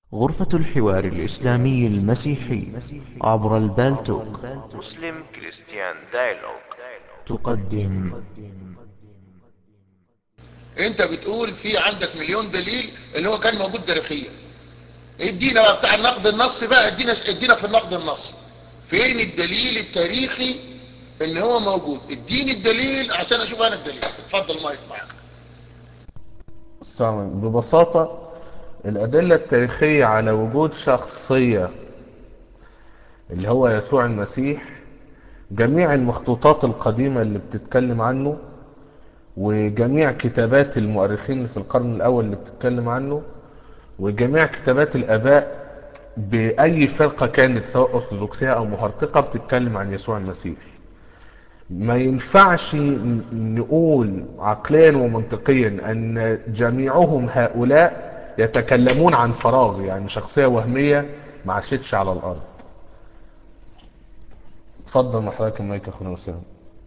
غرفة الحوار الإسلامي المسيحي عبر البالتوك مسلم كريستيان دايلوج تقدم انت بتقول في عندك مليون دليل اللي هو كان موجود تاريخيا ادينا بقى بتاع النقد النصي بقى ادينا ادينا في النقد النصي فين الدليل التاريخي ان هو موجود اديني الدليل عشان اشوف انا الدليل اتفضل مايك معاك السلام عليكم. ببساطة الأدلة التاريخية على وجود شخصية اللي هو يسوع المسيح جميع المخطوطات القديمة اللي بتتكلم عنه وجميع كتابات المؤرخين اللي في القرن الأول اللي بتتكلم عنه وجميع كتابات الآباء بأي فرقة كانت سواء أرثوذكسية أو مهرطقة بتتكلم عن يسوع المسيح ما ينفعش نقول عقليا ومنطقيا أن جميعهم هؤلاء يتكلمون عن فراغ يعني شخصية وهمية ما عاشتش على الأرض اتفضل مع حضرتك المايك يا اخونا وسام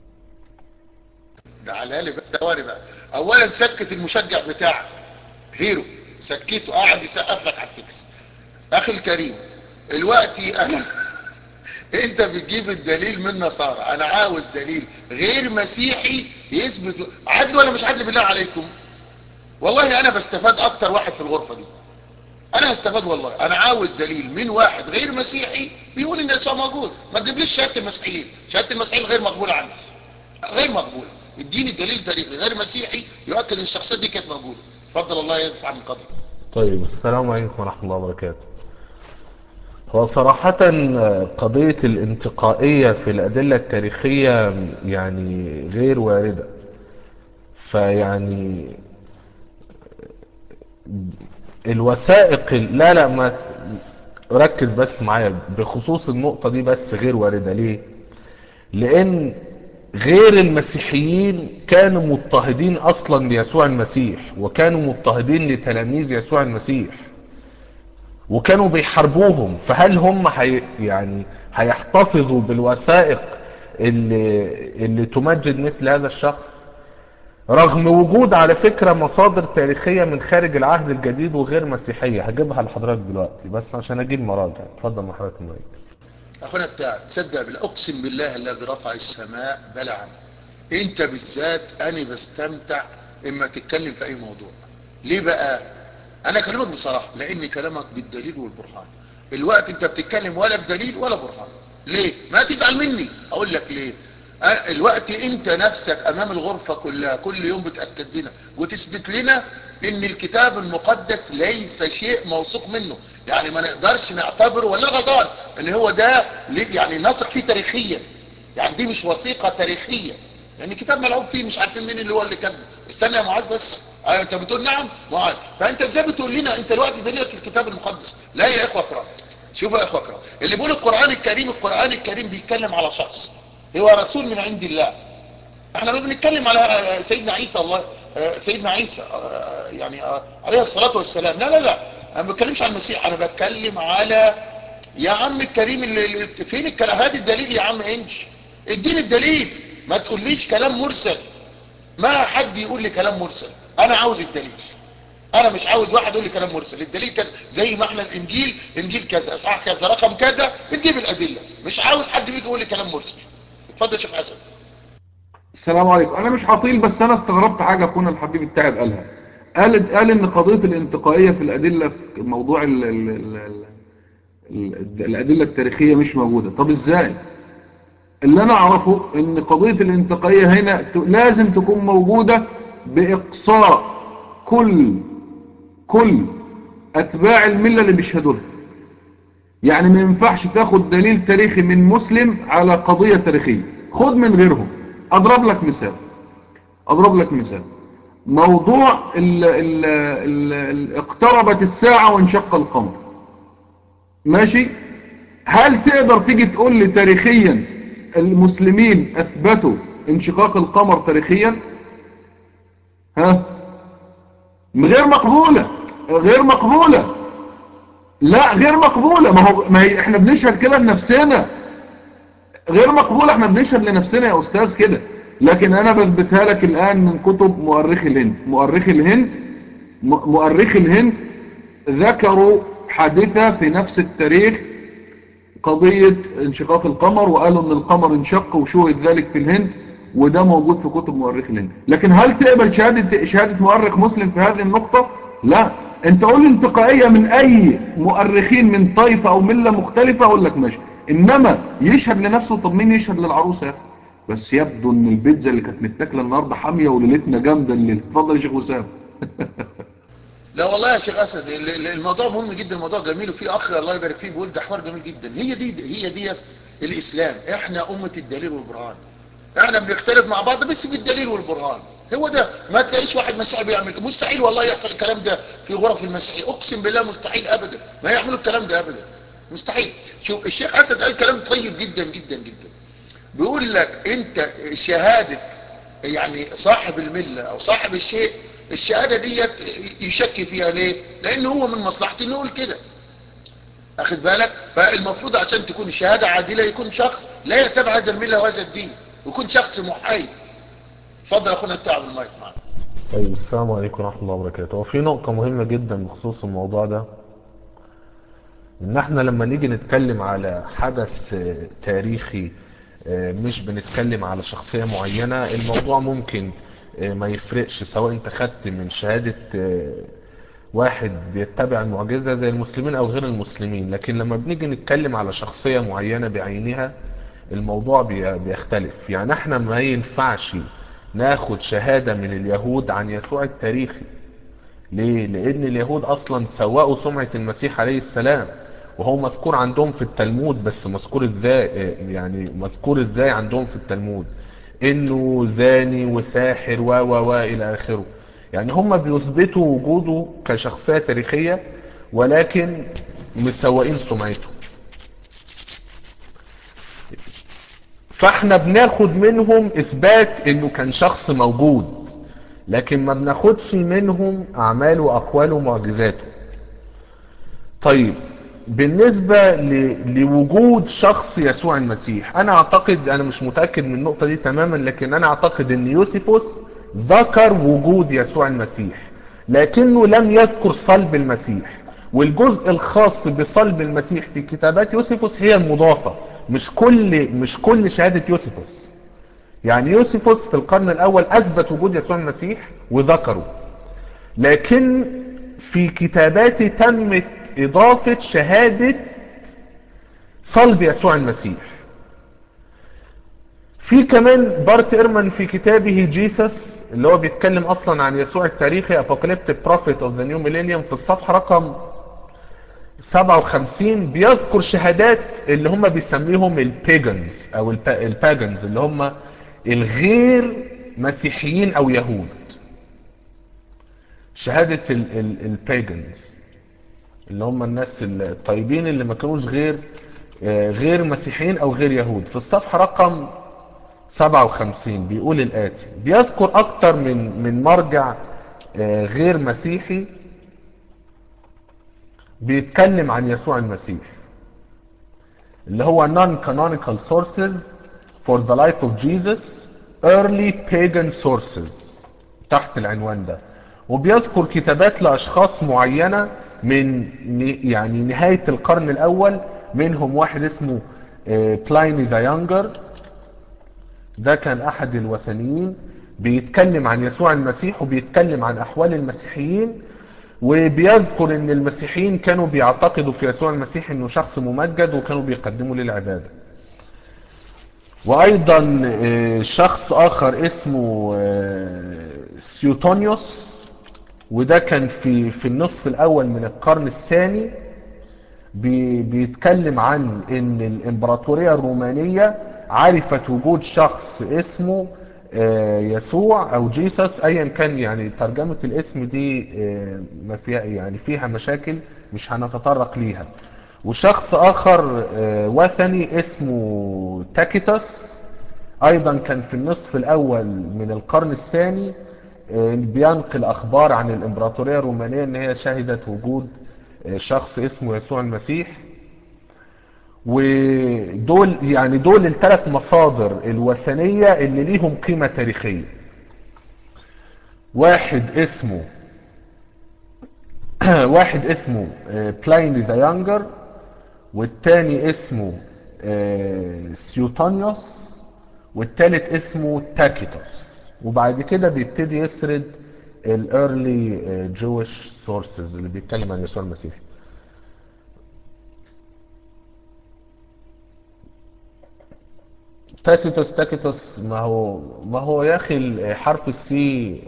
ده على لي بقى دواري بقى اولا سكت المشجع بتاعك هيرو سكته قاعد يسقف لك على التكس اخي الكريم دلوقتي انا انت بتجيب الدليل من نصارى انا عاوز دليل غير مسيحي يثبت عدل ولا مش عدل بالله عليكم والله انا بستفاد اكتر واحد في الغرفة دي انا هستفاد والله انا عاوز دليل من واحد غير مسيحي بيقول ان يسوع موجود ما تجيبليش شهاده المسيحيين شهاده المسيحيين غير مقبوله عندي غير مقبوله اديني دليل تاريخي غير مسيحي يؤكد ان الشخصيه دي كانت موجوده اتفضل الله يرفع من قدرك طيب السلام عليكم ورحمة الله وبركاته هو صراحة قضية الانتقائية في الأدلة التاريخية يعني غير واردة فيعني الوثائق لا لا ما ركز بس معايا بخصوص النقطة دي بس غير واردة ليه لان غير المسيحيين كانوا مضطهدين اصلا ليسوع المسيح وكانوا مضطهدين لتلاميذ يسوع المسيح وكانوا بيحاربوهم فهل هم حي يعني هيحتفظوا بالوثائق اللي, اللي تمجد مثل هذا الشخص رغم وجود على فكرة مصادر تاريخية من خارج العهد الجديد وغير مسيحية هجيبها لحضرتك دلوقتي بس عشان اجيب مراجع اتفضل مع حضرتك المايك اخونا بتاع تصدق بالله اقسم بالله الذي رفع السماء بلعا انت بالذات انا بستمتع اما تتكلم في اي موضوع ليه بقى انا اكلمك بصراحة لان كلامك بالدليل والبرهان الوقت انت بتتكلم ولا بدليل ولا برهان ليه ما تزعل مني اقول لك ليه الوقت انت نفسك امام الغرفة كلها كل يوم بتأكد لنا وتثبت لنا ان الكتاب المقدس ليس شيء موثوق منه يعني ما نقدرش نعتبره ولا غلطان ان هو ده يعني نصح فيه تاريخيا يعني دي مش وثيقة تاريخية يعني كتاب ملعوب فيه مش عارفين مين اللي هو اللي كاتبه استنى يا معاذ بس ايوه انت بتقول نعم معاذ فانت ازاي بتقول لنا انت الوقت دليلك الكتاب المقدس لا يا اخوه اكرام شوفوا يا اخوه اكرام اللي بيقول القرآن الكريم القرآن الكريم بيتكلم على شخص هو رسول من عند الله احنا ما بنتكلم على سيدنا عيسى الله سيدنا عيسى يعني عليه الصلاة والسلام لا لا لا انا ما بتكلمش على المسيح انا بتكلم على يا عم الكريم اللي فين الكلام هات الدليل يا عم انش اديني الدليل ما تقوليش كلام مرسل ما حد يقول لي كلام مرسل انا عاوز الدليل انا مش عاوز واحد يقول لي كلام مرسل الدليل كذا زي ما احنا الانجيل انجيل كذا اصحاح كذا رقم كذا بنجيب الادله مش عاوز حد بيجي يقول لي كلام مرسل اتفضل يا شيخ حسن السلام عليكم انا مش هطيل بس انا استغربت حاجه اخونا الحبيب التعب قالها قال قال ان قضيه الانتقائيه في الادله في موضوع ال ال ال ال الادله التاريخيه مش موجوده طب ازاي اللي انا اعرفه ان قضيه الانتقائيه هنا لازم تكون موجوده باقصاء كل كل اتباع المله اللي بيشهدوا لها يعني ما ينفعش تاخد دليل تاريخي من مسلم على قضيه تاريخيه خد من غيرهم اضرب لك مثال اضرب لك مثال موضوع ال ال ال ال اقتربت الساعة وانشق القمر ماشي هل تقدر تيجي تقول لي تاريخيا المسلمين اثبتوا انشقاق القمر تاريخيا ها غير مقبولة غير مقبولة لا غير مقبولة ما هو ما هي احنا بنشهد كده لنفسنا غير مقبولة احنا بنشهد لنفسنا يا استاذ كده لكن انا بثبتها لك الان من كتب مؤرخي الهند مؤرخي الهند مؤرخي الهند ذكروا حادثة في نفس التاريخ قضية انشقاق القمر وقالوا ان القمر انشق وشوهد ذلك في الهند وده موجود في كتب مؤرخ الهند لكن هل تقبل شهادة, شهادة مؤرخ مسلم في هذه النقطة لا انت قول لي انتقائية من اي مؤرخين من طائفة او ملة مختلفة اقول لك ماشي انما يشهد لنفسه طب مين يشهد للعروسة يا اخي بس يبدو ان البيتزا اللي كانت متاكله النهارده حاميه وليلتنا جامده الليل اتفضل يا شيخ وسام لا والله يا شيخ اسد ال- ال- الموضوع مهم جدا الموضوع جميل وفي اخ الله يبارك فيه بيقول ده حوار جميل جدا هي دي هي ديت الاسلام احنا امه الدليل والبرهان احنا بنختلف مع بعض بس بالدليل والبرهان هو ده ما تلاقيش واحد مسيحي بيعمل كده. مستحيل والله يحصل الكلام ده في غرف المسيحيه اقسم بالله مستحيل ابدا ما يعملوا الكلام ده ابدا مستحيل شوف الشيخ اسد قال كلام طيب جدا جدا جدا بيقول لك انت شهادة يعني صاحب الملة او صاحب الشيء الشهادة ديت يشك فيها ليه لان هو من مصلحته انه يقول كده اخد بالك فالمفروض عشان تكون الشهادة عادلة يكون شخص لا يتبع هذا الملة وهذا الدين يكون شخص محايد اتفضل اخونا التعب المايك معنا طيب السلام عليكم ورحمة الله وبركاته وفي نقطة مهمة جدا بخصوص الموضوع ده ان احنا لما نيجي نتكلم على حدث آه، تاريخي آه، مش بنتكلم على شخصية معينة الموضوع ممكن آه، ما يفرقش سواء انت خدت من شهادة آه، واحد بيتبع المعجزة زي المسلمين او غير المسلمين لكن لما بنيجي نتكلم على شخصية معينة بعينها الموضوع بي- بيختلف يعني احنا ما ينفعش ناخد شهادة من اليهود عن يسوع التاريخي ليه؟ لأن اليهود أصلا سوقوا سمعة المسيح عليه السلام وهو مذكور عندهم في التلمود بس مذكور ازاي يعني مذكور ازاي عندهم في التلمود انه زاني وساحر و و و الى اخره يعني هم بيثبتوا وجوده كشخصية تاريخية ولكن مسوقين سمعته فاحنا بناخد منهم اثبات انه كان شخص موجود لكن ما بناخدش منهم اعماله واقواله ومعجزاته طيب بالنسبة ل... لوجود شخص يسوع المسيح انا اعتقد انا مش متأكد من النقطة دي تماما لكن انا اعتقد ان يوسفوس ذكر وجود يسوع المسيح لكنه لم يذكر صلب المسيح والجزء الخاص بصلب المسيح في كتابات يوسفوس هي المضافة مش كل مش كل شهادة يوسفوس يعني يوسفوس في القرن الاول اثبت وجود يسوع المسيح وذكره لكن في كتاباته تمت اضافة شهادة صلب يسوع المسيح في كمان بارت ايرمان في كتابه جيسس اللي هو بيتكلم اصلا عن يسوع التاريخي Apocalyptic Prophet of the New Millennium في الصفحة رقم 57 بيذكر شهادات اللي هم بيسميهم البيجنز او الباجنز اللي هم الغير مسيحيين او يهود شهادة البيجنز اللي هم الناس الطيبين اللي ما كانوش غير آه، غير مسيحيين او غير يهود في الصفحة رقم 57 بيقول الاتي بيذكر اكتر من من مرجع آه، غير مسيحي بيتكلم عن يسوع المسيح اللي هو non-canonical sources for the life of Jesus early pagan sources تحت العنوان ده وبيذكر كتابات لأشخاص معينة من ن- يعني نهاية القرن الأول منهم واحد اسمه بلايني ذا يونجر ده كان أحد الوثنيين بيتكلم عن يسوع المسيح وبيتكلم عن أحوال المسيحيين وبيذكر ان المسيحيين كانوا بيعتقدوا في يسوع المسيح انه شخص ممجد وكانوا بيقدموا له العبادة وايضا آه، شخص اخر اسمه آه، سيوتونيوس وده كان في في النصف الاول من القرن الثاني بي- بيتكلم عن ان الامبراطورية الرومانية عرفت وجود شخص اسمه آه، يسوع او جيسس ايا كان يعني ترجمة الاسم دي آه، ما فيها يعني فيها مشاكل مش هنتطرق ليها وشخص اخر آه، وثني اسمه تاكيتس ايضا كان في النصف الاول من القرن الثاني آه، بينقل اخبار عن الامبراطورية الرومانية ان هي شهدت وجود آه، شخص اسمه يسوع المسيح ودول يعني دول الثلاث مصادر الوثنية اللي ليهم قيمة تاريخية واحد اسمه واحد اسمه بلايني ذا يانجر والتاني اسمه آه، سيوتانيوس والتالت اسمه تاكيتوس وبعد كده بيبتدي يسرد الايرلي جويش سورسز اللي بيتكلم عن يسوع المسيح تاسيتوس تاكيتوس ما هو ما هو يا اخي حرف السي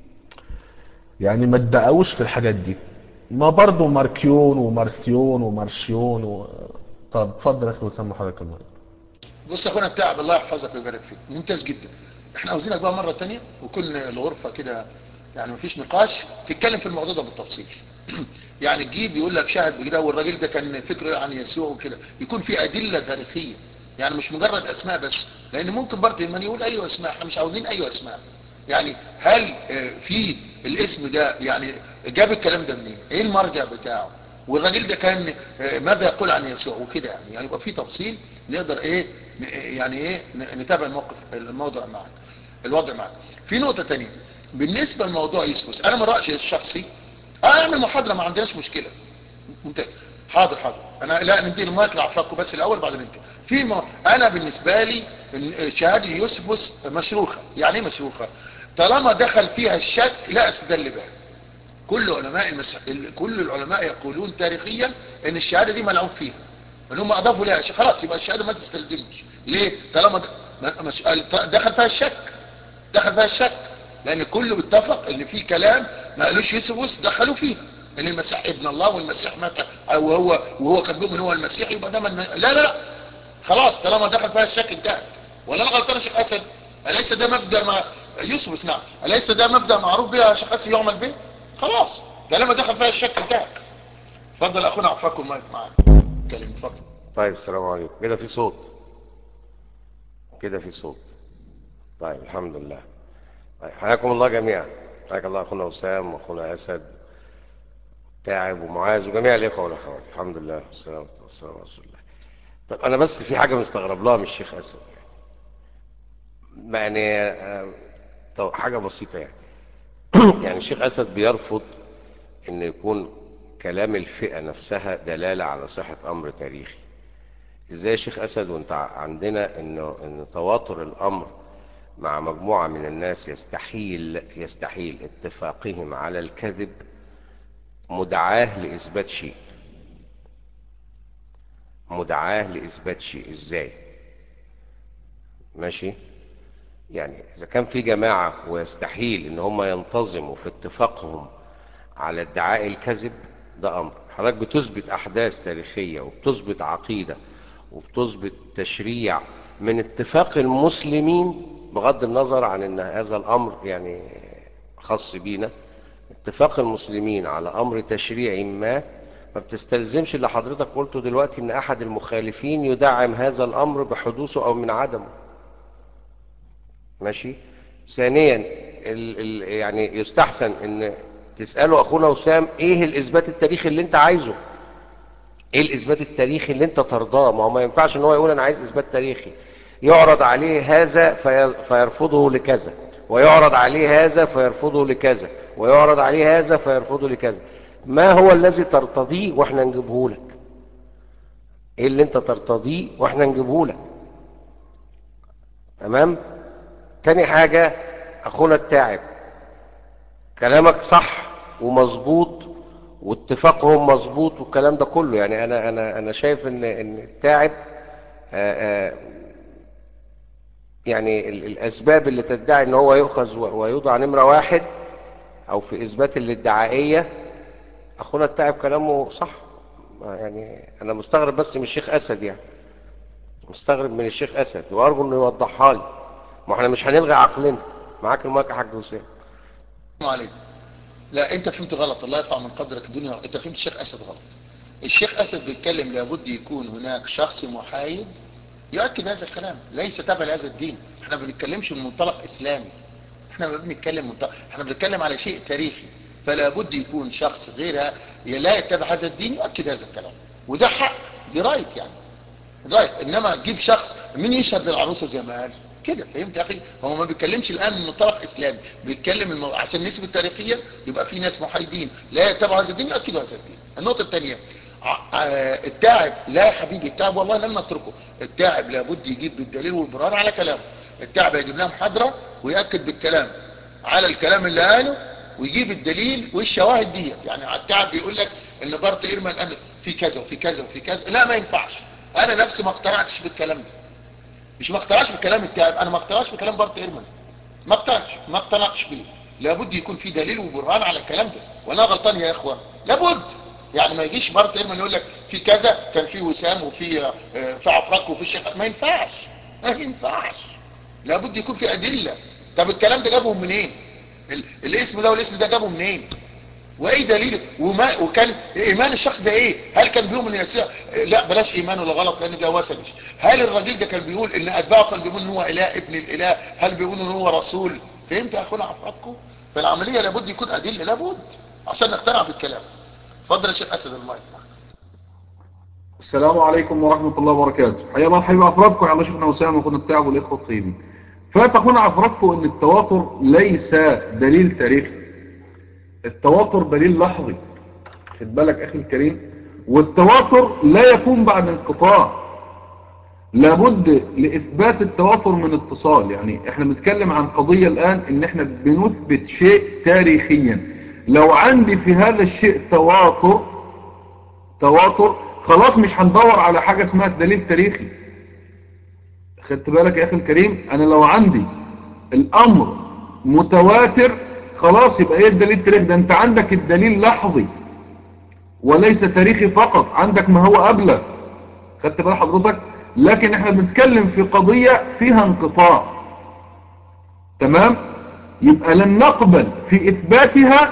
يعني ما ادقوش في الحاجات دي ما برضو ماركيون ومارسيون ومارشيون و... طب اتفضل يا اخي وسام حضرتك المايك بص يا اخونا التعب الله يحفظك ويبارك فيك ممتاز جدا احنا عاوزينك بقى مرة تانية وكل الغرفة كده يعني مفيش نقاش تتكلم في الموضوع ده بالتفصيل يعني تجيب يقول لك شاهد بكده والراجل ده كان فكره عن يسوع وكده يكون في ادلة تاريخية يعني مش مجرد اسماء بس لان ممكن برضه من يقول ايوه اسماء احنا مش عاوزين ايوه اسماء يعني هل آه، في الاسم ده يعني جاب الكلام ده منين ايه المرجع بتاعه والراجل ده كان آه، ماذا يقول عن يسوع وكده يعني يعني يبقى في تفصيل نقدر ايه ن- يعني ايه ن- نتابع الموقف الموضوع معك الوضع معك في نقطة تانية بالنسبة لموضوع يسوس انا من رأيي الشخصي انا اعمل محاضرة ما عندناش مشكلة ممتاز حاضر حاضر انا لا ندي المايك لعفراكم بس الاول بعدين انت في م... انا بالنسبه لي إن شهاده يوسفوس مشروخه يعني ايه مشروخه طالما دخل فيها الشك لا استدل بها كل علماء المسيح كل العلماء يقولون تاريخيا ان الشهاده دي ملعوب فيها ان هم اضافوا لها شيء خلاص يبقى الشهاده ما تستلزمش ليه طالما د... ما- مش... دخل فيها الشك دخل فيها الشك لان كله اتفق ان في كلام ما قالوش يوسفوس دخلوا فيه ان المسيح ابن الله والمسيح مات وهو وهو كان بيؤمن هو المسيح يبقى ده من... لا لا خلاص طالما دخل فيها الشك انتهت ولا انا غلطان يا شيخ اسد اليس ده مبدا ما يوسف نعم اليس ده مبدا معروف به يا شيخ اسد يعمل به خلاص طالما دخل فيها الشك انتهت اتفضل اخونا عفاكم المايك معاك كلمه اتفضل طيب السلام عليكم كده في صوت كده في صوت طيب الحمد لله طيب حياكم الله جميعا حياك الله اخونا وسام واخونا اسد تعب ومعاذ وجميع الاخوه والاخوات الحمد لله والسلام والسلام على رسول الله طب انا بس في حاجه مستغرب لها من الشيخ اسد يعني يعني آه، طب حاجه بسيطه يعني يعني الشيخ اسد بيرفض ان يكون كلام الفئه نفسها دلاله على صحه امر تاريخي ازاي يا شيخ اسد وانت عندنا انه ان تواتر الامر مع مجموعه من الناس يستحيل يستحيل اتفاقهم على الكذب مدعاه لاثبات شيء مدعاه لاثبات شيء ازاي ماشي يعني اذا كان في جماعه ويستحيل ان هم ينتظموا في اتفاقهم على ادعاء الكذب ده امر حضرتك بتثبت احداث تاريخيه وبتثبت عقيده وبتثبت تشريع من اتفاق المسلمين بغض النظر عن ان هذا الامر يعني خاص بينا اتفاق المسلمين على امر تشريعي ما ما بتستلزمش اللي حضرتك قلته دلوقتي ان احد المخالفين يدعم هذا الامر بحدوثه او من عدمه ماشي ثانيا ال ال يعني يستحسن ان تساله اخونا وسام ايه الاثبات التاريخي اللي انت عايزه ايه الاثبات التاريخي اللي انت ترضاه ما هو ما ينفعش ان هو يقول انا عايز اثبات تاريخي يعرض عليه هذا في فيرفضه لكذا ويعرض عليه هذا فيرفضه لكذا ويعرض عليه هذا فيرفضه لكذا ما هو الذي ترتضيه واحنا نجيبه لك ايه اللي انت ترتضيه واحنا نجيبه لك تمام تاني حاجة اخونا التاعب كلامك صح ومظبوط واتفاقهم مظبوط والكلام ده كله يعني انا انا انا شايف ان ان التاعب آآ آآ يعني ال- الاسباب اللي تدعي ان هو يؤخذ و- ويوضع نمرة واحد او في اثبات الادعائية اخونا التاعب كلامه صح ما يعني انا مستغرب بس من الشيخ اسد يعني مستغرب من الشيخ اسد وارجو انه يوضحها لي ما احنا مش هنلغي عقلنا معاك المايك يا حاج وسام السلام عليكم لا انت فهمت غلط الله يرفع من قدرك الدنيا انت فهمت الشيخ اسد غلط الشيخ اسد بيتكلم لابد يكون هناك شخص محايد يؤكد هذا الكلام ليس تبع لهذا الدين احنا ما بنتكلمش من منطلق اسلامي احنا ما بنتكلم منطلق احنا بنتكلم على شيء تاريخي فلا بد يكون شخص غيرها لا يتبع هذا الدين يؤكد هذا الكلام وده حق دي رايت يعني رايت انما تجيب شخص مين يشهد للعروسه زي ما قال كده فهمت يا اخي هو ما بيتكلمش الان من منطلق اسلامي بيتكلم المو... عشان النسبه التاريخيه يبقى في ناس محايدين لا يتبعوا هذا الدين يؤكدوا هذا الدين النقطه الثانيه التاعب لا يا حبيبي التاعب والله لن نتركه التاعب لابد يجيب بالدليل والبرهان على كلامه التاعب يجيب لها محاضره ويأكد بالكلام على الكلام اللي قاله ويجيب الدليل والشواهد دي يعني التعب بيقول لك ان بارت ايرمان قال في كذا وفي كذا وفي كذا لا ما ينفعش انا نفسي ما اقتنعتش بالكلام ده مش ما اقتنعش بكلام التعب انا ما اقتنعش بكلام بارت ايرمان ما اقتنعش ما اقتنعتش بيه لابد يكون في دليل وبرهان على الكلام ده وانا غلطان يا اخوان لابد يعني ما يجيش بارت ايرمان يقول لك في كذا كان في وسام وفي في عفرك وفي شيخ ما ينفعش ما ينفعش لابد يكون في ادله طب الكلام ده جابهم منين الاسم ده والاسم ده جابه منين وايه دليل وما وكان ايمان الشخص ده ايه هل كان بيؤمن ان يسير لا بلاش ايمان ولا غلط لان ده وسلش هل الراجل ده كان بيقول ان اتباعه كان بيقول ان هو اله ابن الاله هل بيقول ان هو رسول فهمت يا اخونا عفراتكم فالعمليه لابد يكون ادله لابد عشان نقتنع بالكلام اتفضل يا شيخ اسد المايك السلام عليكم ورحمة الله وبركاته حيا الله حبيب أفرادكم على شيخنا وسام وكنا التعب والإخوة الطيبين فتكون أفرادكم أن التواتر ليس دليل تاريخي التواتر دليل لحظي خد بالك أخي الكريم والتواتر لا يكون بعد انقطاع لابد لإثبات التواتر من اتصال يعني احنا بنتكلم عن قضية الآن ان احنا بنثبت شيء تاريخيا لو عندي في هذا الشيء تواتر تواتر خلاص مش هندور على حاجة اسمها دليل تاريخي خدت بالك يا اخي الكريم انا لو عندي الامر متواتر خلاص يبقى ايه الدليل التاريخي ده انت عندك الدليل لحظي وليس تاريخي فقط عندك ما هو قبله خدت بال حضرتك لكن احنا بنتكلم في قضية فيها انقطاع تمام يبقى لن نقبل في اثباتها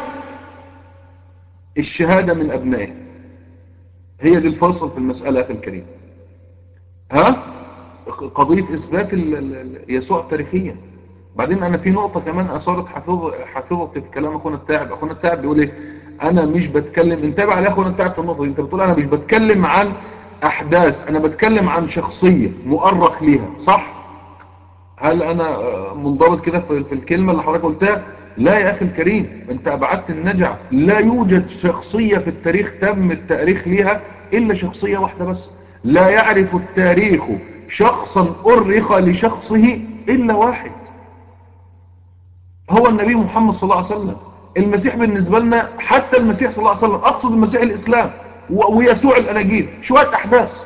الشهادة من ابنائها هي دي الفاصل في المسألة يا اخي الكريم ها قضية اثبات يسوع تاريخيا بعدين انا في نقطة كمان اثارت حافظة في كلام اخونا التاعب اخونا التاعب بيقول ايه انا مش بتكلم انتبه على اخونا التاعب في النقطة دي انت بتقول انا مش بتكلم عن احداث انا بتكلم عن شخصية مؤرخ ليها صح هل انا منضبط كده في الكلمة اللي حضرتك قلتها لا يا اخي الكريم انت ابعدت النجع لا يوجد شخصية في التاريخ تم التاريخ ليها الا شخصية واحدة بس لا يعرف التاريخ شخصا أرخ لشخصه إلا واحد هو النبي محمد صلى الله عليه وسلم المسيح بالنسبة لنا حتى المسيح صلى الله عليه وسلم أقصد المسيح الإسلام ويسوع الأناجيل شوية أحداث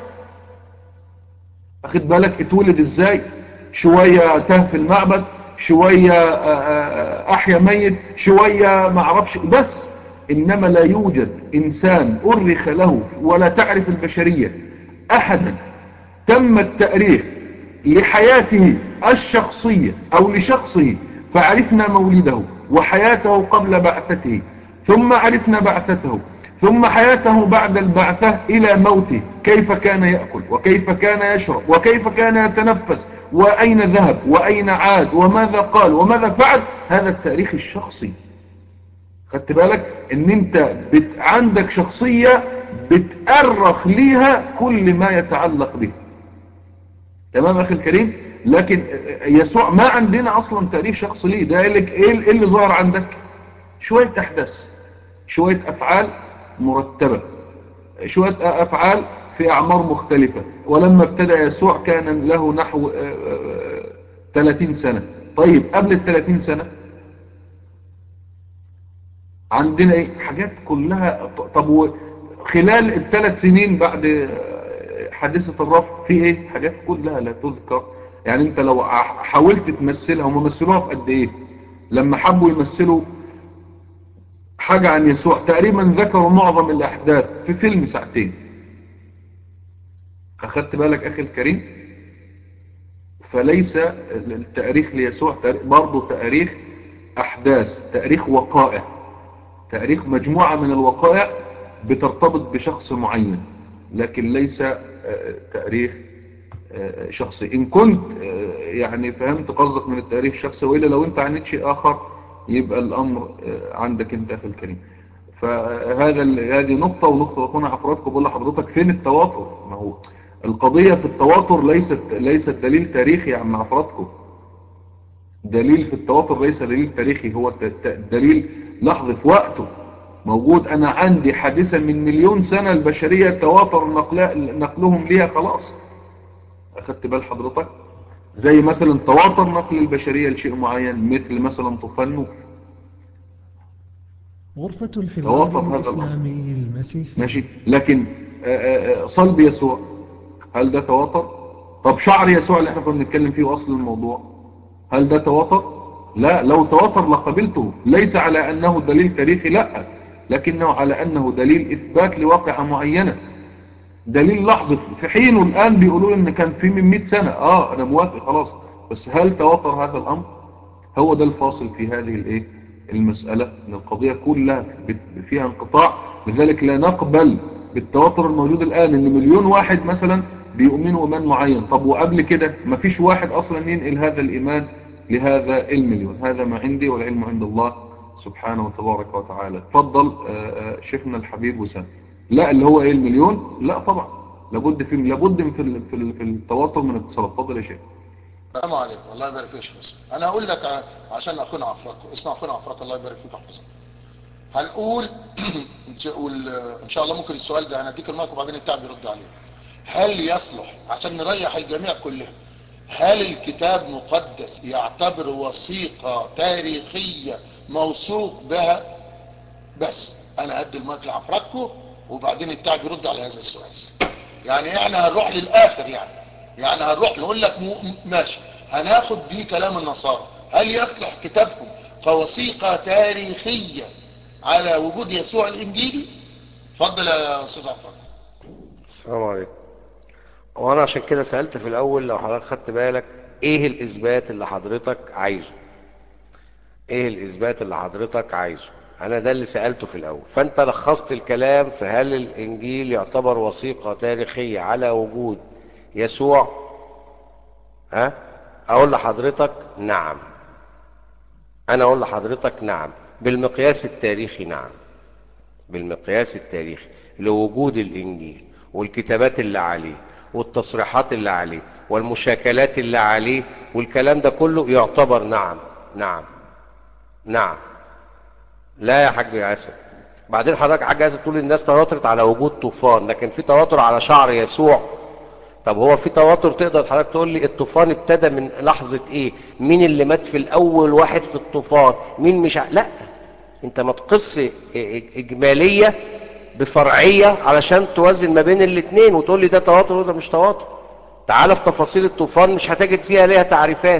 أخد بالك اتولد إزاي شوية تاه في المعبد شوية أحيا ميت شوية معرفش بس إنما لا يوجد إنسان أرخ له ولا تعرف البشرية أحدا تم التأريخ لحياته الشخصية أو لشخصه فعرفنا مولده وحياته قبل بعثته ثم عرفنا بعثته ثم حياته بعد البعثة إلى موته كيف كان يأكل وكيف كان يشرب وكيف كان يتنفس وأين ذهب وأين عاد وماذا قال وماذا فعل هذا التاريخ الشخصي خدت بالك ان انت بت عندك شخصية بتأرخ ليها كل ما يتعلق به تمام اخي الكريم لكن يسوع ما عندنا اصلا تاريخ شخصي ليه ده لك ايه اللي ظهر عندك شوية احداث شوية افعال مرتبة شوية افعال في اعمار مختلفة ولما ابتدى يسوع كان له نحو 30 سنة طيب قبل ال 30 سنة عندنا ايه حاجات كلها طب خلال الثلاث سنين بعد حادثة الرفض في ايه حاجات كلها لا تذكر يعني انت لو حاولت تمثلها هم مثلوها في قد ايه لما حبوا يمثلوا حاجة عن يسوع تقريبا ذكروا معظم الاحداث في فيلم ساعتين اخدت بالك اخي الكريم فليس التاريخ ليسوع برضه تاريخ احداث تاريخ وقائع تاريخ مجموعة من الوقائع بترتبط بشخص معين لكن ليس تاريخ شخصي ان كنت يعني فهمت قصدك من التاريخ الشخصي وإلا لو انت عنيت شيء اخر يبقى الامر عندك انت اخي الكريم فهذا هذه نقطة ونقطة اخونا حضراتكم بقول لحضرتك فين التواتر ما هو القضية في التواتر ليست ليست دليل تاريخي يا عم حضراتكم دليل في التواتر ليس دليل تاريخي هو ت- ت- دليل لحظي في وقته موجود انا عندي حادثة من مليون سنة البشرية تواتر نقل نقلهم ليها خلاص اخدت بال حضرتك زي مثلا تواتر نقل البشرية لشيء معين مثل مثلا طوفان نوح غرفة توافق الحوار هذا الأمر. الإسلامي المسيحي ماشي لكن آه، آه، آه، صلب يسوع هل ده تواتر طب شعر يسوع اللي احنا كنا بنتكلم فيه اصل الموضوع هل ده تواتر لا لو تواتر لقبلته ليس على انه دليل تاريخي لا لكنه على انه دليل اثبات لواقعة معينة دليل لحظي في حين الان بيقولوا ان كان في من 100 سنة اه انا موافق خلاص بس هل تواتر هذا الامر هو ده الفاصل في هذه الايه المسألة ان القضية كلها بت- فيها انقطاع لذلك لا نقبل بالتواتر الموجود الان ان مليون واحد مثلا بيؤمنوا ايمان معين طب وقبل كده مفيش واحد اصلا ينقل هذا الايمان لهذا المليون هذا ما عندي والعلم عند الله سبحانه وتبارك وتعالى اتفضل آه، آه، شيخنا الحبيب وسام لا اللي هو ايه المليون لا طبعا لابد في لابد من في ال- في ال- في التواتر من اتصال اتفضل يا شيخ السلام عليكم الله يبارك فيك يا شيخ حسن. انا اقول لك ع- عشان اخونا عفرك اسمع اخونا عفرك الله يبارك فيك يا حسن هنقول وال- ان شاء الله ممكن السؤال ده هنديك المايك وبعدين التعب يرد عليه هل يصلح عشان نريح الجميع كلهم هل الكتاب مقدس يعتبر وثيقة تاريخية موثوق بها بس انا هدي المايك لعفركو وبعدين التعب يرد على هذا السؤال يعني احنا هنروح للاخر يعني يعني هنروح نقول لك مو- ماشي هناخد بيه كلام النصارى هل يصلح كتابهم كوثيقة تاريخية على وجود يسوع الانجيلي اتفضل يا استاذ عفرك السلام عليكم وانا عشان كده سألت في الاول لو حضرتك خدت بالك ايه الاثبات اللي حضرتك عايزه ايه الاثبات اللي حضرتك عايزه انا ده اللي سألته في الاول فانت لخصت الكلام في هل الانجيل يعتبر وثيقة تاريخية على وجود يسوع ها اقول لحضرتك نعم انا اقول لحضرتك نعم بالمقياس التاريخي نعم بالمقياس التاريخي لوجود الانجيل والكتابات اللي عليه والتصريحات اللي عليه والمشاكلات اللي عليه والكلام ده كله يعتبر نعم نعم نعم لا يا حاج ياسر بعدين حضرتك حاج ياسر تقول الناس تواترت على وجود طوفان لكن في تواتر على شعر يسوع طب هو في تواتر تقدر حضرتك تقول لي الطوفان ابتدى من لحظة ايه مين اللي مات في الاول واحد في الطوفان مين مش ع... لا انت ما تقص اجمالية بفرعية علشان توازن ما بين الاتنين وتقول لي ده تواتر وده مش تواتر تعال في تفاصيل الطوفان مش هتجد فيها ليها تعريفات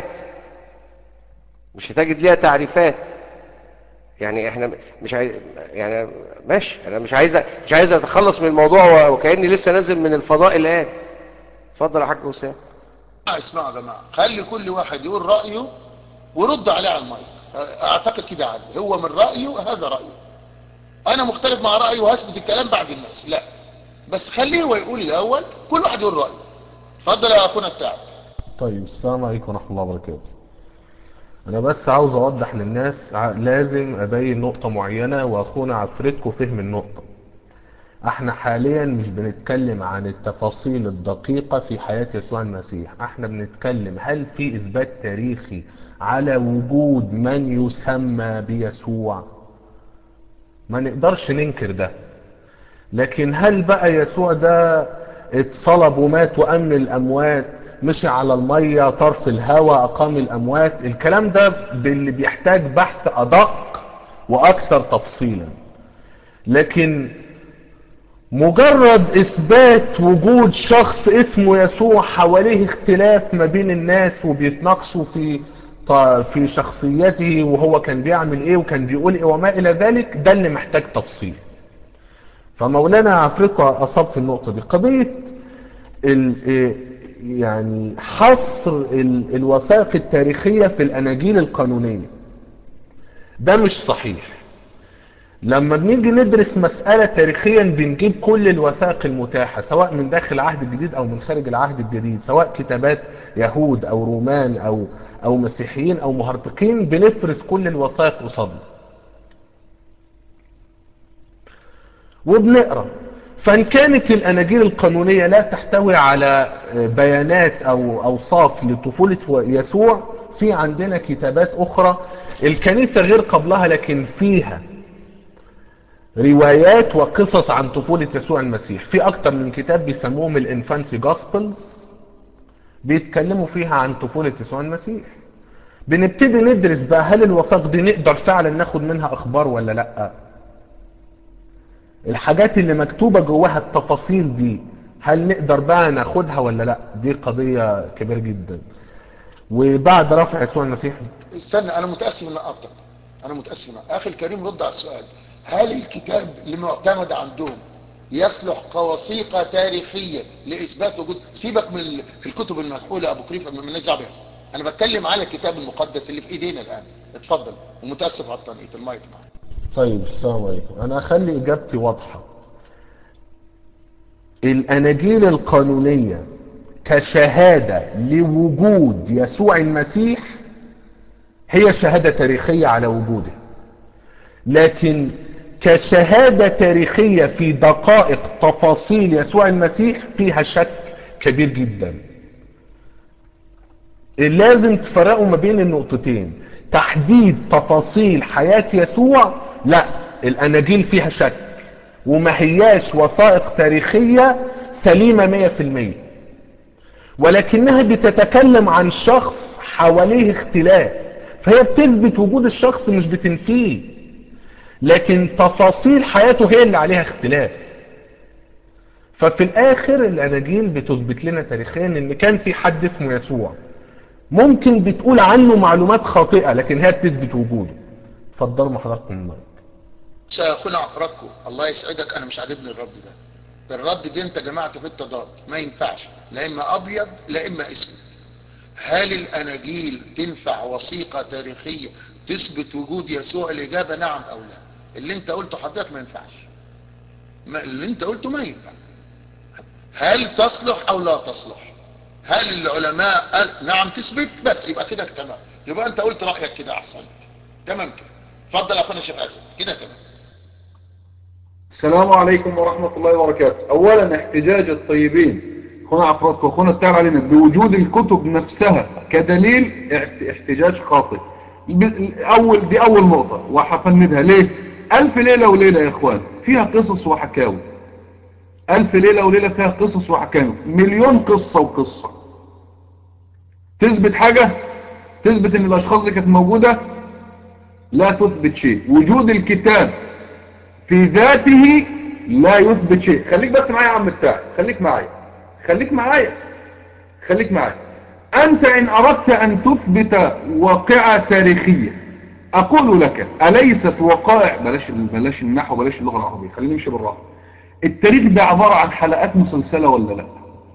مش هتجد ليها تعريفات يعني احنا مش عايز يعني ماشي انا مش عايز مش عايز اتخلص من الموضوع وكاني لسه نازل من الفضاء الان اتفضل يا حاج وسام اسمعوا يا جماعة خلي كل واحد يقول رأيه ورد عليه على المايك اعتقد كده عادي هو من رأيه هذا رأيه انا مختلف مع رأيه وهثبت الكلام بعد الناس لا بس خليه هو يقول الاول كل واحد يقول رأيه اتفضل يا اخونا التعب طيب السلام عليكم ورحمة الله وبركاته انا بس عاوز اوضح للناس ع- لازم ابين نقطة معينة واخونا عفرتكو فهم النقطة احنا حاليا مش بنتكلم عن التفاصيل الدقيقة في حياة يسوع المسيح احنا بنتكلم هل في اثبات تاريخي على وجود من يسمى بيسوع ما نقدرش ننكر ده لكن هل بقى يسوع ده اتصلب ومات وأمن الأموات مشي على المية طرف الهواء أقام الأموات الكلام ده باللي بيحتاج بحث أدق وأكثر تفصيلا لكن مجرد إثبات وجود شخص اسمه يسوع حواليه اختلاف ما بين الناس وبيتناقشوا في ط- في شخصيته وهو كان بيعمل ايه وكان بيقول ايه وما الى ذلك ده اللي محتاج تفصيل فمولانا عفريكو أصاب في النقطة دي قضية ال إيه يعني حصر ال الوثائق التاريخية في الأناجيل القانونية ده مش صحيح لما بنيجي ندرس مسألة تاريخيا بنجيب كل الوثائق المتاحة سواء من داخل العهد الجديد أو من خارج العهد الجديد سواء كتابات يهود أو رومان أو أو مسيحيين أو مهرطقين بنفرز كل الوثائق قصادنا وبنقرا فان كانت الاناجيل القانونيه لا تحتوي على بيانات او اوصاف لطفوله يسوع في عندنا كتابات اخرى الكنيسة غير قبلها لكن فيها روايات وقصص عن طفولة يسوع المسيح في اكتر من كتاب بيسموهم الانفانسي جوسبلز بيتكلموا فيها عن طفولة يسوع المسيح بنبتدي ندرس بقى هل الوثائق دي نقدر فعلا ناخد منها اخبار ولا لا الحاجات اللي مكتوبة جواها التفاصيل دي هل نقدر بقى ناخدها ولا لا دي قضية كبيرة جدا وبعد رفع يسوع المسيح استنى انا متاسف ان اقطع انا متاسف ان اخي الكريم رد على السؤال هل الكتاب اللي معتمد عندهم يصلح كوثيقة تاريخية لإثبات وجود سيبك من ال- الكتب المنحولة أبو كريفة من الناس بيها أنا بتكلم على الكتاب المقدس اللي في إيدينا الآن اتفضل ومتأسف على التنقيط المايك معك طيب السلام عليكم انا اخلي اجابتي واضحة الاناجيل القانونية كشهادة لوجود يسوع المسيح هي شهادة تاريخية على وجوده لكن كشهادة تاريخية في دقائق تفاصيل يسوع المسيح فيها شك كبير جدا لازم تفرقوا ما بين النقطتين تحديد تفاصيل حياة يسوع لا الاناجيل فيها شك وما هياش وثائق تاريخية سليمة مية في المية ولكنها بتتكلم عن شخص حواليه اختلاف فهي بتثبت وجود الشخص مش بتنفيه لكن تفاصيل حياته هي اللي عليها اختلاف ففي الاخر الاناجيل بتثبت لنا تاريخيا ان كان في حد اسمه يسوع ممكن بتقول عنه معلومات خاطئة لكن هي بتثبت وجوده اتفضلوا مع حضراتكم المايك سيكون عقربكم الله يسعدك أنا مش عاجبني الرد ده الرد دي أنت جمعت في التضاد ما ينفعش لا إما أبيض لا إما أسود هل الأناجيل تنفع وثيقة تاريخية تثبت وجود يسوع الإجابة نعم أو لا اللي أنت قلته حضرتك ما ينفعش ما اللي أنت قلته ما ينفع هل تصلح أو لا تصلح هل العلماء قال نعم تثبت بس يبقى كده تمام يبقى أنت قلت رأيك كده أحسنت تمام كده اتفضل يا أخونا شيخ أسد كده تمام السلام عليكم ورحمة الله وبركاته أولا احتجاج الطيبين أخونا عفراتك وأخونا التعب علينا بوجود الكتب نفسها كدليل احت- احتجاج خاطئ ب- أول دي أول نقطة وهفندها ليه ألف ليلة وليلة يا إخوان فيها قصص وحكاوي ألف ليلة وليلة فيها قصص وحكاوي مليون قصة وقصة تثبت حاجة تثبت ان الاشخاص دي كانت موجودة لا تثبت شيء وجود الكتاب في ذاته لا يثبت شيء خليك بس معايا يا عم بتاعي خليك معايا خليك معايا خليك معايا انت ان اردت ان تثبت واقعة تاريخية اقول لك اليست وقائع بلاش بلاش النحو بلاش اللغة العربية خلينا نمشي بالراحة التاريخ ده عبارة عن حلقات مسلسلة ولا لا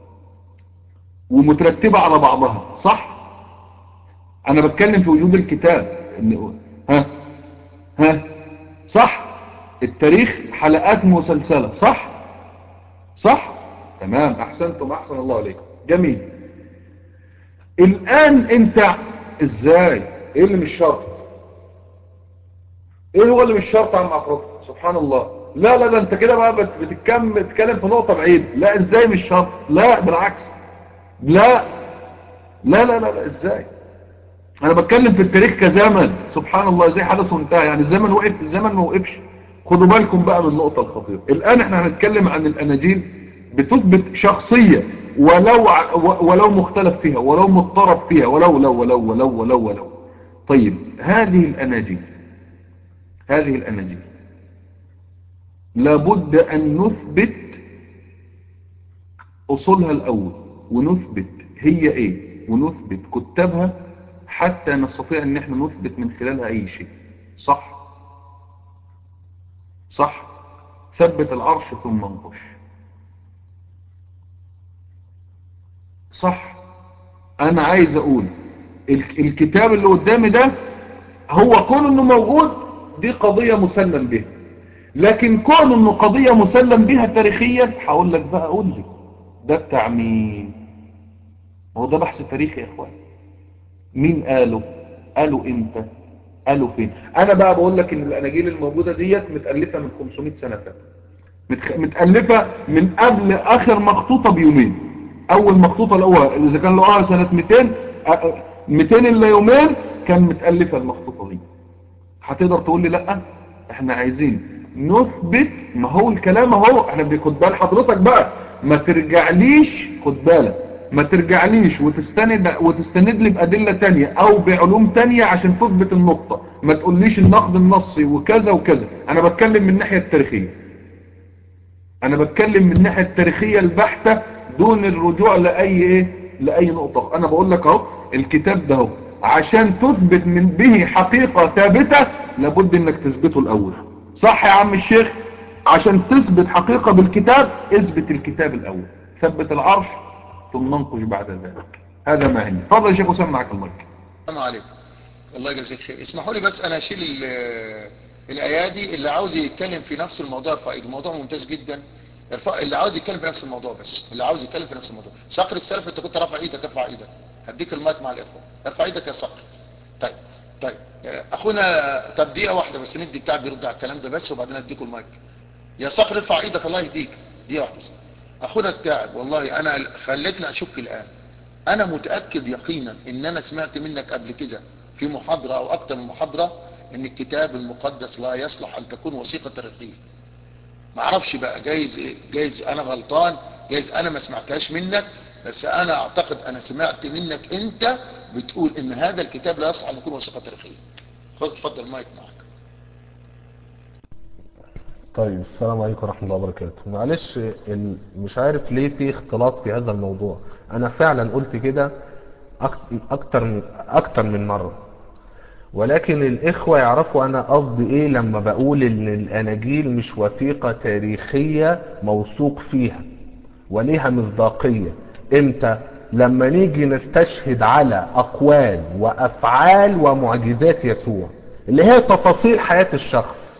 ومترتبة على بعضها صح انا بتكلم في وجود الكتاب إن- ها ها صح التاريخ حلقات مسلسلة صح صح تمام احسنتم احسن الله عليكم جميل الان انت ازاي ايه اللي مش شرط ايه هو اللي مش شرط يا عم عفروت سبحان الله لا لا ده انت كده بقى بت- بتتكم بتتكلم في نقطة بعيد لا ازاي مش شرط لا بالعكس لا لا لا لا, لا ازاي انا بتكلم في التاريخ كزمن سبحان الله ازاي حدث وانتهى يعني الزمن وقف الزمن ما وقفش خدوا بالكم بقى من النقطة الخطيرة الان احنا هنتكلم عن الاناجيل بتثبت شخصية ولو ع- و- ولو مختلف فيها ولو مضطرب فيها ولو لو ولو ولو ولو ولو طيب هذه الاناجيل هذه الاناجيل لابد ان نثبت اصولها الاول ونثبت هي ايه ونثبت كتابها حتى نستطيع ان احنا نثبت من خلالها اي شيء صح صح ثبت العرش ثم انقش صح انا عايز اقول ال- الكتاب اللي قدامي ده هو كون انه موجود دي قضية مسلم بها لكن كون انه قضية مسلم بها تاريخيا هقول لك بقى قول لي ده بتاع مين هو ده بحث تاريخي يا اخوان مين قاله قالوا امتى قالوا فين انا بقى بقول لك ان الاناجيل الموجودة ديت متألفة من 500 سنة فاتت متخ... متألفة من قبل اخر مخطوطة بيومين اول مخطوطة الاول اذا كان لقاها سنة 200 أ- 200 الا يومين كان متألفة المخطوطة دي هتقدر تقول لي لا احنا عايزين نثبت ما هو الكلام اهو احنا بياخد بال حضرتك بقى ما ترجعليش خد بالك ما ترجعليش وتستند وتستند لي بأدلة تانية او بعلوم تانية عشان تثبت النقطة ما تقوليش النقد النصي وكذا وكذا انا بتكلم من الناحية التاريخية انا بتكلم من الناحية التاريخية البحتة دون الرجوع لاي ايه لاي نقطة انا بقول لك اهو الكتاب ده اهو عشان تثبت من به حقيقة ثابتة لابد انك تثبته الاول صح يا عم الشيخ عشان تثبت حقيقة بالكتاب اثبت الكتاب الاول ثبت العرش ثم ننقش بعد ذلك هذا ما عندي فضل يا شيخ اسامه معك المايك السلام عليكم الله يجزيك خير اسمحوا لي بس انا اشيل ال- الايادي اللي عاوز يتكلم في نفس الموضوع ارفع ايده موضوع ممتاز جدا ارفع اللي عاوز يتكلم في نفس الموضوع بس اللي عاوز يتكلم في نفس الموضوع صقر السلف انت كنت رافع ايدك ارفع ايدك هديك المايك مع الاخوه ارفع ايدك يا صقر طيب طيب آه، اخونا طب دقيقه واحده بس ندي بتاع بيرد على الكلام ده بس وبعدين اديكم المايك يا صقر ارفع ايدك الله يهديك دقيقه واحده بس اخونا التاعب والله انا خلتني اشك الان انا متأكد يقينا ان انا سمعت منك قبل كده في محاضرة او اكتر من محاضرة ان الكتاب المقدس لا يصلح ان تكون وثيقة تاريخية ما اعرفش بقى جايز ايه جايز انا غلطان جايز انا ما سمعتهاش منك بس انا اعتقد انا سمعت منك انت بتقول ان هذا الكتاب لا يصلح ان يكون وثيقة تاريخية خد اتفضل المايك معك طيب السلام عليكم ورحمة الله وبركاته معلش ال- مش عارف ليه في اختلاط في هذا الموضوع انا فعلا قلت كده أك- اكتر من اكتر من مرة ولكن الاخوة يعرفوا انا قصدي ايه لما بقول ان الاناجيل مش وثيقة تاريخية موثوق فيها وليها مصداقية امتى لما نيجي نستشهد على اقوال وافعال ومعجزات يسوع اللي هي تفاصيل حياة الشخص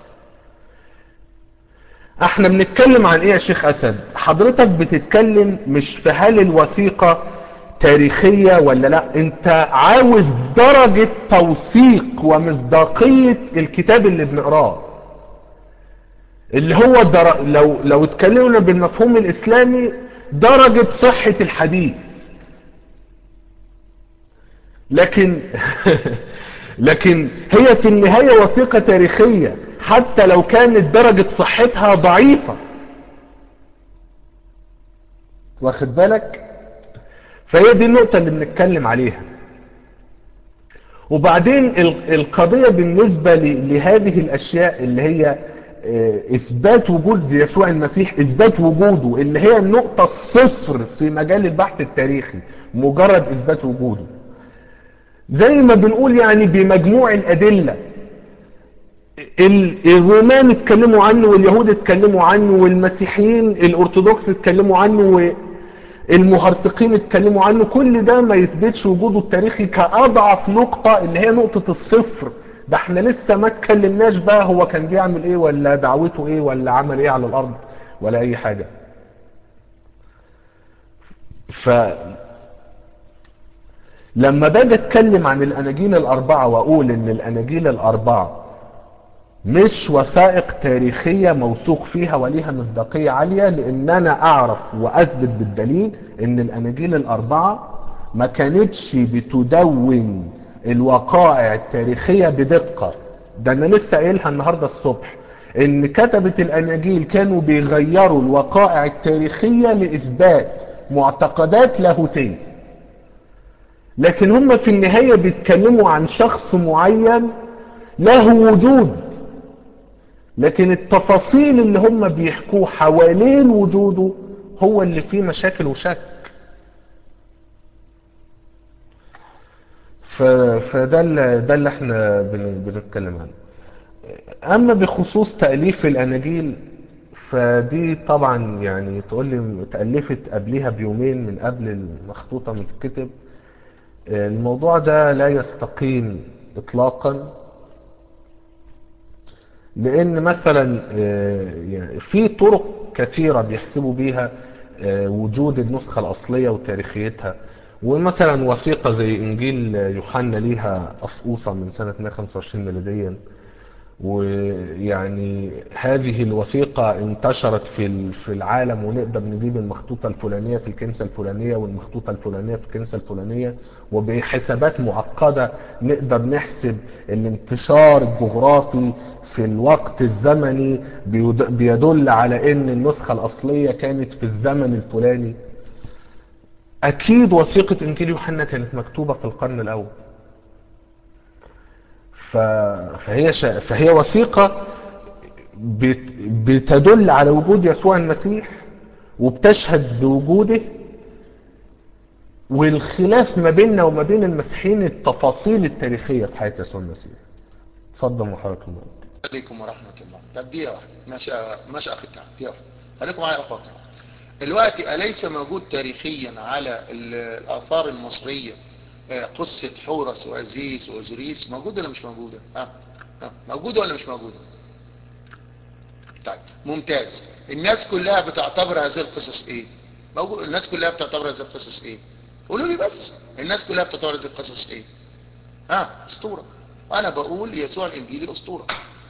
احنا بنتكلم عن ايه يا شيخ اسد حضرتك بتتكلم مش في هل الوثيقة تاريخية ولا لا انت عاوز درجة توثيق ومصداقية الكتاب اللي بنقراه اللي هو در... لو لو اتكلمنا بالمفهوم الاسلامي درجة صحة الحديث لكن لكن هي في النهاية وثيقة تاريخية حتى لو كانت درجة صحتها ضعيفة واخد بالك فهي دي النقطة اللي بنتكلم عليها وبعدين ال- القضية بالنسبة ل- لهذه الأشياء اللي هي آه، إثبات وجود يسوع المسيح إثبات وجوده اللي هي النقطة الصفر في مجال البحث التاريخي مجرد إثبات وجوده زي ما بنقول يعني بمجموع الأدلة ال- الرومان اتكلموا عنه واليهود اتكلموا عنه والمسيحيين الأرثوذكس اتكلموا عنه والمهرطقين اتكلموا عنه كل ده ما يثبتش وجوده التاريخي كأضعف نقطة اللي هي نقطة الصفر ده احنا لسه ما اتكلمناش بقى هو كان بيعمل ايه ولا دعوته ايه ولا عمل ايه على الارض ولا اي حاجة ف لما باجي اتكلم عن الاناجيل الاربعة واقول ان الاناجيل الاربعة مش وثائق تاريخية موثوق فيها وليها مصداقية عالية لان انا اعرف واثبت بالدليل ان الاناجيل الاربعة ما كانتش بتدون الوقائع التاريخية بدقة ده انا لسه قايلها النهاردة الصبح ان كتبة الاناجيل كانوا بيغيروا الوقائع التاريخية لاثبات معتقدات لاهوتية لكن هم في النهاية بيتكلموا عن شخص معين له وجود لكن التفاصيل اللي هم بيحكوه حوالين وجوده هو اللي فيه مشاكل وشك ف... فده اللي ده اللي احنا بن... بنتكلم عنه اما بخصوص تأليف الاناجيل فدي طبعا يعني تقول لي تألفت قبلها بيومين من قبل المخطوطة ما تتكتب الموضوع ده لا يستقيم اطلاقا لان مثلا يعني في طرق كثيرة بيحسبوا بيها وجود النسخة الاصلية وتاريخيتها ومثلا وثيقة زي انجيل يوحنا ليها قصقوصة من سنة 125 ميلاديا ويعني هذه الوثيقة انتشرت في ال- في العالم ونقدر نجيب المخطوطة الفلانية في الكنيسة الفلانية والمخطوطة الفلانية في الكنيسة الفلانية وبحسابات معقدة نقدر نحسب الانتشار الجغرافي في الوقت الزمني بيد- بيدل على ان النسخة الاصلية كانت في الزمن الفلاني اكيد وثيقة انجيل يوحنا كانت مكتوبة في القرن الاول ف... فهي ش... فهي وثيقة بت... بتدل على وجود يسوع المسيح وبتشهد بوجوده والخلاف ما بيننا وما بين المسيحيين التفاصيل التاريخية في حياة يسوع المسيح اتفضل محرك الموت عليكم ورحمة الله طب دقيقة واحدة ماشي ماشي أخي تعب دقيقة واحدة خليكم معايا يا أخواتي دلوقتي أليس موجود تاريخيا على ال- الآثار المصرية آه، قصة حورس وعزيز وأزوريس موجودة ولا مش موجودة؟ ها؟ ها؟ موجودة ولا مش موجودة؟ طيب ممتاز الناس كلها بتعتبر هذه القصص ايه؟ موجود الناس كلها بتعتبر هذه القصص ايه؟ قولوا لي بس الناس كلها بتعتبر هذه القصص ايه؟ ها اسطورة انا بقول يسوع الانجيلي اسطورة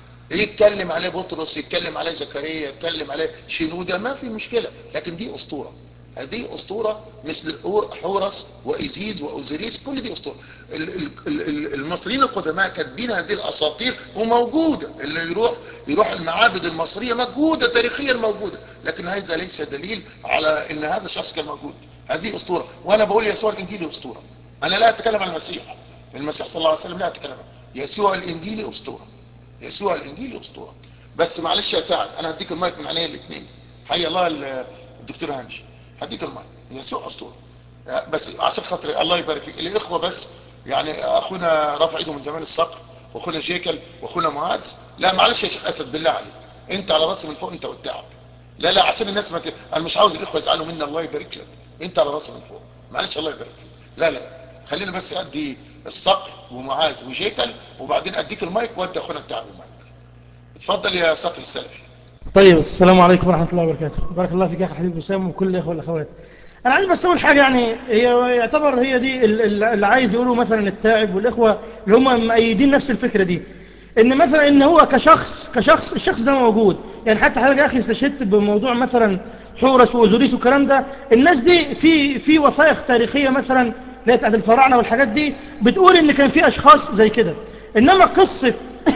يتكلم عليه بطرس يتكلم عليه زكريا يتكلم عليه شنودة ما في مشكلة لكن دي اسطورة هذه اسطورة مثل أور- حورس وإزيز وأوزيريس كل دي اسطورة ال- ال- ال- ال- المصريين القدماء كاتبين هذه الاساطير وموجودة اللي يروح يروح المعابد المصرية موجودة تاريخيا موجودة لكن هذا ليس دليل على ان هذا الشخص كان موجود هذه اسطورة وانا بقول يسوع الانجيلي اسطورة انا لا اتكلم عن المسيح المسيح صلى الله عليه وسلم لا اتكلم عنه يسوع الانجيلي اسطورة يسوع الانجيلي اسطورة بس معلش يا تعب انا هديك المايك من عينيا الاثنين حي الله ال- الدكتور هانش هديك المايك يسوع اسطورة بس عشان خاطر الله يبارك فيك الاخوه بس يعني اخونا رافع ايده من زمان الصقر واخونا جيكل واخونا معاذ لا معلش يا شيخ اسد بالله عليك انت على راسي من فوق انت والتعب لا لا عشان الناس ما ت... انا مش عاوز الاخوه يزعلوا مني الله يبارك لك انت على راسي من فوق معلش الله يبارك فيك لا لا خلينا بس ادي الصقر ومعاذ وجيكل وبعدين اديك المايك وادي اخونا التعب المايك اتفضل يا صقر السلفي طيب السلام عليكم ورحمة الله وبركاته بارك الله فيك يا أخي حبيب وسام وكل الإخوة والأخوات أنا عايز بس أقول حاجة يعني هي يعتبر هي دي ال- ال- اللي عايز يقولوا مثلا التاعب والإخوة اللي هم مأيدين نفس الفكرة دي إن مثلا إن هو كشخص كشخص الشخص ده موجود يعني حتى حضرتك يا أخي استشهدت بموضوع مثلا حورس وأوزوريس والكلام ده الناس دي في في وثائق تاريخية مثلا اللي هي بتاعت الفراعنة والحاجات دي بتقول إن كان في أشخاص زي كده إنما قصة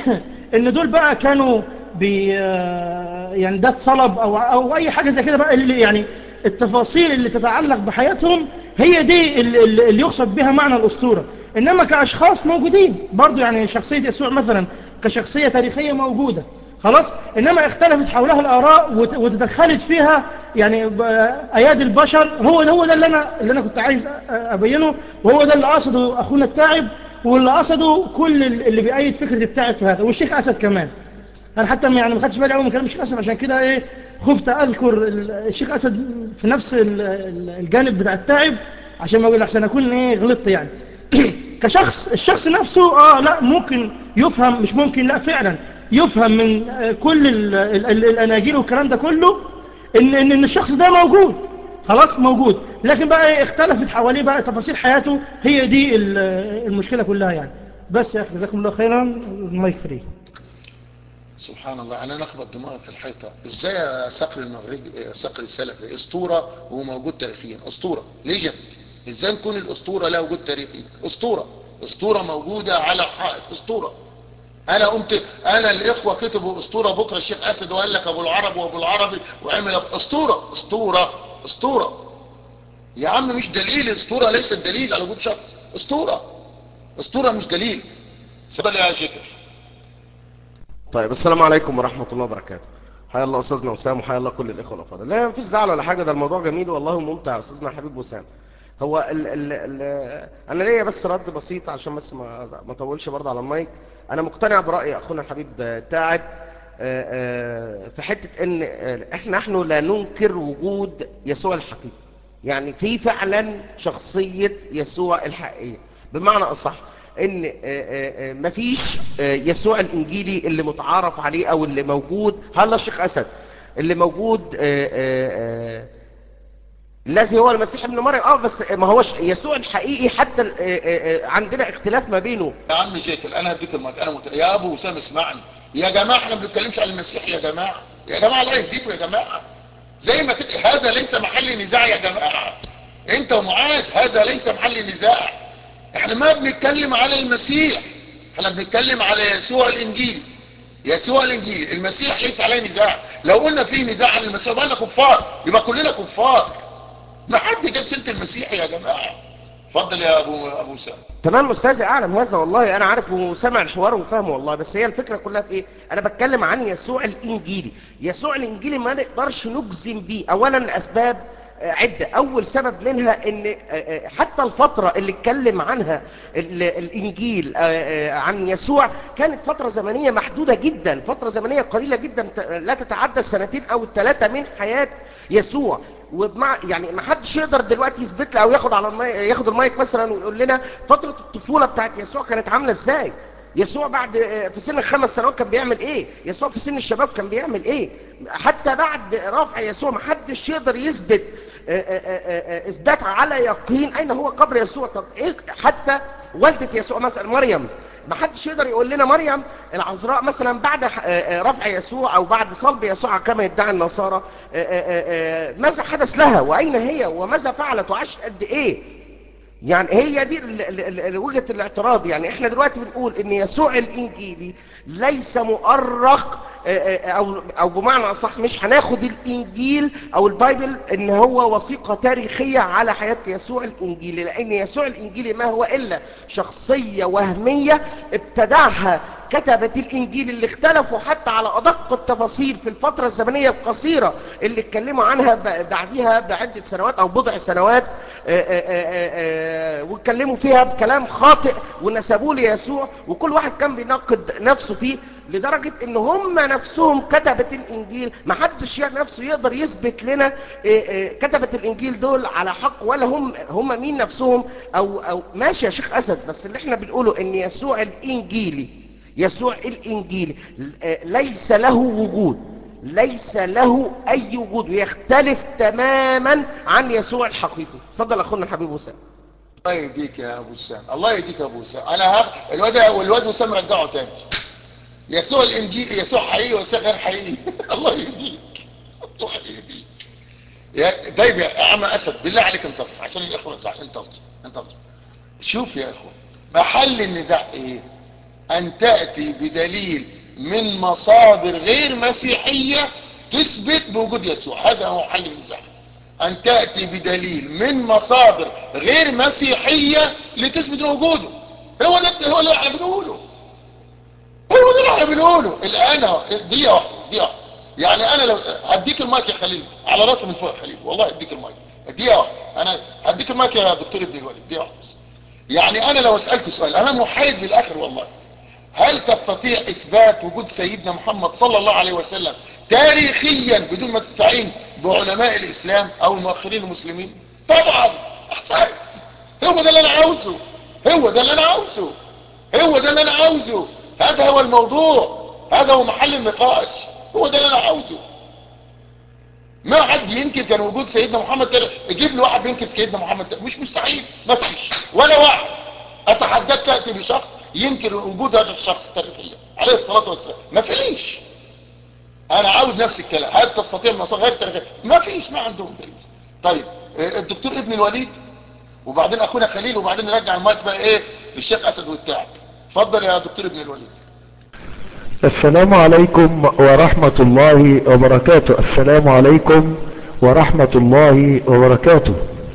إن دول بقى كانوا بي يعني ده اتصلب أو, أو أي حاجة زي كده بقى اللي يعني التفاصيل اللي تتعلق بحياتهم هي دي اللي, اللي يقصد بها معنى الأسطورة إنما كأشخاص موجودين برضو يعني شخصية يسوع مثلا كشخصية تاريخية موجودة خلاص إنما اختلفت حولها الآراء وت- وتدخلت فيها يعني ب- أيادي البشر هو ده هو ده اللي أنا اللي أنا كنت عايز أ- أبينه وهو ده اللي قصده أخونا التاعب واللي قصده كل اللي بيأيد فكرة التاعب في هذا والشيخ أسد كمان انا حتى يعني ما خدتش بالي قوي من كلام الشيخ اسد عشان كده ايه خفت اذكر ال- الشيخ اسد في نفس ال- ال- الجانب بتاع التاعب عشان ما اقول احسن اكون ايه غلطت يعني كشخص الشخص نفسه اه لا ممكن يفهم مش ممكن لا فعلا يفهم من آه، كل ال ال ال الاناجيل والكلام ده كله ان ان إن الشخص ده موجود خلاص موجود لكن بقى إيه اختلفت حواليه بقى تفاصيل حياته هي دي ال- المشكله كلها يعني بس يا اخي جزاكم الله خيرا المايك فري سبحان الله انا نخبط دماغي في الحيطة ازاي يا صقر المغربي صقر السلفي اسطورة وموجود تاريخيا اسطورة ليجند ازاي نكون الاسطورة لها وجود تاريخي اسطورة اسطورة موجودة على حائط اسطورة انا قمت انا الاخوة كتبوا اسطورة بكرة الشيخ اسد وقال لك ابو العرب وابو العربي وعمل أب- اسطورة اسطورة اسطورة يا عم مش دليل اسطورة ليست دليل على وجود شخص اسطورة اسطورة مش دليل سبب يا شكر طيب السلام عليكم ورحمة الله وبركاته حيا الله أستاذنا وسام وحيا الله كل الإخوة الأفاضل لا مفيش زعل ولا حاجة ده الموضوع جميل والله ممتع يا أستاذنا حبيب وسام هو ال ال ال أنا ليا بس رد بسيط عشان بس ما ما اطولش برضه على المايك أنا مقتنع برأي أخونا الحبيب آه، تعب آه، آه، في حتة إن آه، إحنا نحن لا ننكر وجود يسوع الحقيقي يعني في فعلا شخصية يسوع الحقيقية بمعنى أصح ان آه، آه، آه، مفيش آه، يسوع الانجيلي اللي متعارف عليه او اللي موجود هلا الشيخ اسد اللي موجود آه، آه، آه، الذي هو المسيح ابن مريم اه بس ما هوش يسوع الحقيقي حتى آه، آه، آه، عندنا اختلاف ما بينه يا عم جيكل انا هديك المايك انا مت... يا ابو وسام اسمعني يا جماعة احنا ما بنتكلمش عن المسيح يا جماعة يا جماعة الله يهديكم يا جماعة زي ما كده هذا ليس محل نزاع يا جماعة انت ومعاذ هذا ليس محل نزاع احنا ما بنتكلم على المسيح احنا بنتكلم على يسوع الانجيلي يسوع الانجيلي المسيح ليس عليه نزاع لو قلنا فيه نزاع عن المسيح يبقى كفار يبقى كلنا كفار ما حد جاب سيره المسيح يا جماعه اتفضل يا ابو ابو سام تمام استاذي اعلم هذا والله انا عارف وسامع الحوار وفاهمه والله بس هي الفكره كلها في ايه انا بتكلم عن يسوع الانجيلي يسوع الانجيلي ما نقدرش نجزم بيه اولا الاسباب عدة أول سبب منها أن حتى الفترة اللي اتكلم عنها الإنجيل عن يسوع كانت فترة زمنية محدودة جدا فترة زمنية قليلة جدا لا تتعدى السنتين أو الثلاثة من حياة يسوع وبمع يعني ما حدش يقدر دلوقتي يثبت لي او ياخد على المايك ياخد المايك مثلا ويقول لنا فتره الطفوله بتاعت يسوع كانت عامله ازاي يسوع بعد في سن الخمس سنوات كان بيعمل ايه يسوع في سن الشباب كان بيعمل ايه حتى بعد رفع يسوع ما حدش يقدر يثبت اثبات على يقين اين هو قبر يسوع طب ايه حتى والدة يسوع مثلا مريم ما حدش يقدر يقول لنا مريم العذراء مثلا بعد رفع يسوع او بعد صلب يسوع كما يدعي النصارى ماذا حدث لها واين هي وماذا فعلت وعاشت قد ايه يعني هي دي وجهة الاعتراض يعني احنا دلوقتي بنقول ان يسوع الانجيلي ليس مؤرخ او او بمعنى اصح مش هناخد الانجيل او البايبل ان هو وثيقه تاريخيه على حياه يسوع الانجيلي لان يسوع الانجيلي ما هو الا شخصيه وهميه ابتدعها كتبة الانجيل اللي اختلفوا حتى على ادق التفاصيل في الفترة الزمنية القصيرة اللي اتكلموا عنها بعديها بعدة سنوات او بضع سنوات واتكلموا فيها بكلام خاطئ ونسبوه ليسوع وكل واحد كان بيناقض نفسه فيه لدرجة ان هم نفسهم كتبة الانجيل ما حدش نفسه يقدر يثبت لنا كتبة الانجيل دول على حق ولا هم هم مين نفسهم او او ماشي يا شيخ اسد بس اللي احنا بنقوله ان يسوع الانجيلي يسوع الانجيلي ليس له وجود ليس له اي وجود ويختلف تماما عن يسوع الحقيقي اتفضل اخونا الحبيب وسام الله يهديك يا ابو سام الله يهديك يا ابو سام انا ها الواد والواد وسام رجعه تاني يسوع الانجيل يسوع حقيقي ويسوع غير حقيقي الله يهديك الله يهديك يا طيب يا اعمى اسد بالله عليك انتصر عشان الاخوه صح انتصر انتصر شوف يا اخوه محل النزاع ايه ان تاتي بدليل من مصادر غير مسيحيه تثبت بوجود يسوع هذا هو محل النزاع ان تاتي بدليل من مصادر غير مسيحيه لتثبت وجوده هو ده هو اللي احنا بنقوله هو ده اللي احنا بنقوله الان اهو دقيقه واحده دقيقه واحده يعني انا لو هديك المايك يا خليل على راسي من فوق يا خليل والله اديك المايك دقيقه واحده انا هديك المايك يا دكتور ابن الوليد دقيقه واحده بس يعني انا لو اسالك سؤال انا محايد للاخر والله هل تستطيع اثبات وجود سيدنا محمد صلى الله عليه وسلم تاريخيا بدون ما تستعين بعلماء الاسلام او المؤخرين المسلمين طبعا احسنت هو ده اللي انا عاوزه هو ده اللي انا عاوزه هو ده اللي انا عاوزه هذا هو الموضوع هذا هو محل النقاش هو ده اللي انا عاوزه ما حد ينكر كان وجود سيدنا محمد تاريخ يجيب لي واحد بينكر سيدنا محمد تاريخ. مش مستحيل ما فيش ولا واحد اتحداك تاتي بشخص ينكر وجود هذا الشخص تاريخيا عليه الصلاه والسلام ما فيش انا عاوز نفس الكلام هل تستطيع المصادر غير تاريخيه ما فيش ما عندهم دليل طيب الدكتور ابن الوليد وبعدين اخونا خليل وبعدين نرجع المايك بقى ايه للشيخ اسد والتعب اتفضل يا دكتور ابن الوليد السلام عليكم ورحمة الله وبركاته السلام عليكم ورحمة الله وبركاته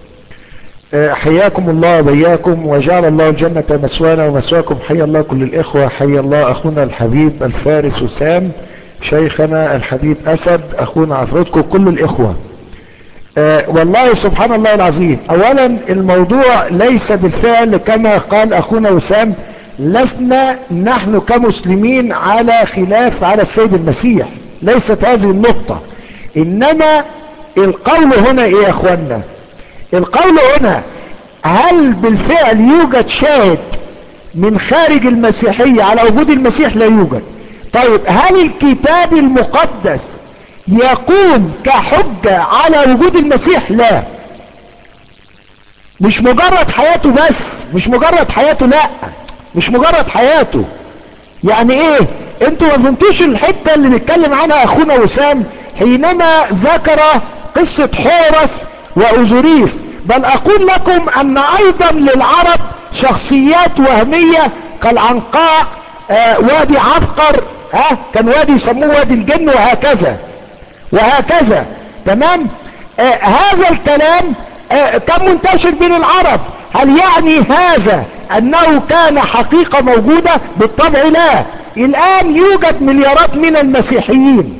حياكم الله وبياكم وجعل الله الجنة مسوانا ومسواكم حيا الله كل الإخوة حيا الله أخونا الحبيب الفارس وسام شيخنا الحبيب أسد أخونا عفرتكم كل الإخوة أه والله سبحان الله العظيم أولا الموضوع ليس بالفعل كما قال أخونا وسام لسنا نحن كمسلمين على خلاف على السيد المسيح ليست هذه النقطة إنما القول هنا إيه يا أخوانا القول هنا هل بالفعل يوجد شاهد من خارج المسيحية على وجود المسيح لا يوجد طيب هل الكتاب المقدس يقوم كحجة على وجود المسيح لا مش مجرد حياته بس مش مجرد حياته لا مش مجرد حياته يعني ايه انتوا ما فهمتوش الحتة اللي بيتكلم عنها اخونا وسام حينما ذكر قصة حورس وأوزوريس بل اقول لكم ان ايضا للعرب شخصيات وهمية كالعنقاء آه وادي عبقر ها كان وادي يسموه وادي الجن وهكذا وهكذا تمام آه هذا الكلام آه كان منتشر بين العرب هل يعني هذا انه كان حقيقة موجودة بالطبع لا الان يوجد مليارات من المسيحيين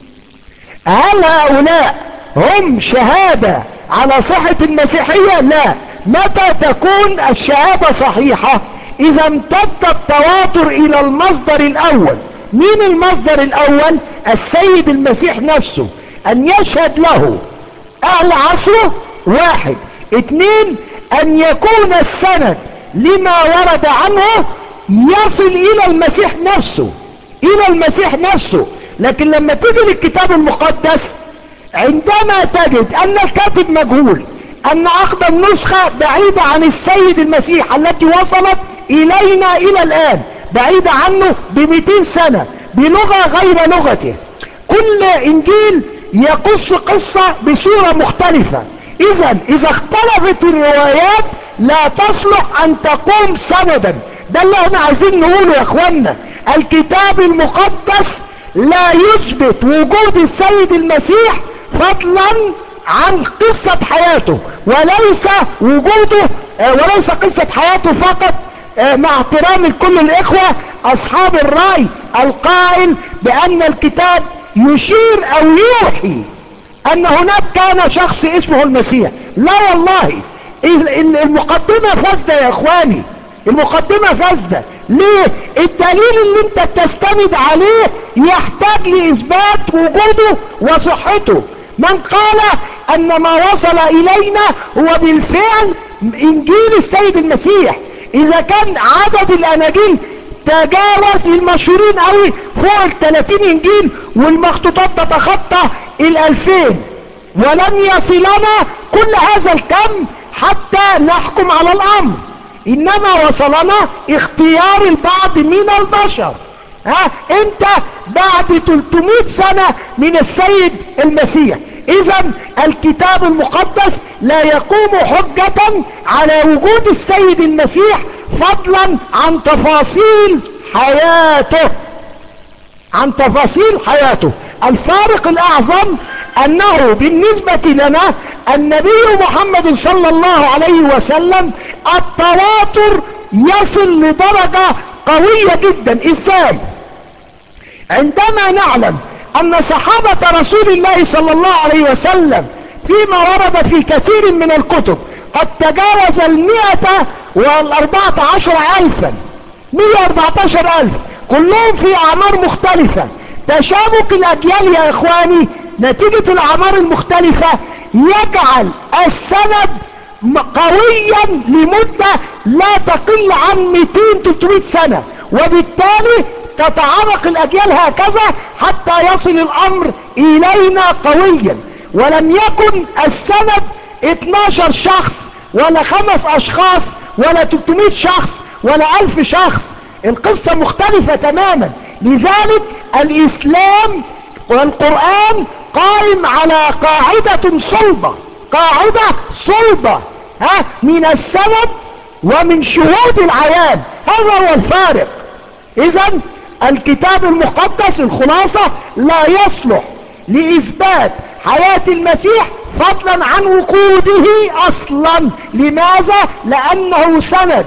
هل هؤلاء هم شهادة على صحة المسيحية لا متى تكون الشهادة صحيحة اذا امتد التواتر الى المصدر الاول مين المصدر الاول السيد المسيح نفسه ان يشهد له اهل عصره واحد اتنين ان يكون السند لما ورد عنه يصل الى المسيح نفسه الى المسيح نفسه لكن لما تيجي للكتاب المقدس عندما تجد ان الكاتب مجهول ان اقدم نسخة بعيدة عن السيد المسيح التي وصلت الينا الى الان بعيدة عنه بمئتين سنة بلغة غير لغته كل انجيل يقص قصة بصورة مختلفة اذا اذا اختلفت الروايات لا تصلح ان تقوم سندا ده اللي احنا عايزين نقوله يا اخوانا الكتاب المقدس لا يثبت وجود السيد المسيح فضلا عن قصة حياته وليس وجوده وليس قصة حياته فقط مع احترام لكل الاخوة اصحاب الرأي القائل بان الكتاب يشير او يوحي ان هناك كان شخص اسمه المسيح لا والله المقدمة فاسدة يا اخواني المقدمة فاسدة ليه الدليل اللي انت بتستند عليه يحتاج لاثبات وجوده وصحته من قال ان ما وصل الينا هو بالفعل انجيل السيد المسيح اذا كان عدد الاناجيل تجاوز المشهورين قوي فوق ال 30 انجيل والمخطوطات تتخطى ال 2000 ولن يصلنا كل هذا الكم حتى نحكم على الامر انما وصلنا اختيار البعض من البشر ها انت بعد 300 سنة من السيد المسيح اذا الكتاب المقدس لا يقوم حجة على وجود السيد المسيح فضلا عن تفاصيل حياته عن تفاصيل حياته الفارق الاعظم انه بالنسبة لنا النبي محمد صلى الله عليه وسلم التواتر يصل لدرجة قوية جدا ازاي عندما نعلم ان صحابة رسول الله صلى الله عليه وسلم فيما ورد في كثير من الكتب قد تجاوز المئة والاربعة عشر الفا مئة اربعتاشر الف كلهم في اعمار مختلفة تشابك الاجيال يا اخواني نتيجة الاعمار المختلفة يجعل السند قويا لمدة لا تقل عن 200-300 سنة وبالتالي تتعرق الاجيال هكذا حتى يصل الامر الينا قويا ولم يكن السند 12 شخص ولا خمس اشخاص ولا 300 شخص ولا 1000 شخص القصة مختلفة تماما لذلك الاسلام والقرآن قائم على قاعدة صلبة قاعدة صلبة ها من السند ومن شهود العيان هذا هو الفارق اذا الكتاب المقدس الخلاصة لا يصلح لإثبات حياة المسيح فضلا عن وقوده أصلا لماذا؟ لأنه سند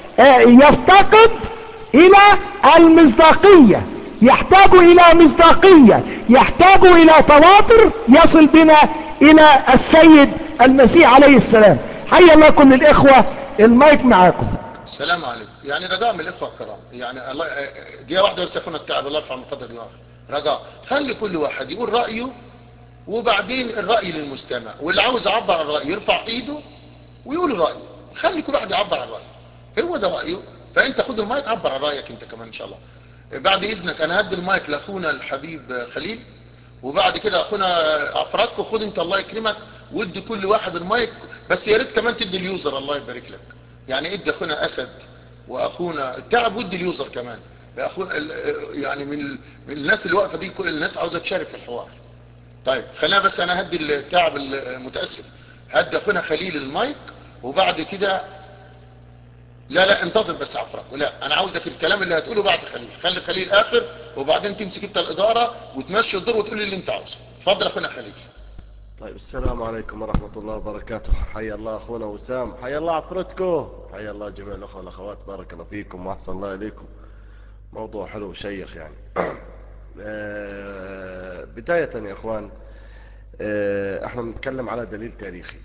يفتقد إلى المصداقية يحتاج إلى مصداقية يحتاج إلى تواتر يصل بنا إلى السيد المسيح عليه السلام حي الله كل الإخوة المايك معاكم السلام عليكم يعني رجاء من الاخوه الكرام يعني الله دقيقه واحده بس يكون التعب الله يرفع من قدر دماغه رجاء خلي كل واحد يقول رايه وبعدين الراي للمستمع واللي عاوز يعبر عن رايه يرفع ايده ويقول رايه خلي كل واحد يعبر عن رايه هو ده رايه فانت خد المايك عبر عن رايك انت كمان ان شاء الله بعد اذنك انا هدي المايك لاخونا الحبيب خليل وبعد كده اخونا افرادكم خد انت الله يكرمك وادي كل واحد المايك بس يا ريت كمان تدي اليوزر الله يبارك لك يعني ادي اخونا اسد واخونا التعب ودي اليوزر كمان يا أخو ال- يعني من ال- من الناس اللي واقفة دي كل الناس عاوزة تشارك في الحوار طيب خلينا بس أنا هدي التعب المتأسف هدي أخونا خليل المايك وبعد كده لا لا انتظر بس عفرك لا انا عاوزك الكلام اللي هتقوله بعد خليل خلي خليل اخر وبعدين تمسك انت الاداره وتمشي الدور وتقول لي اللي انت عاوزه اتفضل يا اخونا خليل طيب السلام عليكم ورحمة الله وبركاته حيا الله أخونا وسام حيا الله عفرتكم حيا الله جميع الأخوة والأخوات بارك الله فيكم وأحسن الله إليكم موضوع حلو وشيق يعني آه، بداية يا أخوان آه، احنا بنتكلم على دليل تاريخي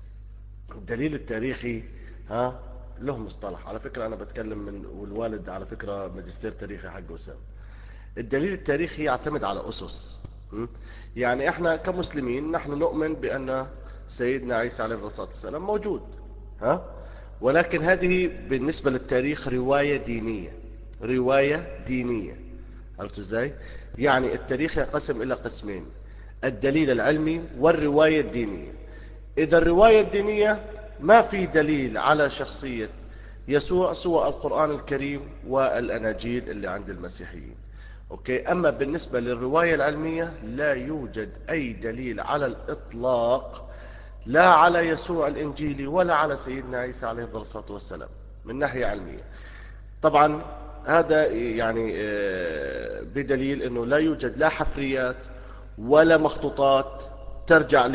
الدليل التاريخي ها له مصطلح على فكرة أنا بتكلم من والوالد على فكرة ماجستير تاريخي حق وسام الدليل التاريخي يعتمد على أسس م? يعني احنا كمسلمين نحن نؤمن بأن سيدنا عيسى عليه الصلاة والسلام موجود ها ولكن هذه بالنسبة للتاريخ رواية دينية رواية دينية عرفتوا ازاي يعني التاريخ ينقسم إلى قسمين الدليل العلمي والرواية الدينية إذا الرواية الدينية ما في دليل على شخصية يسوع سوى القرآن الكريم والأناجيل اللي عند المسيحيين أوكي أما بالنسبة للرواية العلمية لا يوجد أي دليل على الإطلاق لا على يسوع الإنجيلي ولا على سيدنا عيسى عليه الصلاة والسلام من ناحية علمية طبعا هذا يعني آه، بدليل أنه لا يوجد لا حفريات ولا مخطوطات ترجع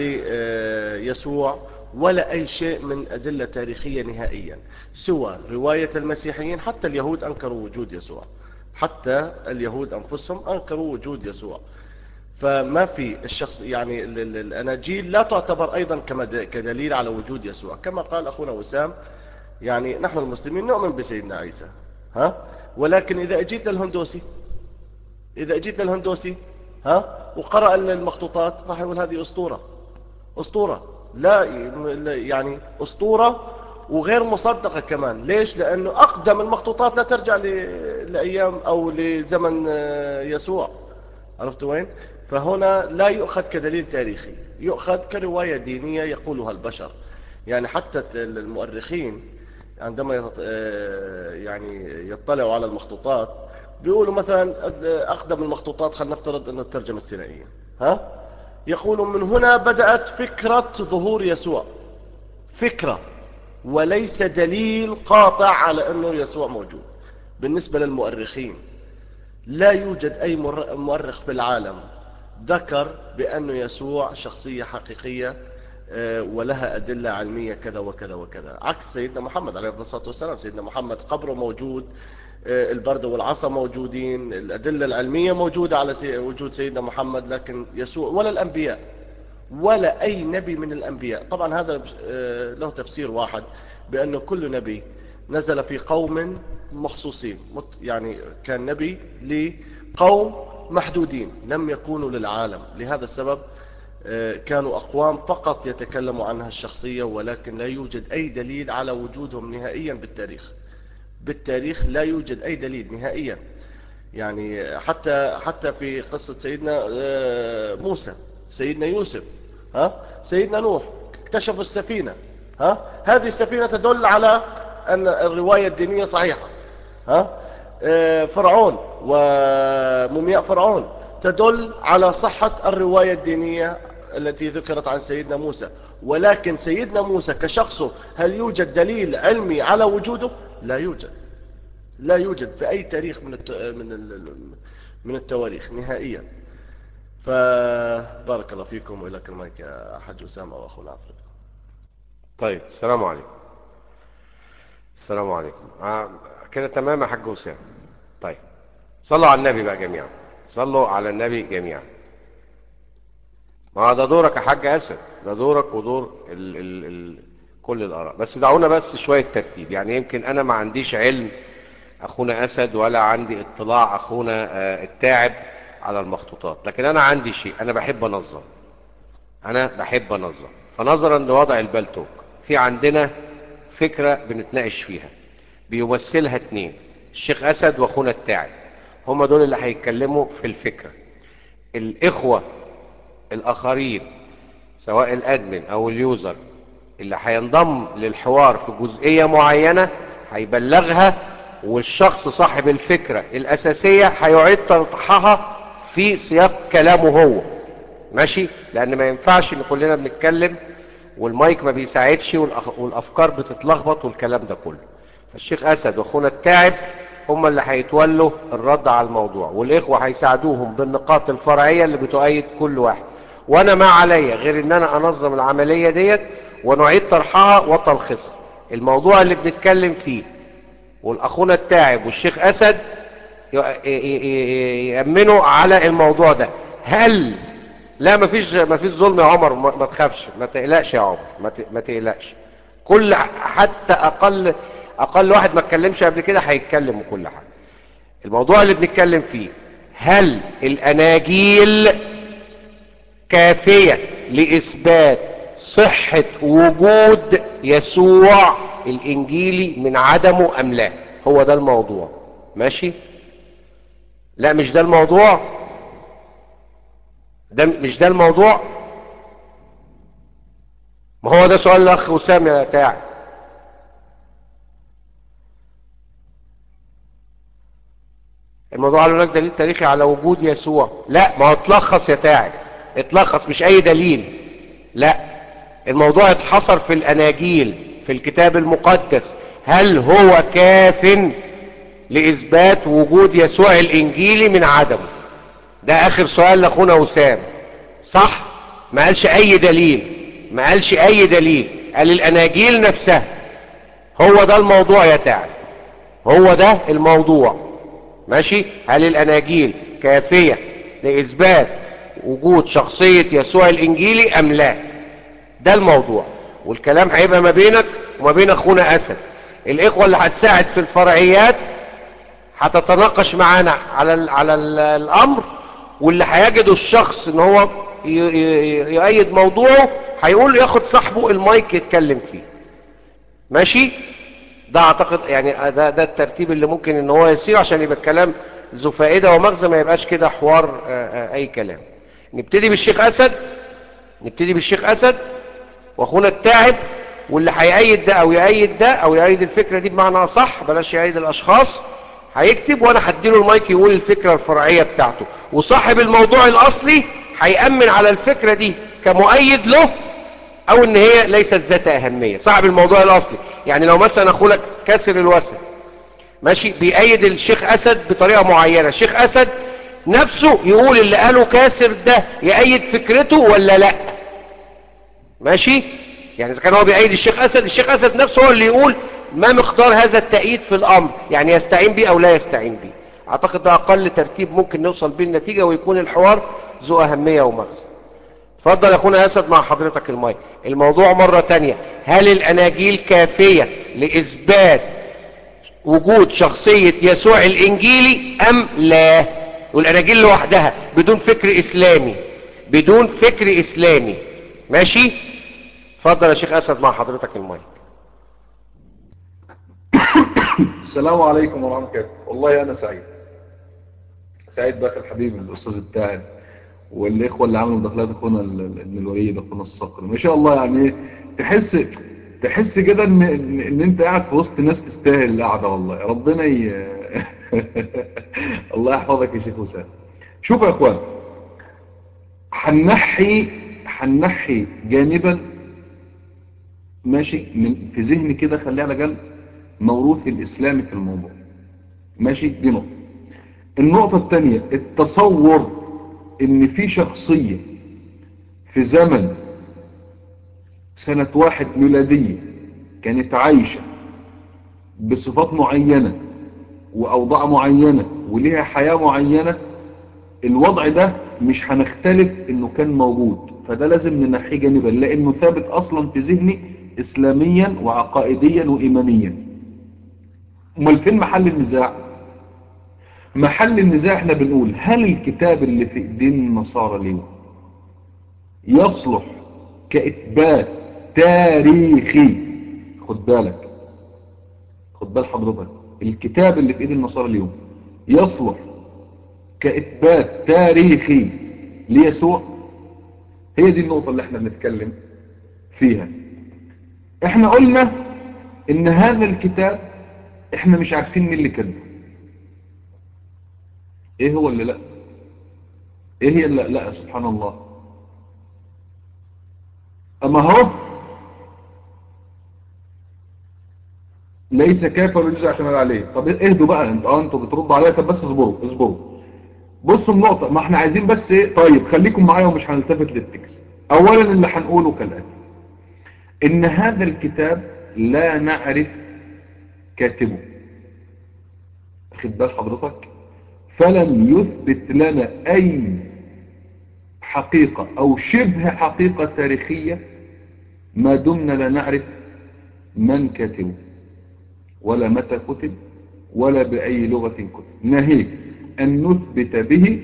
ليسوع ولا أي شيء من أدلة تاريخية نهائيا سوى رواية المسيحيين حتى اليهود أنكروا وجود يسوع حتى اليهود أنفسهم أنكروا وجود يسوع فما في الشخص يعني ال- ال- الأناجيل لا تعتبر أيضا كما د- كدليل على وجود يسوع كما قال أخونا وسام يعني نحن المسلمين نؤمن بسيدنا عيسى ها ولكن إذا أجيت للهندوسي إذا أجيت للهندوسي ها وقرأ المخطوطات راح يقول هذه أسطورة أسطورة لا لا- يعني أسطورة وغير مصدقة كمان ليش لأنه أقدم المخطوطات لا ترجع ل- لأيام أو لزمن آه، يسوع عرفت وين فهنا لا يؤخذ كدليل تاريخي يؤخذ كرواية دينية يقولها البشر يعني حتى المؤرخين عندما يط- آه، يعني يطلعوا على المخطوطات بيقولوا مثلا أقدم المخطوطات خلينا نفترض أنه الترجمة السينائية ها يقولوا من هنا بدأت فكرة ظهور يسوع فكرة وليس دليل قاطع على أنه يسوع موجود بالنسبة للمؤرخين لا يوجد أي مر- مؤرخ في العالم ذكر بأنه يسوع شخصية حقيقية آه، ولها أدلة علمية كذا وكذا وكذا عكس سيدنا محمد عليه الصلاة والسلام سيدنا محمد قبره موجود آه، البرد والعصا موجودين الأدلة العلمية موجودة على سي- وجود سيدنا محمد لكن يسوع ولا الأنبياء ولا أي نبي من الأنبياء طبعا هذا آه، له تفسير واحد بأنه كل نبي نزل في قوم مخصوصين مت- يعني كان نبي لقوم محدودين لم يكونوا للعالم لهذا السبب آه، كانوا أقوام فقط يتكلموا عنها الشخصية ولكن لا يوجد أي دليل على وجودهم نهائيا بالتاريخ بالتاريخ لا يوجد أي دليل نهائيا يعني حتى حتى في قصة سيدنا آه، موسى سيدنا يوسف ها سيدنا نوح اكتشفوا السفينة ها هذه السفينة تدل على أن الرواية الدينية صحيحة ها آه، فرعون ومومياء فرعون تدل على صحة الرواية الدينية التي ذكرت عن سيدنا موسى ولكن سيدنا موسى كشخصه هل يوجد دليل علمي على وجوده لا يوجد لا يوجد في أي تاريخ من الت... من ال... من التواريخ نهائيا فبارك الله فيكم وإلى كلمك يا حاج أسامة وأخونا عفريت طيب السلام عليكم السلام عليكم آه كده تمام يا حاج وسام طيب صلوا على النبي بقى جميعا صلوا على النبي جميعا ما ده دورك يا حاج اسد ده دورك ودور ال ال ال كل الاراء بس دعونا بس شويه ترتيب يعني يمكن انا ما عنديش علم اخونا اسد ولا عندي اطلاع اخونا آه التاعب على المخطوطات لكن انا عندي شيء انا بحب انظم انا بحب انظم فنظرا لوضع البلتوك في عندنا فكره بنتناقش فيها بيمثلها اتنين الشيخ اسد واخونا التاعب هم دول اللي هيتكلموا في الفكره الاخوه الاخرين سواء الادمن او اليوزر اللي هينضم للحوار في جزئيه معينه هيبلغها والشخص صاحب الفكرة الأساسية هيعيد طرحها في سياق كلامه هو ماشي لأن ما ينفعش إن كلنا بنتكلم والمايك ما بيساعدش والأخ- والأفكار بتتلخبط والكلام ده كله فالشيخ أسد وأخونا التاعب هم اللي هيتولوا الرد على الموضوع والإخوة هيساعدوهم بالنقاط الفرعية اللي بتؤيد كل واحد وأنا ما عليا غير إن أنا أنظم العملية ديت ونعيد طرحها وتلخيصها الموضوع اللي بنتكلم فيه والاخونا التاعب والشيخ اسد ي- ي- ي- يأمنوا على الموضوع ده هل لا مفيش مفيش ظلم يا عمر ما ما تخافش ما تقلقش يا عمر ما ت- ما تقلقش كل ح- حتى اقل اقل واحد ما اتكلمش قبل كده هيتكلم وكل حاجه الموضوع اللي بنتكلم فيه هل الاناجيل كافيه لاثبات صحه وجود يسوع الانجيلي من عدمه ام لا هو ده الموضوع ماشي لا مش ده الموضوع ده مش ده الموضوع ما هو ده سؤال الاخ وسام يا تاعب الموضوع قالوا لك دليل تاريخي على وجود يسوع لا ما هو اتلخص يا تاعب اتلخص مش اي دليل لا الموضوع اتحصر في الاناجيل في الكتاب المقدس هل هو كاف لاثبات وجود يسوع الانجيلي من عدمه ده اخر سؤال لاخونا وسام صح ما قالش اي دليل ما قالش اي دليل قال الاناجيل نفسها هو ده الموضوع يا تعب هو ده الموضوع ماشي هل الاناجيل كافيه لاثبات وجود شخصيه يسوع الانجيلي ام لا ده الموضوع والكلام هيبقى ما بينك وما بين اخونا اسد الاخوه اللي هتساعد في الفرعيات هتتناقش معانا على ال على ال الامر واللي هيجد الشخص ان هو ي- ي- يؤيد موضوعه هيقول ياخد صاحبه المايك يتكلم فيه ماشي ده اعتقد يعني ده ده الترتيب اللي ممكن ان هو يسير عشان يبقى الكلام ذو فائده ومغزى ما يبقاش كده حوار آه، آه، اي كلام نبتدي بالشيخ اسد نبتدي بالشيخ اسد واخونا التاعب واللي هيأيد ده او يأيد ده او يأيد الفكره دي بمعنى صح بلاش يأيد الاشخاص هيكتب وانا هديله المايك يقول الفكره الفرعيه بتاعته وصاحب الموضوع الاصلي هيأمن على الفكره دي كمؤيد له او ان هي ليست ذات اهميه صاحب الموضوع الاصلي يعني لو مثلا اخوك كاسر الوسط ماشي بيأيد الشيخ اسد بطريقه معينه الشيخ اسد نفسه يقول اللي قاله كاسر ده يأيد فكرته ولا لا ماشي يعني اذا كان هو بيأيد الشيخ اسد الشيخ اسد نفسه هو اللي يقول ما مقدار هذا التأييد في الامر يعني يستعين به او لا يستعين به اعتقد ده اقل ترتيب ممكن نوصل بيه النتيجه ويكون الحوار ذو اهميه ومغزى اتفضل يا اخونا اسد مع حضرتك المايك الموضوع مرة تانية هل الاناجيل كافية لاثبات وجود شخصية يسوع الانجيلي ام لا والاناجيل لوحدها بدون فكر اسلامي بدون فكر اسلامي ماشي اتفضل يا شيخ اسد مع حضرتك المايك السلام عليكم ورحمة الله وبركاته والله أنا سعيد سعيد باخر حبيب الأستاذ التاعب والإخوة اللي عملوا مداخلات أخونا ال- ال- ابن الوليد أخونا الصقر ما شاء الله يعني تحس تحس كده إن, إن, إن أنت قاعد في وسط ناس تستاهل القعدة والله ربنا ي... الله يحفظك يا شيخ وسام شوف يا إخوان هنحي هنحي جانبا ماشي من في ذهني كده خليه على جنب موروث الإسلامي في الموضوع ماشي دي نقطة النقطة الثانية التصور ان في شخصية في زمن سنة واحد ميلادية كانت عايشة بصفات معينة وأوضاع معينة وليها حياة معينة الوضع ده مش هنختلف انه كان موجود فده لازم ننحيه جانبا لانه ثابت اصلا في ذهني اسلاميا وعقائديا وايمانيا امال فين محل النزاع محل النزاع احنا بنقول هل الكتاب اللي في ايدين النصارى اليوم يصلح كاثبات تاريخي خد بالك خد بال حضرتك الكتاب اللي في ايد النصارى اليوم يصلح كاثبات تاريخي ليسوع هي دي النقطة اللي احنا بنتكلم فيها احنا قلنا ان هذا الكتاب احنا مش عارفين مين اللي كاتبه ايه هو اللي لا ايه هي اللي لا سبحان الله اما هو ليس كافر ويجوز اعتماد عليه طب اهدوا بقى انت اه انتوا بتردوا عليا طب بس اصبروا اصبروا بصوا النقطة ما احنا عايزين بس ايه طيب خليكم معايا ومش هنلتفت للتكست اولا اللي هنقوله كالاتي ان هذا الكتاب لا نعرف كاتبه خد بال حضرتك فلن يثبت لنا اي حقيقة او شبه حقيقة تاريخية ما دمنا لا نعرف من كاتبه ولا متى كتب ولا بأي لغة كتب ناهيك أن نثبت به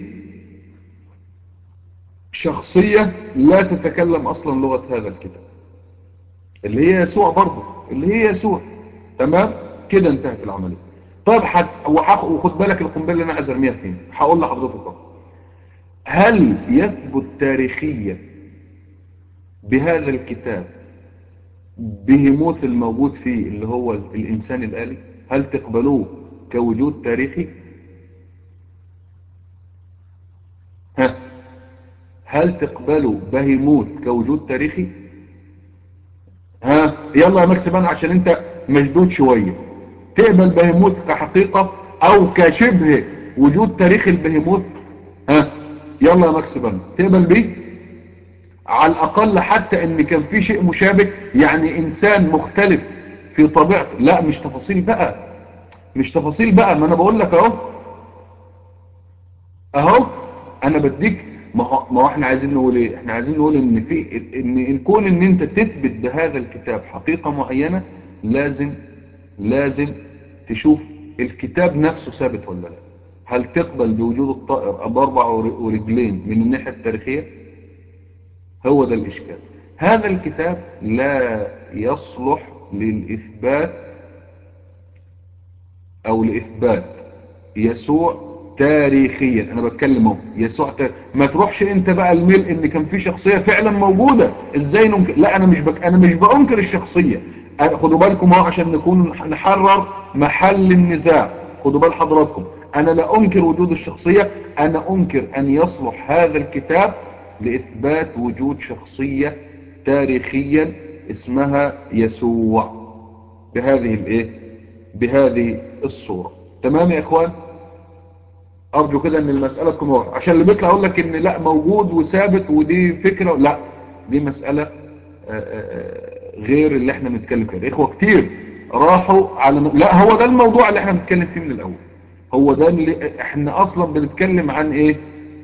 شخصية لا تتكلم أصلا لغة هذا الكتاب اللي هي يسوع برضه اللي هي يسوع تمام كده انتهت العملية طيب حس... وحق... وخد بالك القنبله اللي انا عايز ارميها فين هقول لحضرتك اهو هل يثبت تاريخيا بهذا الكتاب بهموث الموجود فيه اللي هو الإنسان الآلي هل تقبلوه كوجود تاريخي ها هل تقبلوا بهيموث كوجود تاريخي ها يلا يا مكسبان عشان انت مشدود شوية تقبل بهيموث كحقيقة او كشبه وجود تاريخ البهيموث ها يلا يا مكسبان تقبل بيه على الاقل حتى ان كان في شيء مشابه يعني انسان مختلف في طبيعته لا مش تفاصيل بقى مش تفاصيل بقى ما انا بقول لك اهو اهو انا بديك ما هو ما هو احنا عايزين نقول ايه احنا عايزين نقول ان في ان ان كون ان انت تثبت بهذا الكتاب حقيقة معينة لازم لازم تشوف الكتاب نفسه ثابت ولا لا هل تقبل بوجود الطائر باربع ورجلين من الناحية التاريخية هو ده الاشكال هذا الكتاب لا يصلح للاثبات او لاثبات يسوع تاريخيا انا بتكلم اهو يسوع تاريخ. ما تروحش انت بقى الميل ان كان في شخصيه فعلا موجوده ازاي ننكر لا انا مش بك... انا مش بانكر الشخصيه خدوا بالكم اهو عشان نكون نحرر محل النزاع خدوا بال حضراتكم انا لا انكر وجود الشخصيه انا انكر ان يصلح هذا الكتاب لاثبات وجود شخصيه تاريخيا اسمها يسوع بهذه الايه بهذه الصوره تمام يا اخوان ارجو كده ان المسألة تكون واضحة عشان اللي بيطلع اقول لك ان لا موجود وثابت ودي فكرة لا دي مسألة غير اللي احنا بنتكلم فيها الاخوة كتير راحوا على م... لا هو ده الموضوع اللي احنا بنتكلم فيه من الاول هو ده اللي احنا اصلا بنتكلم عن ايه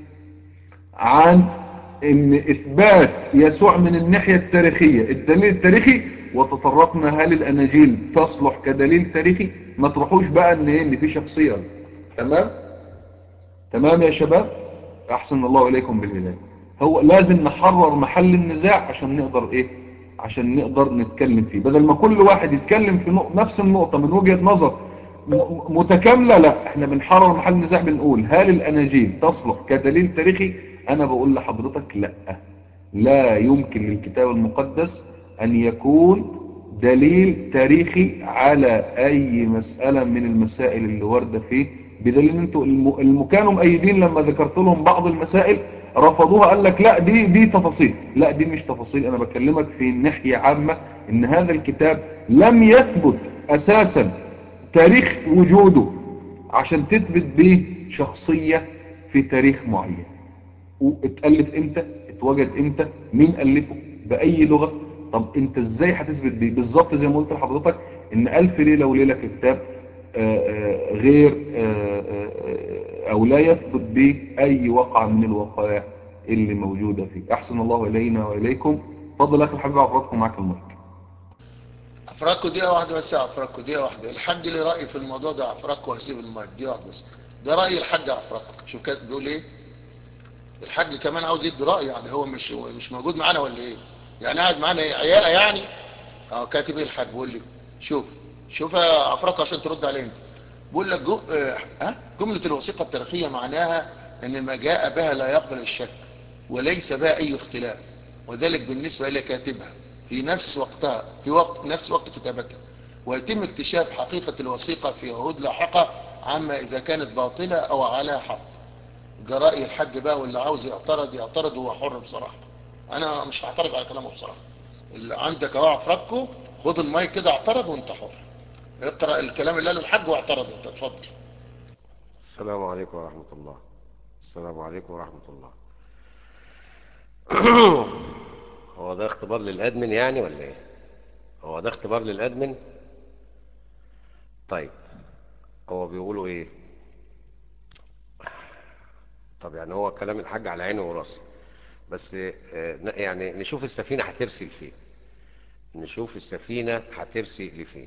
عن ان اثبات يسوع من الناحية التاريخية الدليل التاريخي وتطرقنا هل الاناجيل تصلح كدليل تاريخي ما تروحوش بقى ان ايه ان في شخصية تمام تمام يا شباب احسن الله اليكم بالهدايه هو لازم نحرر محل النزاع عشان نقدر ايه عشان نقدر نتكلم فيه بدل ما كل واحد يتكلم في نق... نفس النقطة من وجهة نظر م... متكاملة لا احنا بنحرر محل النزاع بنقول هل الاناجيل تصلح كدليل تاريخي انا بقول لحضرتك لا لا يمكن للكتاب المقدس ان يكون دليل تاريخي على اي مسألة من المسائل اللي واردة فيه بدليل ان انتوا الم... كانوا مؤيدين لما ذكرت لهم بعض المسائل رفضوها قال لك لا دي دي تفاصيل لا دي مش تفاصيل انا بكلمك في ناحية عامة ان هذا الكتاب لم يثبت اساسا تاريخ وجوده عشان تثبت به شخصية في تاريخ معين اتألف امتى اتوجد امتى مين ألفه بأي لغة طب انت ازاي هتثبت بيه بالظبط زي ما قلت لحضرتك ان ألف ليلة وليلة كتاب غير او لا يثبت به اي وقع من الوقائع اللي موجودة فيه احسن الله الينا واليكم فضل اخي الحبيب عفراتكم معك المايك افراكو دقيقة واحدة بس يا افراكو دقيقة واحدة الحاج لي رأي في الموضوع ده افراكو هسيب المايك دقيقة واحدة بس ده رأي الحاج افراكو شوف كاتب بيقول ايه الحاج كمان عاوز يدي رأي يعني هو مش مش موجود معانا ولا ايه يعني قاعد معانا ايه عيالة يعني اه كاتب ايه الحاج بيقول لي شوف شوف يا افراكو عشان ترد عليه انت بقول لك جو... آه... جملة الوثيقة التاريخية معناها ان ما جاء بها لا يقبل الشك وليس بها اي اختلاف وذلك بالنسبة الى كاتبها في نفس وقتها في وقت نفس وقت كتابتها ويتم اكتشاف حقيقة الوثيقة في عهود لاحقة عما إذا كانت باطلة أو على حق ده رأي الحاج بقى واللي عاوز يعترض يعترض وهو حر بصراحة أنا مش هعترض على كلامه بصراحة اللي عندك اهو عفركه خد المايك كده اعترض وانت حر اقرأ الكلام اللي قاله الحاج واعترض انت اتفضل السلام عليكم ورحمة الله السلام عليكم ورحمة الله هو ده اختبار للأدمن يعني ولا ايه هو ده اختبار للأدمن طيب هو بيقولوا ايه طب يعني هو كلام الحاج على عيني وراسي بس آه، ن- يعني نشوف السفينة هترسي لفين نشوف السفينة هترسي لفين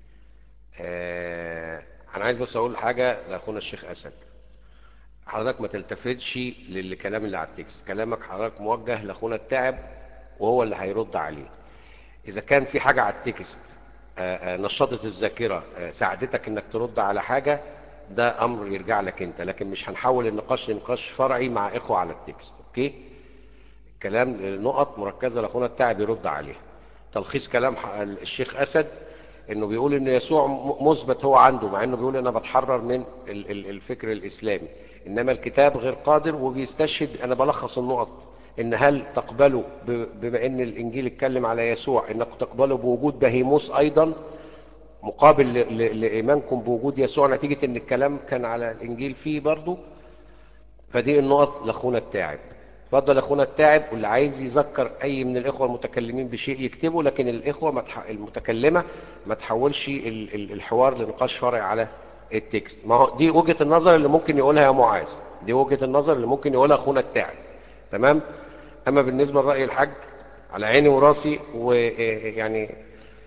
آه، انا عايز بس اقول حاجة لاخونا الشيخ اسد حضرتك ما تلتفتش للكلام اللي على التكست كلامك حضرتك موجه لاخونا التعب وهو اللي هيرد عليه اذا كان في حاجة على التكست آه، آه، نشطت الذاكرة آه، ساعدتك انك ترد على حاجة ده امر يرجع لك انت لكن مش هنحول النقاش لنقاش فرعي مع اخوة على التكست اوكي كلام نقط مركزة لاخونا التعب يرد عليها تلخيص كلام ح- الشيخ اسد انه بيقول ان يسوع م- مثبت هو عنده مع انه بيقول انا بتحرر من ال- ال- الفكر الاسلامي انما الكتاب غير قادر وبيستشهد انا بلخص النقط ان هل تقبلوا ب- بما ان الانجيل اتكلم على يسوع انكم تقبلوا بوجود بهيموس ايضا مقابل ل- ل- لايمانكم بوجود يسوع نتيجة ان الكلام كان على الانجيل فيه برضو فدي النقط لاخونا التاعب اتفضل اخونا التاعب واللي عايز يذكر اي من الاخوه المتكلمين بشيء يكتبه لكن الاخوه ما تح... المتكلمه ما تحولش ال... ال- الحوار لنقاش فرعي على التكست ما هو دي وجهه النظر اللي ممكن يقولها يا معاذ دي وجهه النظر اللي ممكن يقولها اخونا التاعب تمام اما بالنسبه لراي الحاج على عيني وراسي ويعني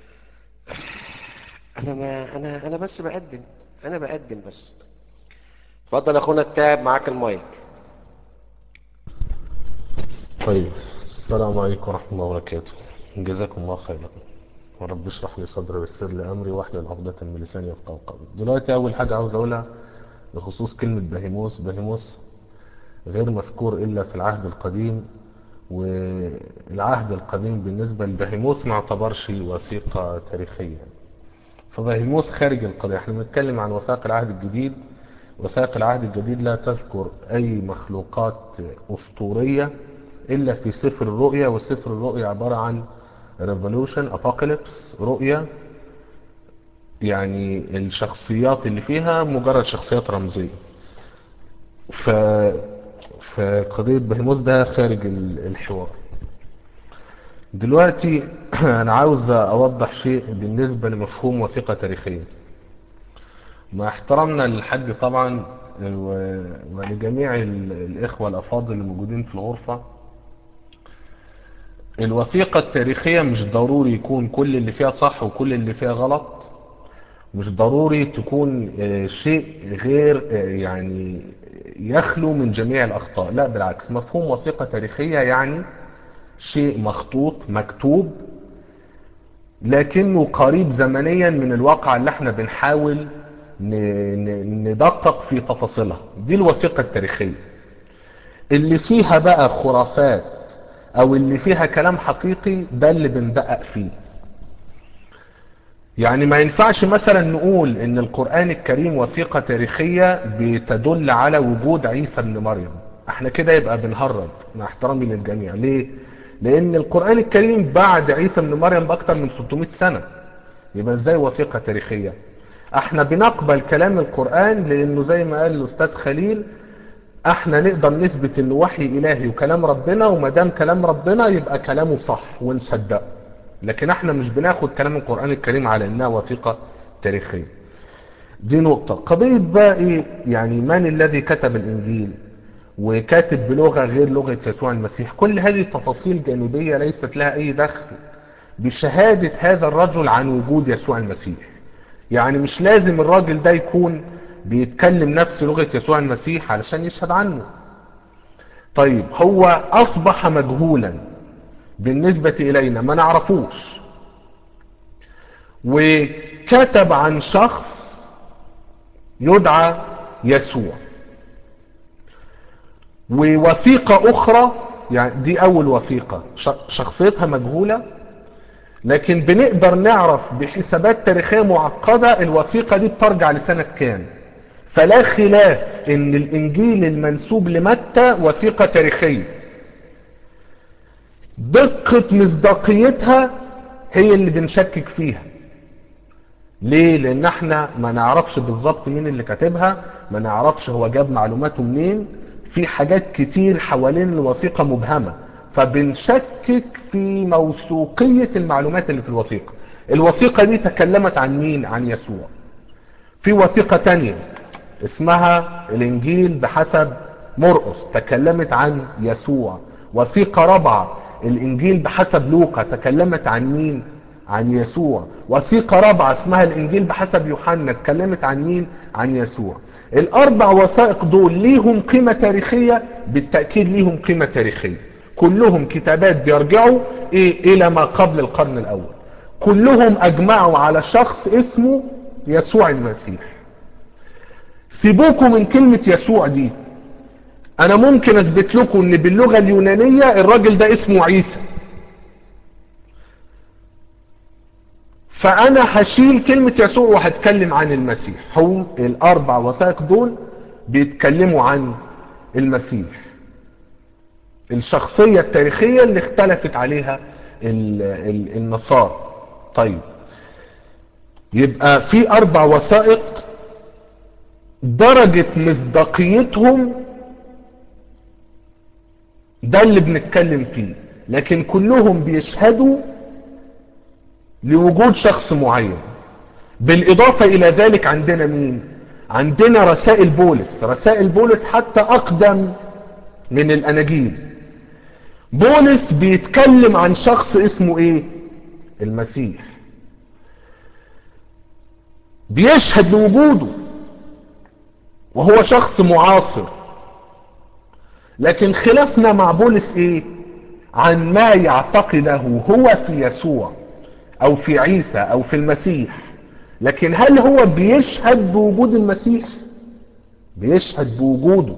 انا ما انا انا بس بقدم انا بقدم بس اتفضل اخونا التاعب معاك المايك طيب السلام عليكم ورحمة الله وبركاته جزاكم الله خيرا ورب اشرح لي صدري ويسر لي امري واحلل عقدة من لساني يفقهوا قولي دلوقتي اول حاجة عاوز اقولها بخصوص كلمة بهيموس بهيموس غير مذكور الا في العهد القديم والعهد القديم بالنسبة لبهيموس ما اعتبرش وثيقة تاريخية فبهيموس خارج القضية احنا بنتكلم عن وثائق العهد الجديد وثائق العهد الجديد لا تذكر اي مخلوقات اسطورية الا في سفر الرؤيا وسفر الرؤيا عبارة عن revolution apocalypse رؤيا يعني الشخصيات اللي فيها مجرد شخصيات رمزية ف فقضية بهيموس ده خارج ال- الحوار دلوقتي انا عاوز اوضح شيء بالنسبة لمفهوم وثيقة تاريخية مع احترامنا للحج طبعا و- ولجميع ال- الاخوة الافاضل الموجودين في الغرفة الوثيقة التاريخية مش ضروري يكون كل اللي فيها صح وكل اللي فيها غلط مش ضروري تكون آه، شيء غير آه، يعني يخلو من جميع الأخطاء لا بالعكس مفهوم وثيقة تاريخية يعني شيء مخطوط مكتوب لكنه قريب زمنيا من الواقع اللي احنا بنحاول ن- ن- ندقق في تفاصيلها دي الوثيقة التاريخية اللي فيها بقى خرافات او اللي فيها كلام حقيقي ده اللي بندقق فيه يعني ما ينفعش مثلا نقول ان القرآن الكريم وثيقة تاريخية بتدل على وجود عيسى ابن مريم احنا كده يبقى بنهرج مع احترامي للجميع ليه لان القرآن الكريم بعد عيسى ابن مريم باكتر من 600 سنة يبقى ازاي وثيقة تاريخية احنا بنقبل كلام القرآن لانه زي ما قال الاستاذ خليل احنا نقدر نثبت انه وحي الهي وكلام ربنا وما دام كلام ربنا يبقى كلامه صح ونصدقه لكن احنا مش بناخد كلام القرآن الكريم على انها وثيقة تاريخية دي نقطة قضية بقى ايه يعني من الذي كتب الانجيل وكاتب بلغة غير لغة يسوع المسيح كل هذه تفاصيل جانبية ليست لها اي دخل بشهادة هذا الرجل عن وجود يسوع المسيح يعني مش لازم الراجل ده يكون بيتكلم نفس لغة يسوع المسيح علشان يشهد عنه طيب هو اصبح مجهولا بالنسبة الينا ما نعرفوش وكتب عن شخص يدعى يسوع ووثيقة اخرى يعني دي اول وثيقة ش- شخصيتها مجهولة لكن بنقدر نعرف بحسابات تاريخية معقدة الوثيقة دي بترجع لسنة كام فلا خلاف ان الانجيل المنسوب لمتى وثيقة تاريخية دقة مصداقيتها هي اللي بنشكك فيها ليه لان احنا ما نعرفش بالظبط مين اللي كاتبها ما نعرفش هو جاب معلوماته منين في حاجات كتير حوالين الوثيقة مبهمة فبنشكك في موثوقية المعلومات اللي في الوثيقة الوثيقة دي تكلمت عن مين عن يسوع في وثيقة تانية اسمها الانجيل بحسب مرقس تكلمت عن يسوع وثيقة رابعة الانجيل بحسب لوقا تكلمت عن مين عن يسوع وثيقة رابعة اسمها الانجيل بحسب يوحنا اتكلمت عن مين عن يسوع الاربع وثائق دول ليهم قيمة تاريخية بالتأكيد ليهم قيمة تاريخية كلهم كتابات بيرجعوا ايه الى ما قبل القرن الاول كلهم اجمعوا على شخص اسمه يسوع المسيح سيبوكوا من كلمة يسوع دي انا ممكن اثبت لكم ان باللغة اليونانية الراجل ده اسمه عيسى فانا هشيل كلمة يسوع وهتكلم عن المسيح هم الاربع وثائق دول بيتكلموا عن المسيح الشخصية التاريخية اللي اختلفت عليها ال ال النصارى طيب يبقى في اربع وثائق درجة مصداقيتهم ده اللي بنتكلم فيه لكن كلهم بيشهدوا لوجود شخص معين بالاضافة الى ذلك عندنا مين عندنا رسائل بولس رسائل بولس حتى اقدم من الاناجيل بولس بيتكلم عن شخص اسمه ايه المسيح بيشهد لوجوده وهو شخص معاصر لكن خلافنا مع بولس ايه عن ما يعتقده هو في يسوع او في عيسى او في المسيح لكن هل هو بيشهد بوجود المسيح بيشهد بوجوده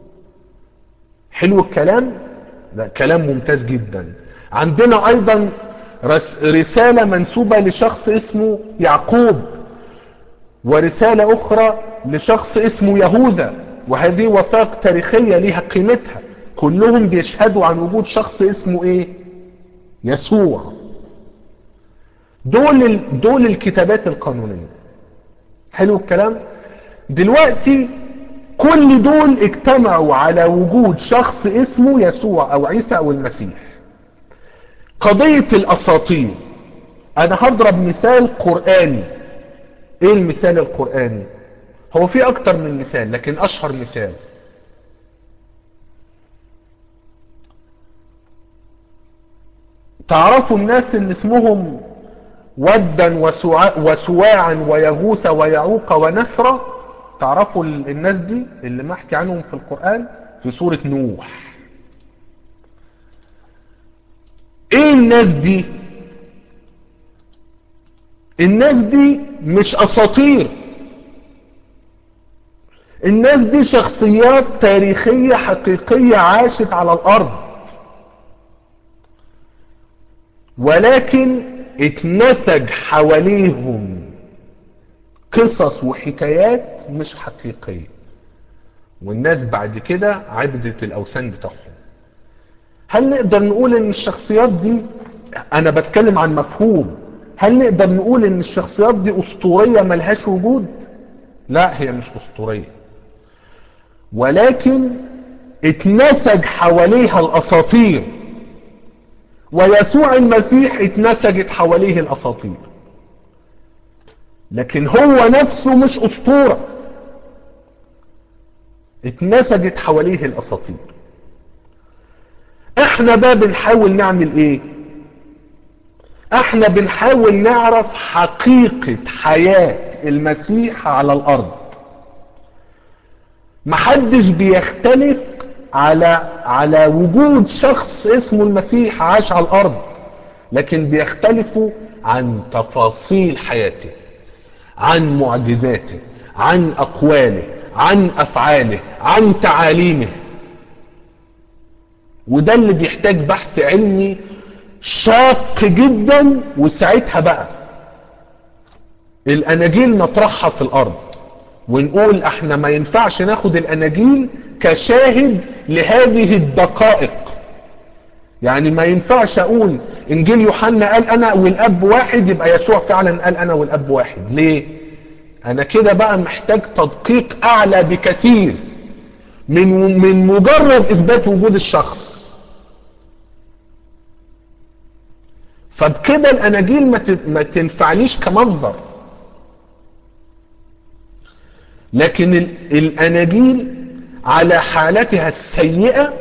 حلو الكلام ده كلام ممتاز جدا عندنا ايضا رسالة منسوبة لشخص اسمه يعقوب ورسالة اخرى لشخص اسمه يهوذا وهذه وثائق تاريخية لها قيمتها كلهم بيشهدوا عن وجود شخص اسمه ايه يسوع دول ال... دول الكتابات القانونية حلو الكلام دلوقتي كل دول اجتمعوا على وجود شخص اسمه يسوع او عيسى او المسيح قضية الاساطير انا هضرب مثال قرآني ايه المثال القرآني هو في اكتر من مثال لكن اشهر مثال تعرفوا الناس اللي اسمهم ودا وسواعا ويغوث ويعوق ونسرا تعرفوا الناس دي اللي محكي عنهم في القرآن في سورة نوح ايه الناس دي الناس دي مش اساطير الناس دي شخصيات تاريخية حقيقية عاشت على الارض ولكن اتنسج حواليهم قصص وحكايات مش حقيقية والناس بعد كده عبدت الاوثان بتاعهم هل نقدر نقول ان الشخصيات دي انا بتكلم عن مفهوم هل نقدر نقول ان الشخصيات دي اسطورية ملهاش وجود لا هي مش اسطورية ولكن اتنسج حواليها الاساطير ويسوع المسيح اتنسجت حواليه الاساطير لكن هو نفسه مش اسطورة اتنسجت حواليه الاساطير احنا بقى بنحاول نعمل ايه احنا بنحاول نعرف حقيقة حياة المسيح على الارض محدش بيختلف على على وجود شخص اسمه المسيح عاش على الارض لكن بيختلفوا عن تفاصيل حياته عن معجزاته عن اقواله عن افعاله عن تعاليمه وده اللي بيحتاج بحث علمي شاق جدا وساعتها بقى الاناجيل نطرحها في الارض ونقول احنا ما ينفعش ناخد الاناجيل كشاهد لهذه الدقائق يعني ما ينفعش اقول انجيل يوحنا قال انا والاب واحد يبقى يسوع فعلا قال انا والاب واحد ليه انا كده بقى محتاج تدقيق اعلى بكثير من من مجرد اثبات وجود الشخص فبكده الاناجيل ما ت- ما تنفعليش كمصدر لكن ال- الاناجيل على حالتها السيئه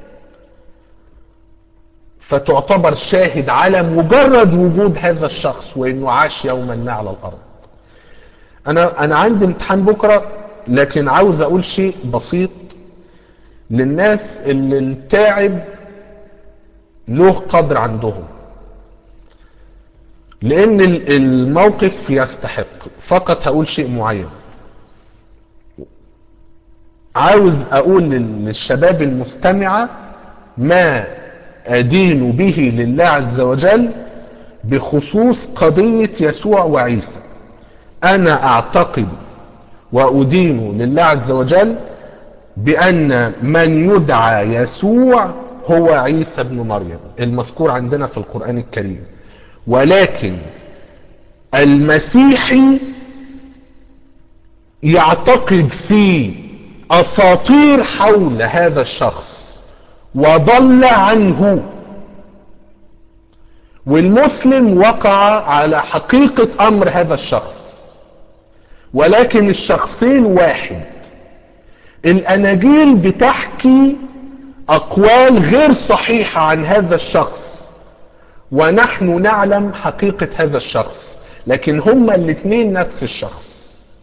فتعتبر شاهد على مجرد وجود هذا الشخص وانه عاش يوما ما على الارض انا انا عندي امتحان بكره لكن عاوز اقول شيء بسيط للناس اللي التاعب له قدر عندهم لان ال- الموقف يستحق فقط هقول شيء معين عاوز اقول لل- للشباب المستمعة ما ادين به لله عز وجل بخصوص قضية يسوع وعيسى انا اعتقد وادين لله عز وجل بان من يدعى يسوع هو عيسى ابن مريم المذكور عندنا في القرآن الكريم ولكن المسيحي يعتقد في اساطير حول هذا الشخص وضل عنه والمسلم وقع على حقيقة امر هذا الشخص ولكن الشخصين واحد الاناجيل بتحكي اقوال غير صحيحة عن هذا الشخص ونحن نعلم حقيقة هذا الشخص لكن هما الاثنين نفس الشخص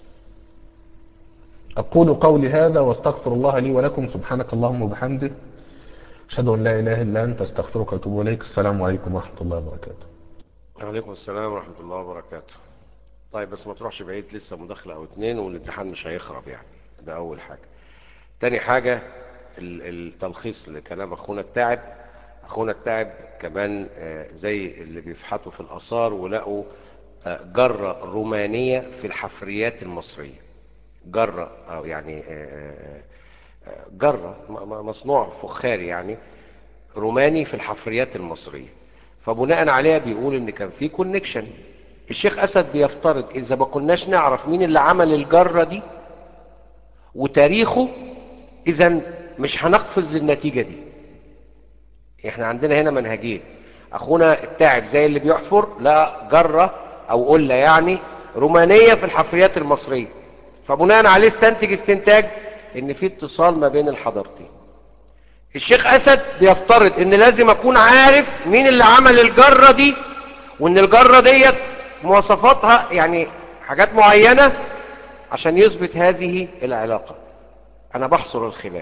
أقول قولي هذا واستغفر الله لي ولكم سبحانك اللهم وبحمدك أشهد أن لا إله إلا أنت استغفرك وأتوب إليك السلام عليكم ورحمة الله وبركاته وعليكم السلام ورحمة الله وبركاته طيب بس ما تروحش بعيد لسه مداخلة أو اتنين والامتحان مش هيخرب يعني ده أول حاجة تاني حاجة ال- التلخيص لكلام أخونا التاعب أخونا التاعب كمان آه، زي اللي بيفحطوا في الآثار ولقوا آه، جرة رومانية في الحفريات المصرية جرة أو يعني آه، آه، جرة م- م- مصنوع فخاري يعني روماني في الحفريات المصرية فبناء عليها بيقول ان كان في كونكشن الشيخ اسد بيفترض اذا ما كناش نعرف مين اللي عمل الجرة دي وتاريخه اذا مش هنقفز للنتيجة دي احنا عندنا هنا منهجين اخونا التاعب زي اللي بيحفر لا جرة او قلة يعني رومانية في الحفريات المصرية فبناء عليه استنتج استنتاج ان في اتصال ما بين الحضارتين الشيخ اسد بيفترض ان لازم اكون عارف مين اللي عمل الجرة دي وان الجرة ديت مواصفاتها يعني حاجات معينة عشان يثبت هذه العلاقة انا بحصر الخلاف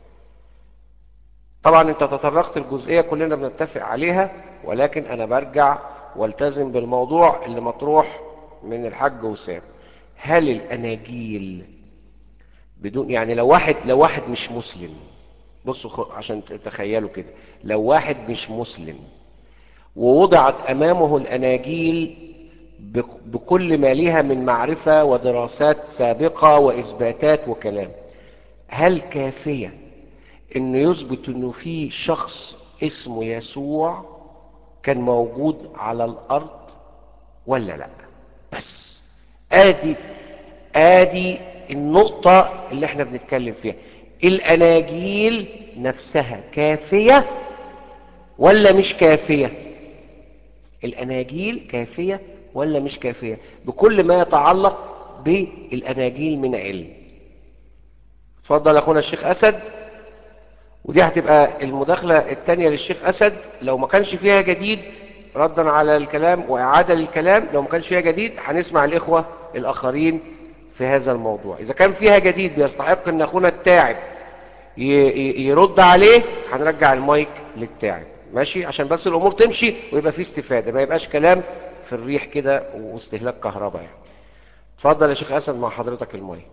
طبعا انت تطرقت الجزئية كلنا بنتفق عليها ولكن انا برجع والتزم بالموضوع اللي مطروح من الحاج وسام هل الاناجيل بدون يعني لو واحد لو واحد مش مسلم بصوا خ- عشان تتخيلوا كده لو واحد مش مسلم ووضعت امامه الاناجيل بك- بكل ما ليها من معرفة ودراسات سابقة واثباتات وكلام هل كافية انه يثبت انه في شخص اسمه يسوع كان موجود على الارض ولا لا بس ادي ادي النقطة اللي احنا بنتكلم فيها الاناجيل نفسها كافية ولا مش كافية الاناجيل كافية ولا مش كافية بكل ما يتعلق بالاناجيل من علم اتفضل اخونا الشيخ اسد ودي هتبقى المداخلة التانية للشيخ اسد لو ما كانش فيها جديد ردا على الكلام واعادة للكلام لو ما كانش فيها جديد هنسمع الاخوة الاخرين في هذا الموضوع اذا كان فيها جديد بيستحق ان اخونا التاعب ي- ي- يرد عليه هنرجع المايك للتاعب ماشي عشان بس الامور تمشي ويبقى فيه استفادة ما يبقاش كلام في الريح كده واستهلاك كهرباء يعني اتفضل يا شيخ اسد مع حضرتك المايك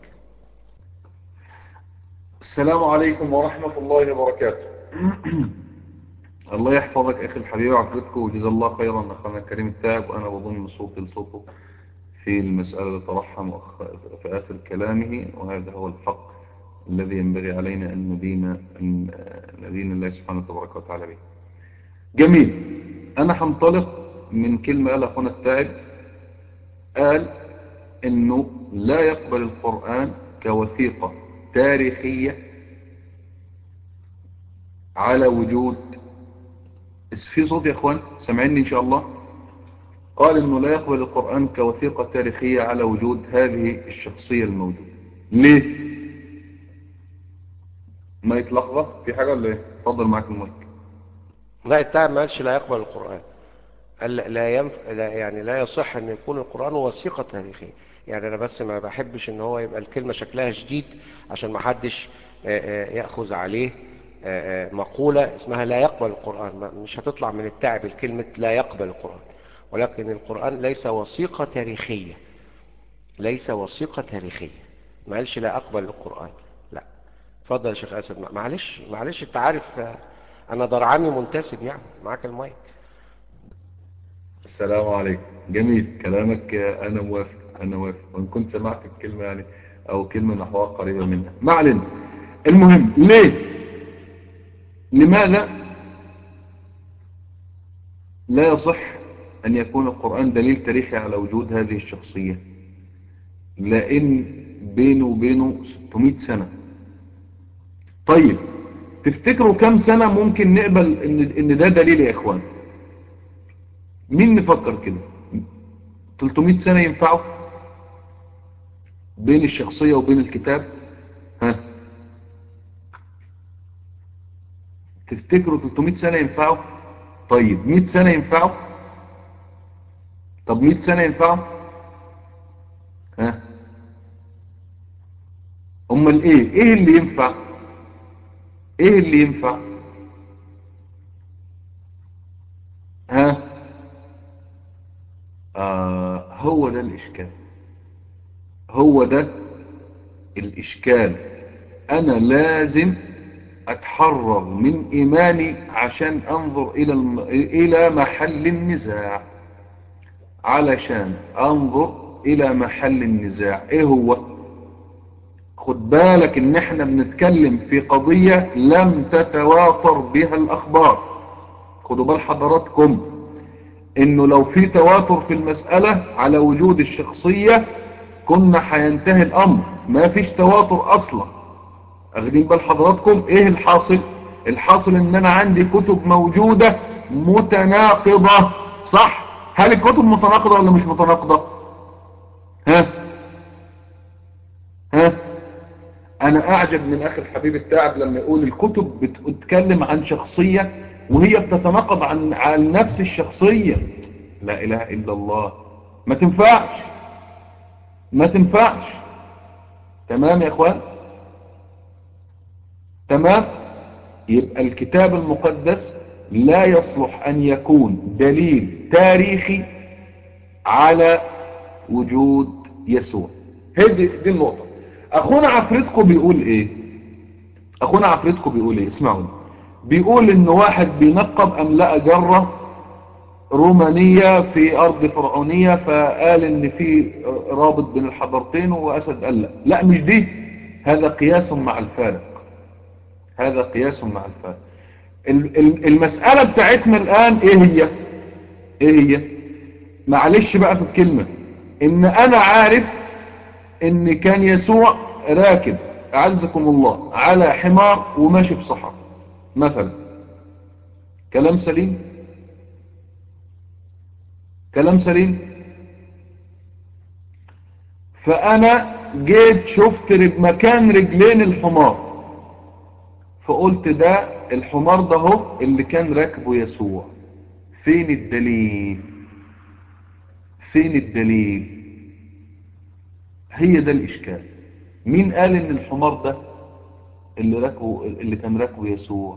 السلام عليكم ورحمة الله وبركاته الله يحفظك اخي الحبيب وعفرتكم وجزا الله خيرا اخانا الكريم التاعب وانا بضم صوتي لصوته في المسألة اللي طرحها مؤخ- في آخر كلامه وهذا هو الحق الذي ينبغي علينا أن ندين أن ندين الله سبحانه تبارك وتعالى به جميل أنا هنطلق من كلمة قال أخونا التاعب قال إنه لا يقبل القرآن كوثيقة تاريخية على وجود في صوت يا اخوان سامعيني ان شاء الله قال انه لا يقبل القرآن كوثيقة تاريخية على وجود هذه الشخصية الموجودة ليه ما يتلخبط في حاجة ولا ايه اتفضل معاك المايك لا التعب ما قالش لا يقبل القرآن قال لا ينف... لا يعني لا يصح ان يكون القرآن وثيقة تاريخية يعني انا بس ما بحبش ان هو يبقى الكلمة شكلها شديد عشان ما حدش آه، آه، يأخذ عليه آه، آه، مقولة اسمها لا يقبل القرآن ما- مش هتطلع من التعب الكلمة لا يقبل القرآن ولكن القرآن ليس وثيقة تاريخية ليس وثيقة تاريخية ما قالش لا أقبل القرآن لا اتفضل يا شيخ أسد معلش معلش انت عارف آه، انا درعامي منتسب يعني معاك المايك السلام عليكم جميل كلامك آه، انا موافق انا موافق وان كنت سمعت الكلمة يعني او كلمة نحوها قريبة منها ما علينا المهم ليه لماذا لا يصح أن يكون القرآن دليل تاريخي على وجود هذه الشخصية لأن بينه وبينه 600 سنة طيب تفتكروا كم سنة ممكن نقبل إن, إن ده دليل يا إخوان مين نفكر كده 300 سنة ينفعوا بين الشخصية وبين الكتاب ها تفتكروا 300 سنة ينفعوا طيب 100 سنة ينفعوا طب 100 سنة ينفعوا ها امال ايه ايه اللي ينفع ايه اللي ينفع ها آه هو ده الاشكال هو ده الاشكال انا لازم اتحرر من ايماني عشان انظر الى الم... الى محل النزاع علشان انظر الى محل النزاع ايه هو خد بالك ان احنا بنتكلم في قضية لم تتواتر بها الاخبار خدوا بال حضراتكم انه لو في تواتر في المسألة على وجود الشخصية كنا هينتهي الامر ما فيش تواتر اصلا اخدين بال حضراتكم ايه الحاصل الحاصل ان انا عندي كتب موجودة متناقضة صح هل الكتب متناقضة ولا مش متناقضة ها ها انا اعجب من اخي الحبيب التاعب لما يقول الكتب بتتكلم عن شخصية وهي بتتناقض عن عن نفس الشخصية لا اله الا الله ما تنفعش ما تنفعش تمام يا اخوان تمام يبقى الكتاب المقدس لا يصلح ان يكون دليل تاريخي على وجود يسوع هي دي, دي النقطة اخونا عفريتكم بيقول ايه اخونا عفريتكم بيقول ايه اسمعوا بيقول ان واحد بينقب ام لقى جرة رومانية في ارض فرعونية فقال ان في رابط بين الحضارتين واسد قال لا لا مش دي هذا قياس مع الفارق هذا قياس مع الفارق المسألة بتاعتنا الان ايه هي ايه هي معلش بقى في الكلمة ان انا عارف ان كان يسوع راكب اعزكم الله على حمار وماشي في صحراء مثلا كلام سليم كلام سليم فانا جيت شفت رج مكان رجلين الحمار فقلت ده الحمار ده هو اللي كان راكبه يسوع فين الدليل فين الدليل هي ده الاشكال مين قال ان الحمار ده اللي راكبه اللي كان راكبه يسوع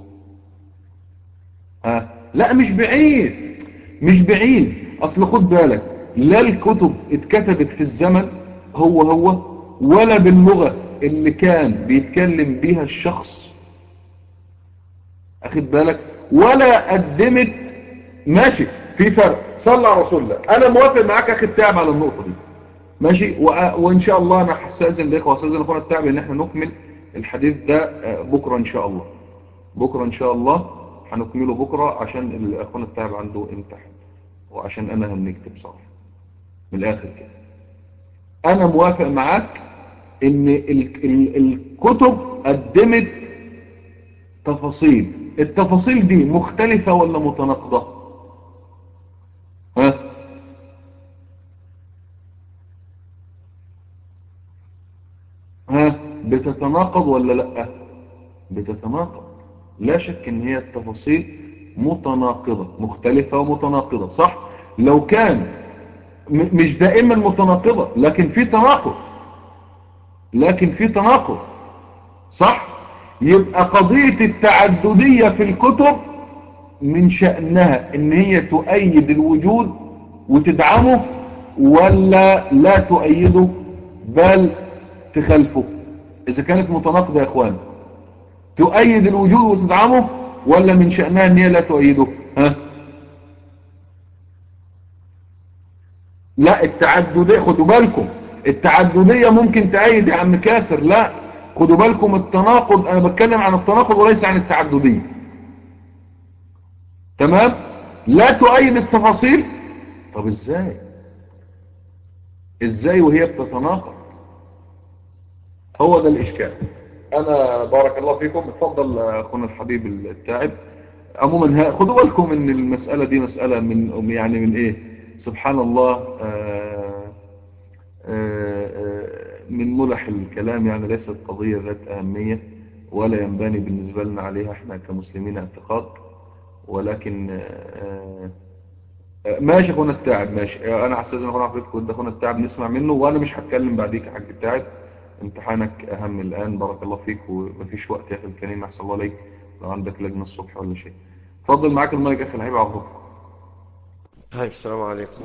ها لا مش بعيد مش بعيد اصل خد بالك لا الكتب اتكتبت في الزمن هو هو ولا باللغة اللي كان بيتكلم بيها الشخص اخد بالك ولا قدمت ماشي في فرق صلى على رسول الله انا موافق معاك اخي التعب على النقطة دي ماشي وأ- وان شاء الله انا هستاذن الاخوه واستاذن اخونا التعب ان احنا نكمل الحديث ده آه، بكره ان شاء الله بكره ان شاء الله هنكمله بكره عشان ال- اخونا التعب عنده امتحان وعشان انا هنكتب بصراحه من الاخر كده انا موافق معاك ان ال ال الكتب قدمت تفاصيل التفاصيل دي مختلفة ولا متناقضة ها ها بتتناقض ولا لا بتتناقض لا شك ان هي التفاصيل متناقضة مختلفة ومتناقضة صح لو كان م- مش دائما متناقضة لكن في تناقض لكن في تناقض صح يبقى قضية التعددية في الكتب من شأنها ان هي تؤيد الوجود وتدعمه ولا لا تؤيده بل تخلفه اذا كانت متناقضة يا اخوان تؤيد الوجود وتدعمه ولا من شأنها ان هي لا تؤيده ها لا التعددية خدوا بالكم التعددية ممكن تأيد يا عم كاسر لا خدوا بالكم التناقض انا بتكلم عن التناقض وليس عن التعددية تمام لا تؤيد التفاصيل طب ازاي ازاي وهي بتتناقض هو ده الاشكال انا بارك الله فيكم اتفضل اخونا الحبيب التاعب عموما ها- خدوا بالكم ان المسألة دي مسألة من يعني من ايه سبحان الله آه آه، آه، من ملح الكلام يعني ليست قضية ذات أهمية ولا ينبني بالنسبة لنا عليها احنا كمسلمين اعتقاد ولكن آه، آه، ماشي اخونا التاعب ماشي آه، انا هستاذن اخونا حضرتك وانت اخونا التاعب نسمع منه وانا مش هتكلم بعديك يا حاج التاعب امتحانك اهم الان بارك الله فيك ومفيش وقت يا اخي الكريم احسن الله عليك لو عندك لجنة الصبح ولا شيء اتفضل معاك المايك يا اخي الحبيب عفروتك طيب السلام عليكم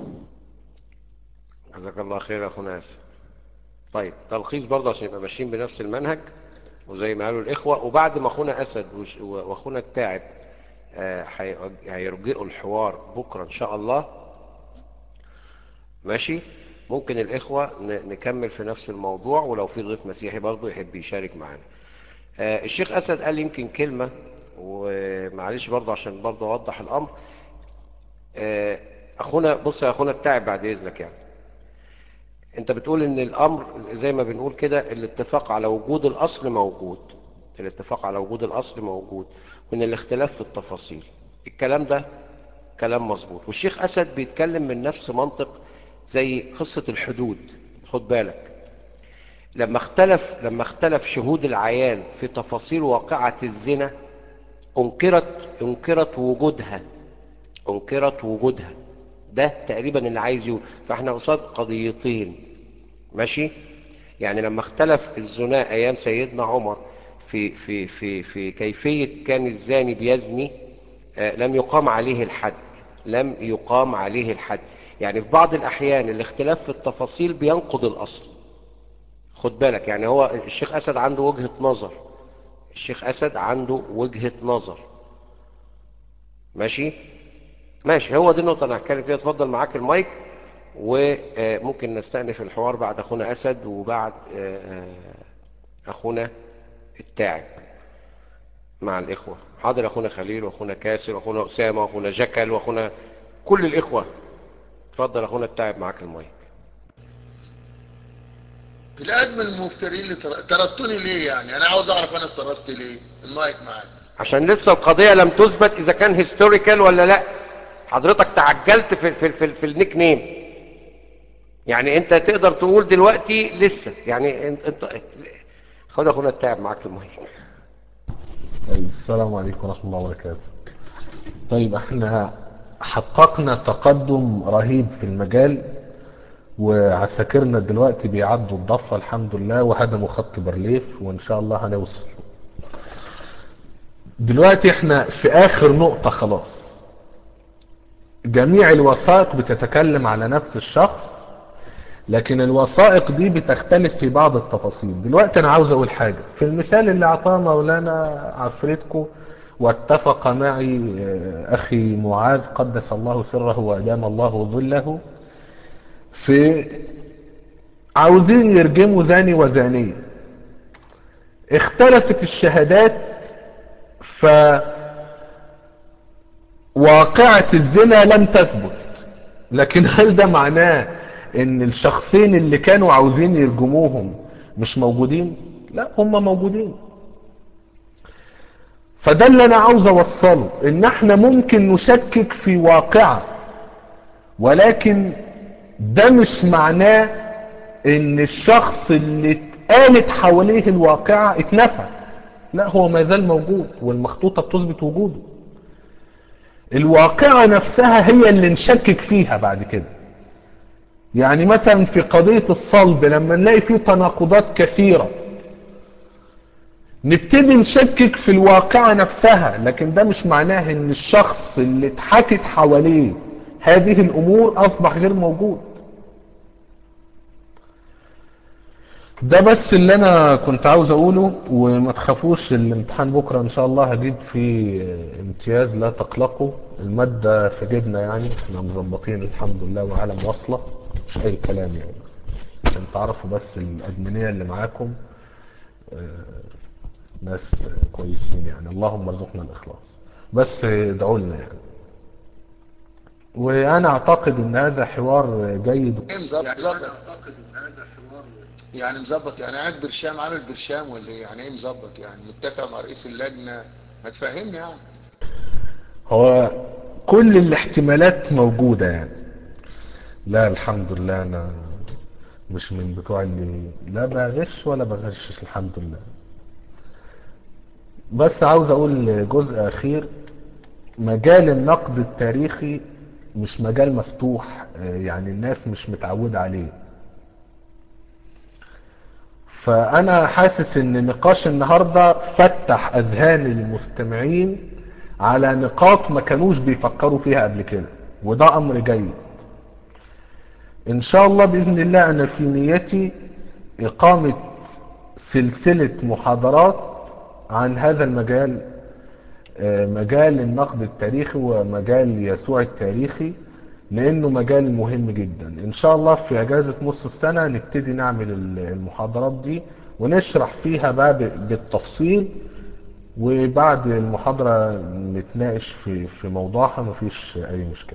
جزاك الله خير يا اخونا ياسر طيب تلخيص برضه عشان يبقى ماشيين بنفس المنهج وزي ما قالوا الاخوه وبعد ما اخونا اسد وش- واخونا التاعب آه، هي- هيرجئوا الحوار بكره ان شاء الله ماشي ممكن الاخوه ن- نكمل في نفس الموضوع ولو في ضيف مسيحي برضه يحب يشارك معانا آه، الشيخ اسد قال يمكن كلمه ومعلش برضه عشان برضه اوضح الامر آه، اخونا بص يا اخونا التاعب بعد اذنك يعني انت بتقول ان الامر زي ما بنقول كده الاتفاق على وجود الاصل موجود الاتفاق على وجود الاصل موجود وان الاختلاف في التفاصيل الكلام ده كلام مظبوط والشيخ اسد بيتكلم من نفس منطق زي قصة الحدود خد بالك لما اختلف لما اختلف شهود العيان في تفاصيل واقعة الزنا انكرت انكرت وجودها انكرت وجودها ده تقريبا اللي عايز يقول فاحنا قصاد قضيتين ماشي يعني لما اختلف الزنا ايام سيدنا عمر في في في في كيفية كان الزاني بيزني آه، لم يقام عليه الحد لم يقام عليه الحد يعني في بعض الاحيان الاختلاف في التفاصيل بينقض الاصل خد بالك يعني هو الشيخ اسد عنده وجهة نظر الشيخ اسد عنده وجهة نظر ماشي ماشي هو دي النقطة اللي هتكلم فيها اتفضل معاك المايك وممكن نستأنف الحوار بعد اخونا اسد وبعد آه، آه، اخونا التاعب مع الاخوة حاضر اخونا خليل واخونا كاسر واخونا اسامة واخونا جكل واخونا كل الاخوة اتفضل اخونا التاعب معاك المايك الادم المفترين اللي طر- طردتوني ليه يعني انا عاوز اعرف انا اتطردت ليه المايك معاك عشان لسه القضية لم تثبت اذا كان هيستوريكال ولا لا حضرتك تعجلت في في في, في النيك نيم يعني انت تقدر تقول دلوقتي لسه يعني انت, انت خد اخونا التاعب معاك المايك طيب السلام عليكم ورحمة الله وبركاته طيب احنا حققنا تقدم رهيب في المجال وعساكرنا دلوقتي بيعدوا الضفة الحمد لله وهدموا خط برليف وان شاء الله هنوصل دلوقتي احنا في اخر نقطة خلاص جميع الوثائق بتتكلم على نفس الشخص لكن الوثائق دي بتختلف في بعض التفاصيل دلوقتي انا عاوز اقول حاجة في المثال اللي اعطاه مولانا عفريتكو واتفق معي أخي معاذ قدس الله سره وأدام الله ظله في عاوزين يرجموا زاني وزانية اختلفت الشهادات ف واقعة الزنا لم تثبت لكن هل ده معناه ان الشخصين اللي كانوا عاوزين يرجموهم مش موجودين لا هم موجودين فده اللي انا عاوز اوصله ان احنا ممكن نشكك في واقعة ولكن ده مش معناه ان الشخص اللي اتقالت حواليه الواقعة اتنفى لا هو ما زال موجود والمخطوطة بتثبت وجوده الواقعة نفسها هي اللي نشكك فيها بعد كده يعني مثلا في قضية الصلب لما نلاقي فيه تناقضات كثيرة نبتدي نشكك في الواقعة نفسها لكن ده مش معناه ان الشخص اللي اتحكت حواليه هذه الامور اصبح غير موجود ده بس اللي انا كنت عاوز اقوله وما تخافوش الامتحان بكرة ان شاء الله هجيب فيه امتياز لا تقلقوا المادة في جيبنا يعني احنا مظبطين الحمد لله وعالم واصلة مش اي كلام يعني عشان تعرفوا بس الادمنية اللي معاكم ناس كويسين يعني اللهم ارزقنا الاخلاص بس ادعوا لنا يعني وانا اعتقد ان هذا حوار جيد يعني مظبط يعني قاعد برشام عامل برشام ولا ايه يعني ايه مظبط يعني متفق مع رئيس اللجنة ما تفهمني يعني هو كل الاحتمالات موجودة يعني لا الحمد لله انا مش من بتوع اللي لا بغش ولا بغشش الحمد لله بس عاوز اقول جزء اخير مجال النقد التاريخي مش مجال مفتوح يعني الناس مش متعودة عليه فانا حاسس ان نقاش النهاردة فتح اذهان المستمعين على نقاط ما كانوش بيفكروا فيها قبل كده وده امر جيد ان شاء الله باذن الله انا في نيتي اقامة سلسلة محاضرات عن هذا المجال مجال النقد التاريخي ومجال يسوع التاريخي لانه مجال مهم جدا ان شاء الله في اجازة نص السنة نبتدي نعمل المحاضرات دي ونشرح فيها بقى بالتفصيل وبعد المحاضرة نتناقش في في موضوعها مفيش اي مشكلة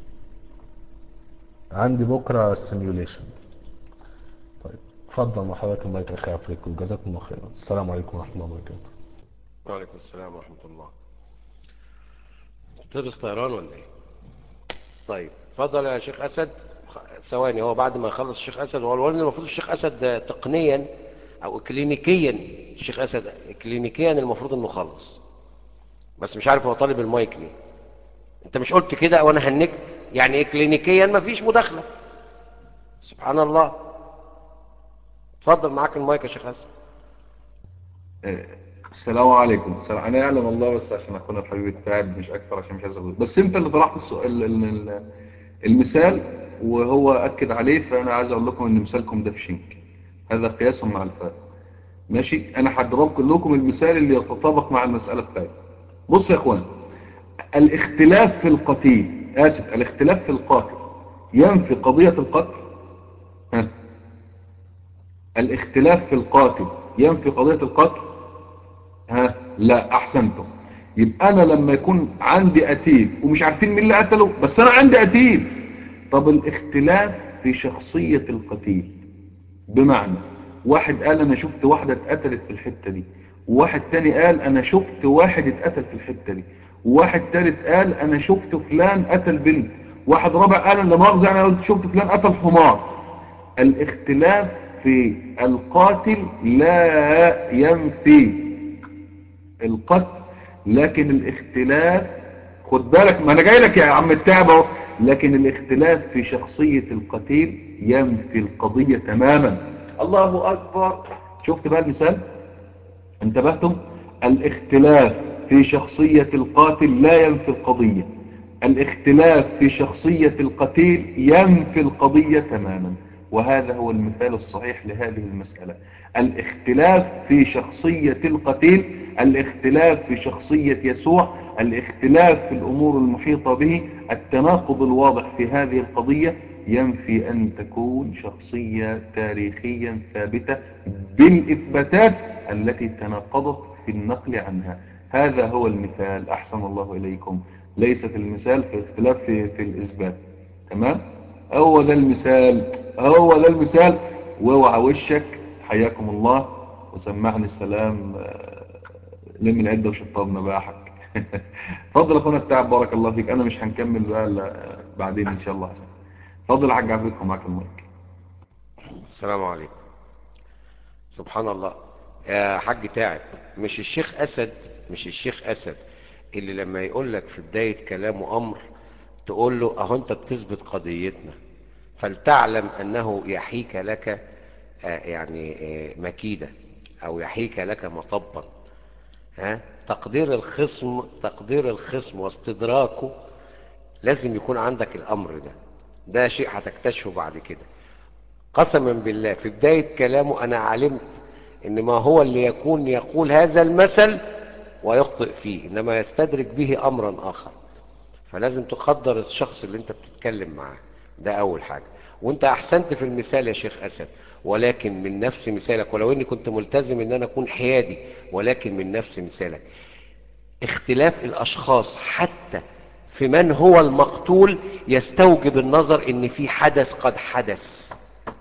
عندي بكرة سيميوليشن طيب اتفضل مع حضرتك المايك اخي افريقيا وجزاكم الله خيرا السلام عليكم ورحمة الله وبركاته وعليكم السلام ورحمة الله تدرس طيران ولا ايه طيب اتفضل يا شيخ اسد ثواني هو بعد ما يخلص الشيخ اسد هو الولد المفروض الشيخ اسد تقنيا او كلينيكيا الشيخ اسد كلينيكيا المفروض انه خلص بس مش عارف هو طالب المايك ليه انت مش قلت كده وانا هنكت يعني ايه كلينيكيا مفيش مداخله سبحان الله اتفضل معاك المايك يا شيخ اسد السلام عليكم السلام انا يعلم الله بس عشان اخونا الحبيب التعب مش اكثر عشان مش عايز اقول بس انت اللي طرحت السؤال المثال وهو اكد عليه فانا عايز اقول لكم ان مثالكم ده في شنك هذا قياس مع الفارق ماشي انا هضرب لكم المثال اللي يتطابق مع المسألة بتاعتي بص يا اخوان الاختلاف في القتيل اسف الاختلاف في القاتل ينفي قضية القتل ها الاختلاف في القاتل ينفي قضية القتل ها لا احسنتم يبقى انا لما يكون عندي قتيل ومش عارفين مين اللي قتله بس انا عندي قتيل طب الاختلاف في شخصية القتيل بمعنى واحد قال انا شفت واحدة اتقتلت في الحتة دي وواحد تاني قال انا شفت واحد اتقتل في الحتة دي وواحد تالت قال انا شفت فلان قتل بنت واحد رابع قال انا مؤاخذة انا قلت شفت فلان قتل حمار الاختلاف في القاتل لا ينفي القتل لكن الاختلاف خد بالك ما انا جاي لك يا عم التعب اهو لكن الاختلاف في شخصية القتيل ينفي القضية تماما الله اكبر شفت بقى المثال انتبهتم الاختلاف في شخصية القاتل لا ينفي القضية الاختلاف في شخصية القتيل ينفي القضية تماما وهذا هو المثال الصحيح لهذه المسألة الاختلاف في شخصية القتيل الاختلاف في شخصية يسوع الاختلاف في الأمور المحيطة به التناقض الواضح في هذه القضية ينفي أن تكون شخصية تاريخيا ثابتة بالإثباتات التي تناقضت في النقل عنها هذا هو المثال أحسن الله إليكم ليست المثال في اختلاف في, في الإثبات تمام هو ده المثال هو ده المثال واوعى وشك حياكم الله وسمعني السلام آه، لم العدة وشطبنا بقى حق اتفضل اخونا بتاع بارك الله فيك انا مش هنكمل بقى إلا بعدين ان شاء الله عشان اتفضل يا حاج عفريتكم معاك المايك السلام عليكم سبحان الله يا حاج تعب مش الشيخ أسد مش الشيخ أسد اللي لما يقول لك في بداية كلامه أمر تقول له أهو أنت بتثبت قضيتنا فلتعلم أنه يحيك لك آه، يعني آه، مكيدة أو يحيك لك مطبا ها تقدير الخصم تقدير الخصم واستدراكه لازم يكون عندك الأمر ده ده شيء هتكتشفه بعد كده قسما بالله في بداية كلامه أنا علمت إن ما هو اللي يكون يقول هذا المثل ويخطئ فيه إنما يستدرك به أمرا آخر فلازم تقدر الشخص اللي أنت بتتكلم معاه ده أول حاجة وأنت أحسنت في المثال يا شيخ أسد ولكن من نفس مثالك ولو إني كنت ملتزم إن أنا أكون حيادي ولكن من نفس مثالك اختلاف الأشخاص حتى في من هو المقتول يستوجب النظر إن في حدث قد حدث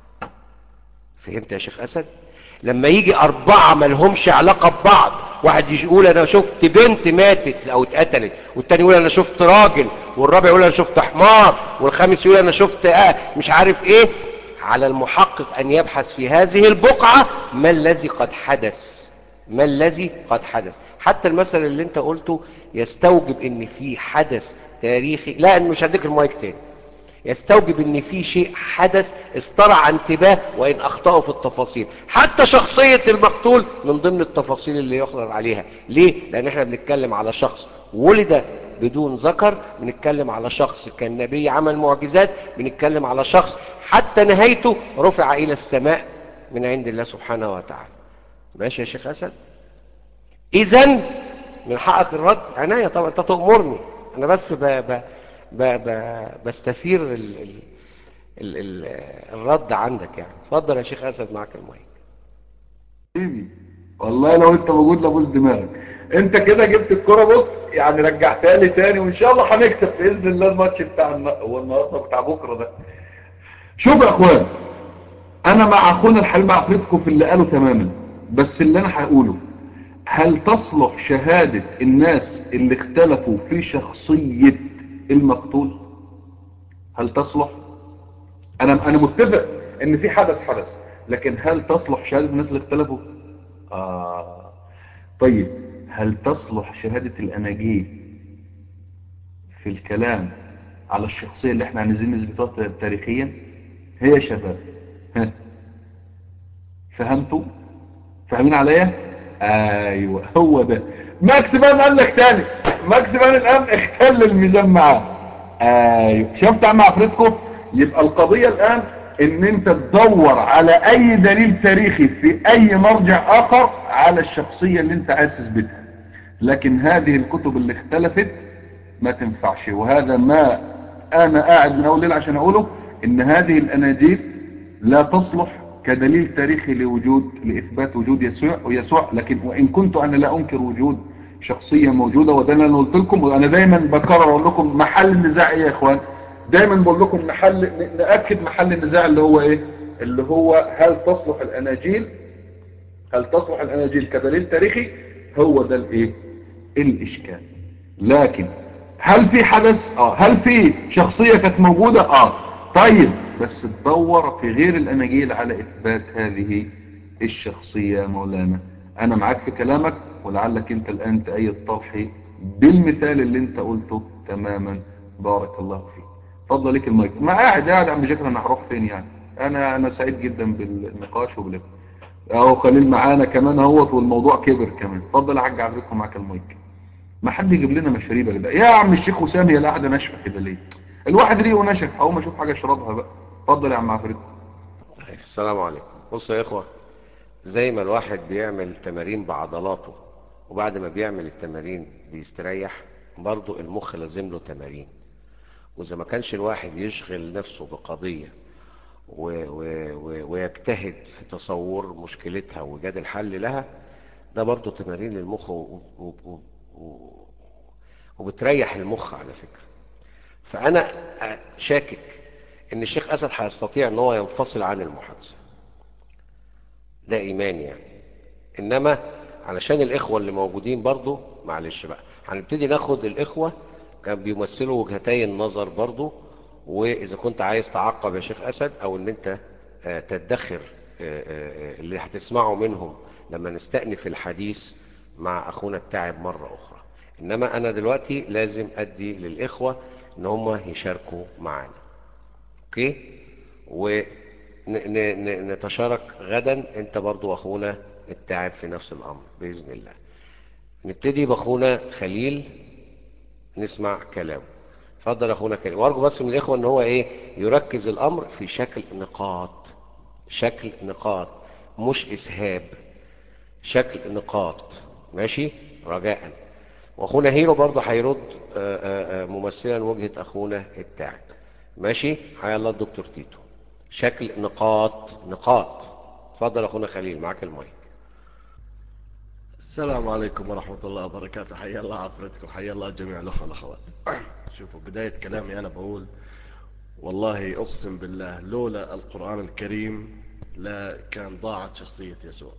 فهمت يا شيخ أسد لما يجي أربعة ما لهمش علاقة ببعض واحد يجي يقول أنا شفت بنت ماتت أو اتقتلت والتاني يقول أنا شفت راجل والرابع يقول أنا شفت حمار والخامس يقول أنا شفت آه مش عارف إيه على المحقق أن يبحث في هذه البقعة ما الذي قد حدث ما الذي قد حدث حتى المثل اللي انت قلته يستوجب ان في حدث تاريخي لا أنا مش هديك المايك تاني يستوجب ان في شيء حدث استرعى انتباه وان اخطأوا في التفاصيل حتى شخصية المقتول من ضمن التفاصيل اللي يخلر عليها ليه لان احنا بنتكلم على شخص ولد بدون ذكر بنتكلم على شخص كان نبي عمل معجزات بنتكلم على شخص حتى نهايته رفع الى السماء من عند الله سبحانه وتعالى ماشي يا شيخ اسد اذا من حقك الرد عناية طبعا انت تأمرني انا بس ب... ب... ب... ب... بستثير ال... ال... ال... ال... الرد عندك يعني اتفضل يا شيخ اسد معك المايك حبيبي والله لو انت موجود لابوس دماغك انت كده جبت الكرة بص يعني رجعتها لي تاني وان شاء الله هنكسب باذن الله الماتش بتاع الن... هو النهارده بتاع بكره ده شوف يا اخوان انا مع اخونا الحبيب عقيدتكم في اللي قاله تماما بس اللي انا هقوله هل تصلح شهادة الناس اللي اختلفوا في شخصية المقتول هل تصلح انا انا متفق ان في حدث حدث لكن هل تصلح شهادة الناس اللي اختلفوا آه طيب هل تصلح شهادة الاناجيل في الكلام على الشخصية اللي احنا عايزين نثبتها تاريخيا هي يا شباب ها فهمتوا فاهمين عليا ايوه هو ده ماكس بان قال لك تاني ماكس بان الان اختل الميزان معاه ايوه شفت عم عفرتكم يبقى القضية الان ان انت تدور على اي دليل تاريخي في اي مرجع اخر على الشخصية اللي انت عايز تثبتها لكن هذه الكتب اللي اختلفت ما تنفعش وهذا ما انا قاعد من اول ليل عشان اقوله ان هذه الاناجيل لا تصلح كدليل تاريخي لوجود لإثبات وجود يسوع ويسوع لكن وإن كنت أنا لا أنكر وجود شخصية موجودة وده اللي أنا قلت لكم وأنا دايما بكرر أقول لكم محل النزاع إيه يا إخوان دايما بقول لكم محل نأكد محل النزاع اللي هو إيه اللي هو هل تصلح الأناجيل هل تصلح الأناجيل كدليل تاريخي هو ده الإيه الإشكال لكن هل في حدث اه هل في شخصية كانت موجودة اه طيب بس تدور في غير الاناجيل على اثبات هذه الشخصية مولانا انا معاك في كلامك ولعلك انت الان تأيد طرحي بالمثال اللي انت قلته تماما بارك الله فيك اتفضل ليك المايك ما قاعد قاعد عم شكل انا هروح فين يعني انا انا سعيد جدا بالنقاش وبالك اهو خليل معانا كمان اهوت والموضوع كبر كمان اتفضل يا حاج عبدكم معاك المايك ما حد يجيب لنا مشاريب يا جدع يا عم الشيخ وسام هي القعده ناشفه كده ليه الواحد ريقه نشف اهو ما اشوف حاجه اشربها بقى اتفضل يا عم عفريت السلام عليكم بصوا يا إخوة زي ما الواحد بيعمل تمارين بعضلاته وبعد ما بيعمل التمارين بيستريح برضو المخ لازم له تمارين وإذا ما كانش الواحد يشغل نفسه بقضية و و و ويجتهد في تصور مشكلتها وإيجاد الحل لها ده برضو تمارين للمخ و و و و وبتريح المخ على فكرة فأنا شاكك إن الشيخ أسد هيستطيع إن هو ينفصل عن المحادثة ده إيمان يعني إنما علشان الإخوة اللي موجودين برضو معلش بقى هنبتدي ناخد الإخوة كان بيمثلوا وجهتي النظر برضو وإذا كنت عايز تعقب يا شيخ أسد أو إن أنت آه، تدخر آه، آه، اللي هتسمعه منهم لما نستأنف الحديث مع أخونا التاعب مرة أخرى إنما أنا دلوقتي لازم أدي للإخوة إن هم يشاركوا معانا أوكي ونتشارك غدا أنت برضو أخونا التاعب في نفس الأمر بإذن الله نبتدي بأخونا خليل نسمع كلامه اتفضل يا اخونا كريم وارجو بس من الاخوه ان هو ايه يركز الامر في شكل نقاط شكل نقاط مش اسهاب شكل نقاط ماشي رجاء واخونا هيرو برضه هيرد آه، آه، آه، ممثلا وجهه اخونا التاعب ماشي حيا الله الدكتور تيتو شكل نقاط نقاط اتفضل يا اخونا خليل معاك المايك السلام عليكم ورحمة الله وبركاته حيا الله عافرتكم حيا الله جميع الأخوة والأخوات شوفوا بداية كلامي أنا بقول والله أقسم بالله لولا القرآن الكريم لا كان ضاعت شخصية يسوع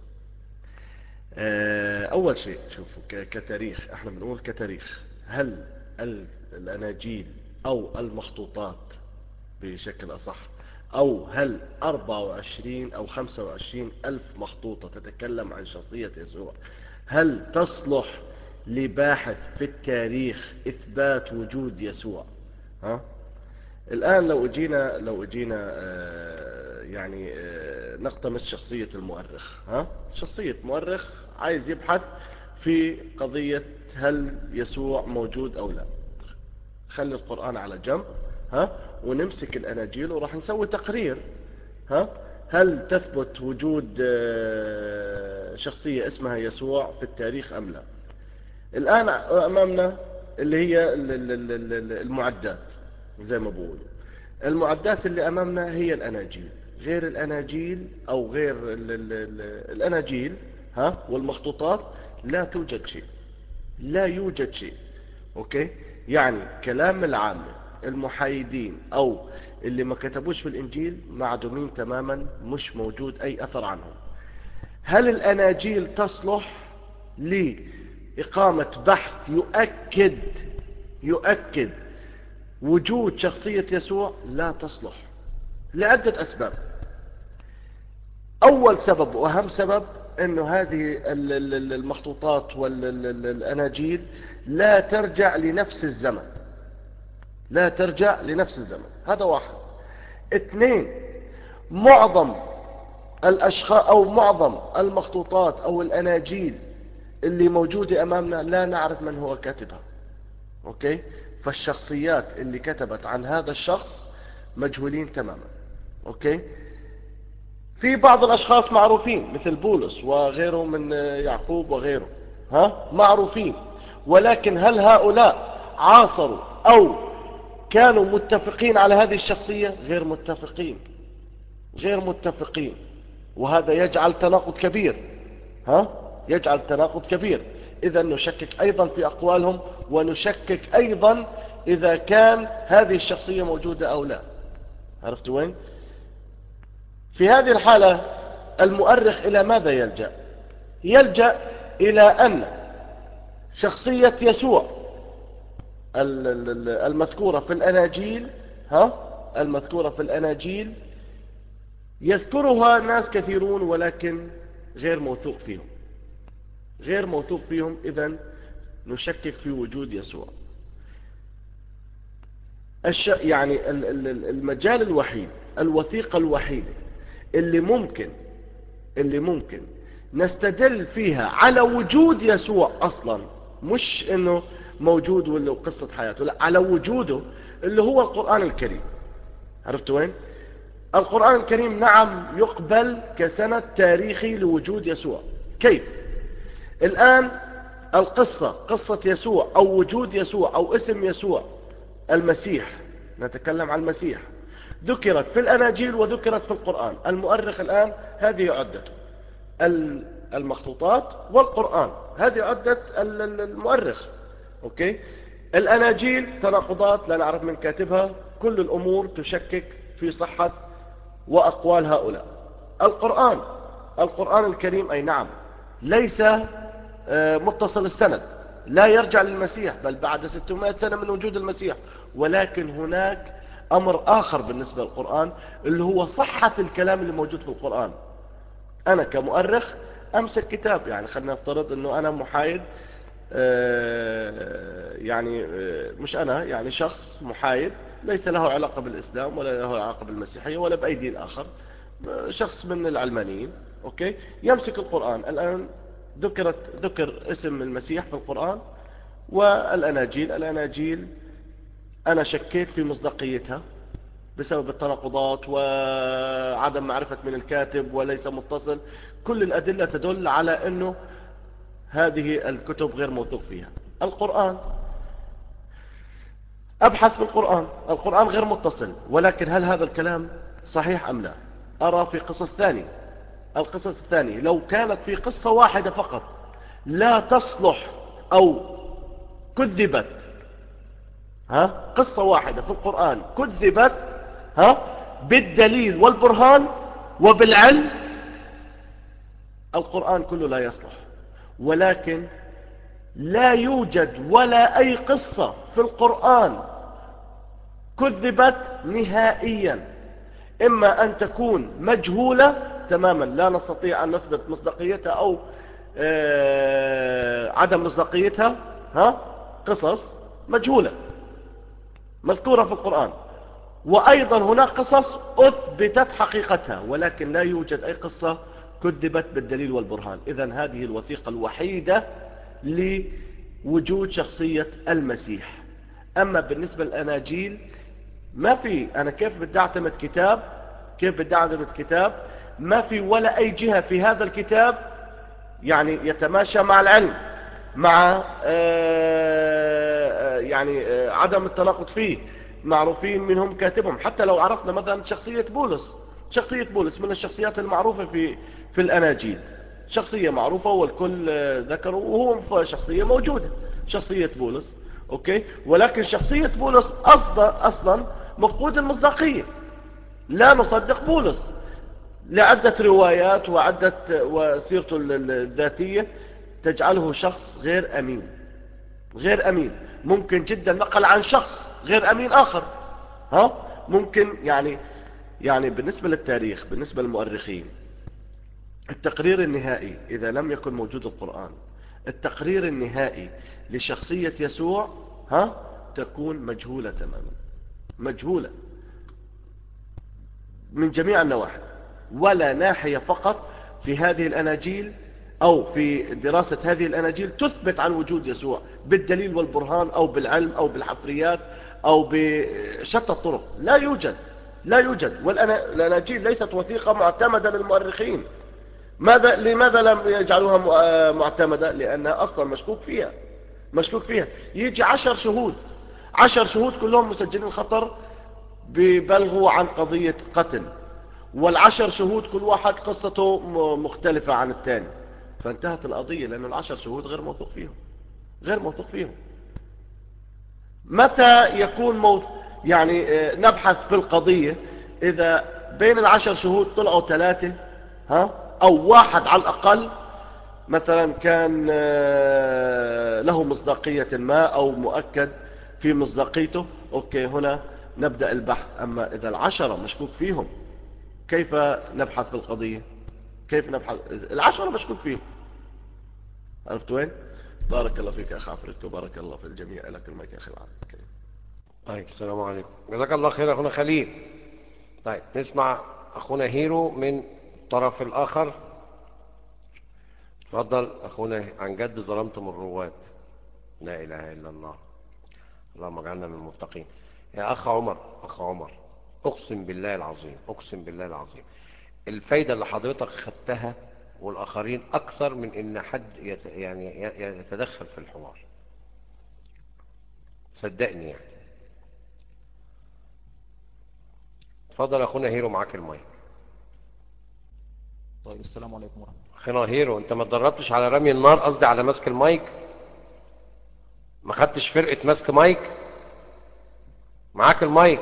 آه، أول شيء شوفوا ك- كتاريخ احنا بنقول كتاريخ هل ال- الأناجيل أو المخطوطات بشكل أصح أو هل 24 أو 25 ألف مخطوطة تتكلم عن شخصية يسوع هل تصلح لباحث في التاريخ إثبات وجود يسوع ها؟ الآن لو اجينا لو اجينا آه، يعني آه، نقتمس شخصية المؤرخ ها شخصية مؤرخ عايز يبحث في قضية هل يسوع موجود أو لا خلي القرآن على جنب ها ونمسك الأناجيل وراح نسوي تقرير ها هل تثبت وجود آه، شخصية اسمها يسوع في التاريخ أم لا الآن أمامنا اللي هي ال- ال- ال- ال- المعدات زي ما بقولوا المعدات اللي أمامنا هي الأناجيل غير الأناجيل أو غير ال ال ال الأناجيل ها والمخطوطات لا توجد شيء لا يوجد شيء أوكي يعني كلام العامة المحايدين أو اللي ما كتبوش في الإنجيل معدومين تماما مش موجود أي أثر عنهم هل الأناجيل تصلح لإقامة بحث يؤكد يؤكد وجود شخصية يسوع لا تصلح لعدة أسباب أول سبب وأهم سبب أنه هذه ال- ال- ال- المخطوطات والأناجيل لا ترجع لنفس الزمن لا ترجع لنفس الزمن هذا واحد اثنين معظم الأشخاص أو معظم المخطوطات أو الأناجيل اللي موجودة أمامنا لا نعرف من هو كاتبها أوكي فالشخصيات اللي كتبت عن هذا الشخص مجهولين تماما أوكي في بعض الأشخاص معروفين مثل بولس وغيره من يعقوب وغيره ها معروفين ولكن هل هؤلاء عاصروا أو كانوا متفقين على هذه الشخصية غير متفقين غير متفقين وهذا يجعل تناقض كبير ها يجعل تناقض كبير إذا نشكك أيضا في أقوالهم ونشكك أيضا إذا كان هذه الشخصية موجودة أو لا عرفت وين في هذه الحالة المؤرخ إلى ماذا يلجأ يلجأ إلى أن شخصية يسوع ال- ال- ال- المذكورة في الأناجيل ها المذكورة في الأناجيل يذكرها ناس كثيرون ولكن غير موثوق فيهم غير موثوق فيهم إذا نشكك في وجود يسوع الش... يعني ال- ال- ال- المجال الوحيد الوثيقة الوحيدة اللي ممكن اللي ممكن نستدل فيها على وجود يسوع أصلا مش انه موجود ولا قصة حياته لا على وجوده اللي هو القرآن الكريم عرفت وين القرآن الكريم نعم يقبل كسند تاريخي لوجود يسوع كيف الآن القصة قصة يسوع أو وجود يسوع أو اسم يسوع المسيح نتكلم عن المسيح ذكرت في الأناجيل وذكرت في القرآن المؤرخ الآن هذه عدته المخطوطات والقرآن هذه عدة المؤرخ أوكي الأناجيل تناقضات لا نعرف من كاتبها كل الأمور تشكك في صحة وأقوال هؤلاء القرآن القرآن الكريم أي نعم ليس متصل السند لا يرجع للمسيح بل بعد 600 سنة من وجود المسيح ولكن هناك أمر آخر بالنسبة للقرآن اللي هو صحة الكلام اللي موجود في القرآن أنا كمؤرخ أمسك كتاب يعني خلينا نفترض أنه أنا محايد يعني مش أنا يعني شخص محايد ليس له علاقة بالإسلام ولا له علاقة بالمسيحية ولا بأي دين آخر شخص من العلمانيين أوكي يمسك القرآن الآن ذكرت ذكر اسم المسيح في القرآن والأناجيل الأناجيل أنا شكيت في مصداقيتها بسبب التناقضات وعدم معرفة من الكاتب وليس متصل كل الأدلة تدل على أنه هذه الكتب غير موثوق فيها القرآن أبحث في القرآن القرآن غير متصل ولكن هل هذا الكلام صحيح أم لا أرى في قصص ثانية القصص الثانية لو كانت في قصة واحدة فقط لا تصلح أو كذبت ها قصة واحدة في القرآن كذبت ها بالدليل والبرهان وبالعلم القرآن كله لا يصلح ولكن لا يوجد ولا أي قصة في القرآن كذبت نهائيا إما أن تكون مجهولة تماما لا نستطيع أن نثبت مصداقيتها أو آه عدم مصداقيتها ها قصص مجهولة مذكورة في القرآن وأيضا هناك قصص أثبتت حقيقتها ولكن لا يوجد أي قصة كذبت بالدليل والبرهان إذا هذه الوثيقة الوحيدة لوجود شخصية المسيح أما بالنسبة للأناجيل ما في أنا كيف بدي أعتمد كتاب كيف بدي أعتمد كتاب ما في ولا أي جهة في هذا الكتاب يعني يتماشى مع العلم مع يعني عدم التناقض فيه معروفين منهم كاتبهم حتى لو عرفنا مثلا شخصية بولس شخصية بولس من الشخصيات المعروفة في في الأناجيل شخصية معروفة والكل ذكره وهو شخصية موجودة شخصية بولس أوكي ولكن شخصية بولس أصلا, أصلا مفقود المصداقية لا نصدق بولس لعدة روايات وعدة وسيرته الذاتية تجعله شخص غير أمين غير أمين ممكن جدا نقل عن شخص غير أمين آخر ها ممكن يعني يعني بالنسبة للتاريخ بالنسبة للمؤرخين التقرير النهائي إذا لم يكن موجود القرآن التقرير النهائي لشخصية يسوع ها تكون مجهولة تماما مجهولة من جميع النواحي ولا ناحية فقط في هذه الأناجيل أو في دراسة هذه الأناجيل تثبت عن وجود يسوع بالدليل والبرهان أو بالعلم أو بالحفريات أو بشتى الطرق لا يوجد لا يوجد والأناجيل ليست وثيقة معتمدة للمؤرخين ماذا لماذا لم يجعلوها معتمدة لأنها أصلا مشكوك فيها مشكوك فيها يجي عشر شهود عشر شهود كلهم مسجلين خطر ببلغوا عن قضية قتل والعشر شهود كل واحد قصته مختلفة عن الثاني فانتهت القضية لأن العشر شهود غير موثوق فيهم غير موثوق فيهم متى يكون موث يعني نبحث في القضية إذا بين العشر شهود طلعوا ثلاثة ها أو واحد على الأقل مثلا كان له مصداقية ما أو مؤكد في مصداقيته أوكي هنا نبدأ البحث أما إذا العشرة مشكوك فيهم كيف نبحث في القضية كيف نبحث العشرة مشكوك فيهم عرفت وين بارك الله فيك يا أخ عفريتك وبارك الله في الجميع لك المايك يا أخي العالم طيب السلام عليكم جزاك الله خير أخونا خليل طيب نسمع أخونا هيرو من الطرف الآخر تفضل أخونا عن جد ظلمتم الرواد لا إله إلا الله اللهم اجعلنا من المتقين يا أخ عمر أخ عمر اقسم بالله العظيم اقسم بالله العظيم الفايدة اللي حضرتك خدتها والاخرين اكثر من ان حد يت يعني ي- يتدخل في الحوار صدقني يعني اتفضل اخونا هيرو معاك المايك طيب السلام عليكم ورحمة الله اخونا هيرو انت ما اتدربتش على رمي النار قصدي على ماسك المايك ما خدتش فرقة ماسك مايك معاك المايك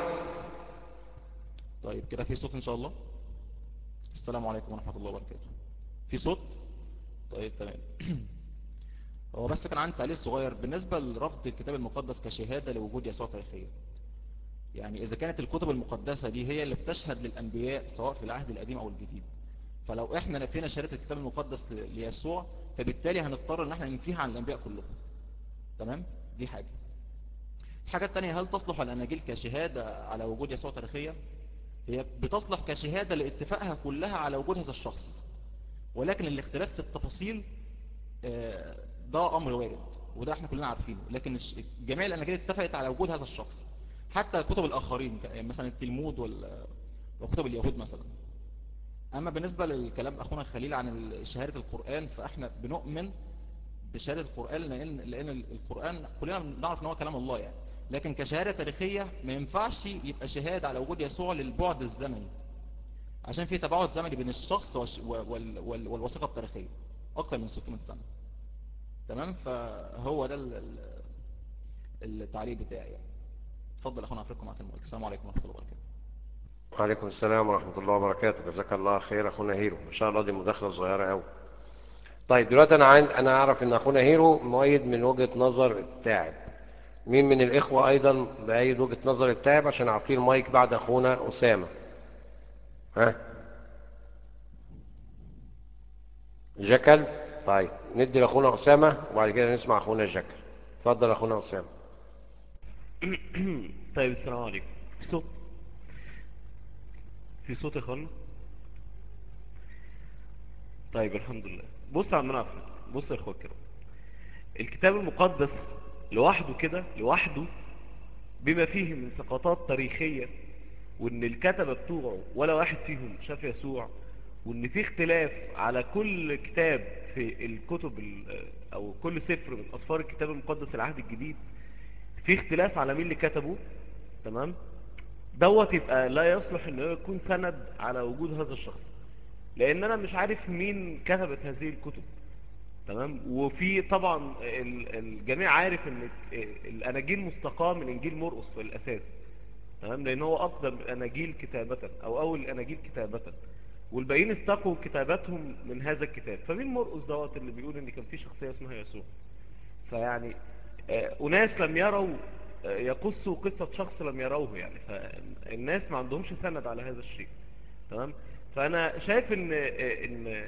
طيب كده في صوت ان شاء الله السلام عليكم ورحمة الله وبركاته في صوت طيب تمام هو بس كان عندي تعليق صغير بالنسبة لرفض الكتاب المقدس كشهادة لوجود يسوع تاريخيا يعني إذا كانت الكتب المقدسة دي هي اللي بتشهد للأنبياء سواء في العهد القديم أو الجديد فلو احنا نفينا شهادة الكتاب المقدس ل- ليسوع فبالتالي هنضطر ان احنا ننفيها عن الأنبياء كلهم تمام دي حاجة الحاجة التانية هل تصلح الأناجيل كشهادة على وجود يسوع تاريخيا هي بتصلح كشهادة لاتفاقها كلها على وجود هذا الشخص ولكن الاختلاف في التفاصيل آه، ده أمر وارد وده احنا كلنا عارفينه لكن الش- جميع الأناجيل اتفقت على وجود هذا الشخص حتى كتب الآخرين ك- مثلا التلمود وال- وكتب اليهود مثلا أما بالنسبة للكلام أخونا خليل عن ال- شهادة القرآن فإحنا بنؤمن بشهادة القرآن لأن, لأن القرآن كلنا نعرف ان هو كلام الله يعني لكن كشهادة تاريخية ما ينفعش يبقى شهادة على وجود يسوع للبعد الزمني عشان في تباعد زمني بين الشخص والش- وال- وال- والوثيقة التاريخية أكتر من 600 سنة تمام فهو ده ال- ال- التعليق بتاعي يعني اتفضل أخونا أفريقكم معاك المايك السلام عليكم ورحمة الله وبركاته وعليكم السلام ورحمة الله وبركاته جزاك الله خير اخونا هيرو ما شاء الله دي مداخلة صغيرة قوي طيب دلوقتي انا عند انا اعرف ان اخونا هيرو مؤيد من وجهة نظر التاعب مين من الاخوة ايضا بأيد وجهة نظر التاعب عشان اعطيه المايك بعد اخونا اسامة ها جكل طيب ندي لاخونا اسامة وبعد كده نسمع اخونا جكل اتفضل اخونا اسامة طيب السلام عليكم في صوت في صوت يا اخوانا طيب الحمد لله بص يا عمنا عفوا بص يا اخوات كده الكتاب المقدس لوحده كده لوحده بما فيه من سقطات تاريخية وان الكتبة بتوعه ولا واحد فيهم شاف يسوع وان في اختلاف على كل كتاب في الكتب ال- او كل سفر من اسفار الكتاب المقدس العهد الجديد في اختلاف على مين اللي كتبه تمام دوت يبقى لا يصلح انه يكون سند على وجود هذا الشخص لان انا مش عارف مين كتبت هذه الكتب تمام وفي طبعا ال- الجميع عارف ان الاناجيل مستقاه من انجيل مرقس في الاساس تمام لان هو اقدم الاناجيل كتابه او اول الاناجيل كتابه والباقيين استقوا كتاباتهم من هذا الكتاب فمين مرقس دوت اللي بيقول ان كان في شخصيه اسمها يسوع فيعني آه، أناس لم يروا آه، يقصوا قصة شخص لم يروه يعني فالناس ما عندهمش سند على هذا الشيء تمام فأنا شايف إن آه، إن آه،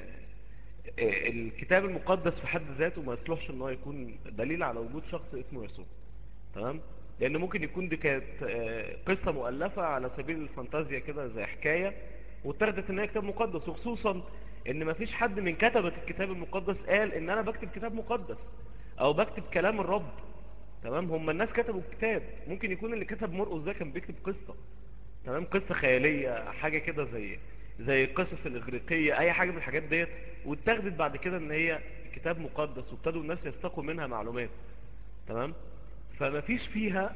الكتاب المقدس في حد ذاته ما يصلحش إن هو يكون دليل على وجود شخص اسمه يسوع تمام لأن ممكن يكون دي كانت آه، قصة مؤلفة على سبيل الفانتازيا كده زي حكاية واتخذت إن هي كتاب مقدس وخصوصا إن ما فيش حد من كتبة الكتاب المقدس قال إن أنا بكتب كتاب مقدس او بكتب كلام الرب تمام هم الناس كتبوا الكتاب ممكن يكون اللي كتب مرقس ده كان بيكتب قصة تمام قصة خيالية حاجة كده زي زي القصص الإغريقية أي حاجة من الحاجات ديت واتخذت بعد كده إن هي كتاب مقدس وابتدوا الناس يستقوا منها معلومات تمام فما فيش فيها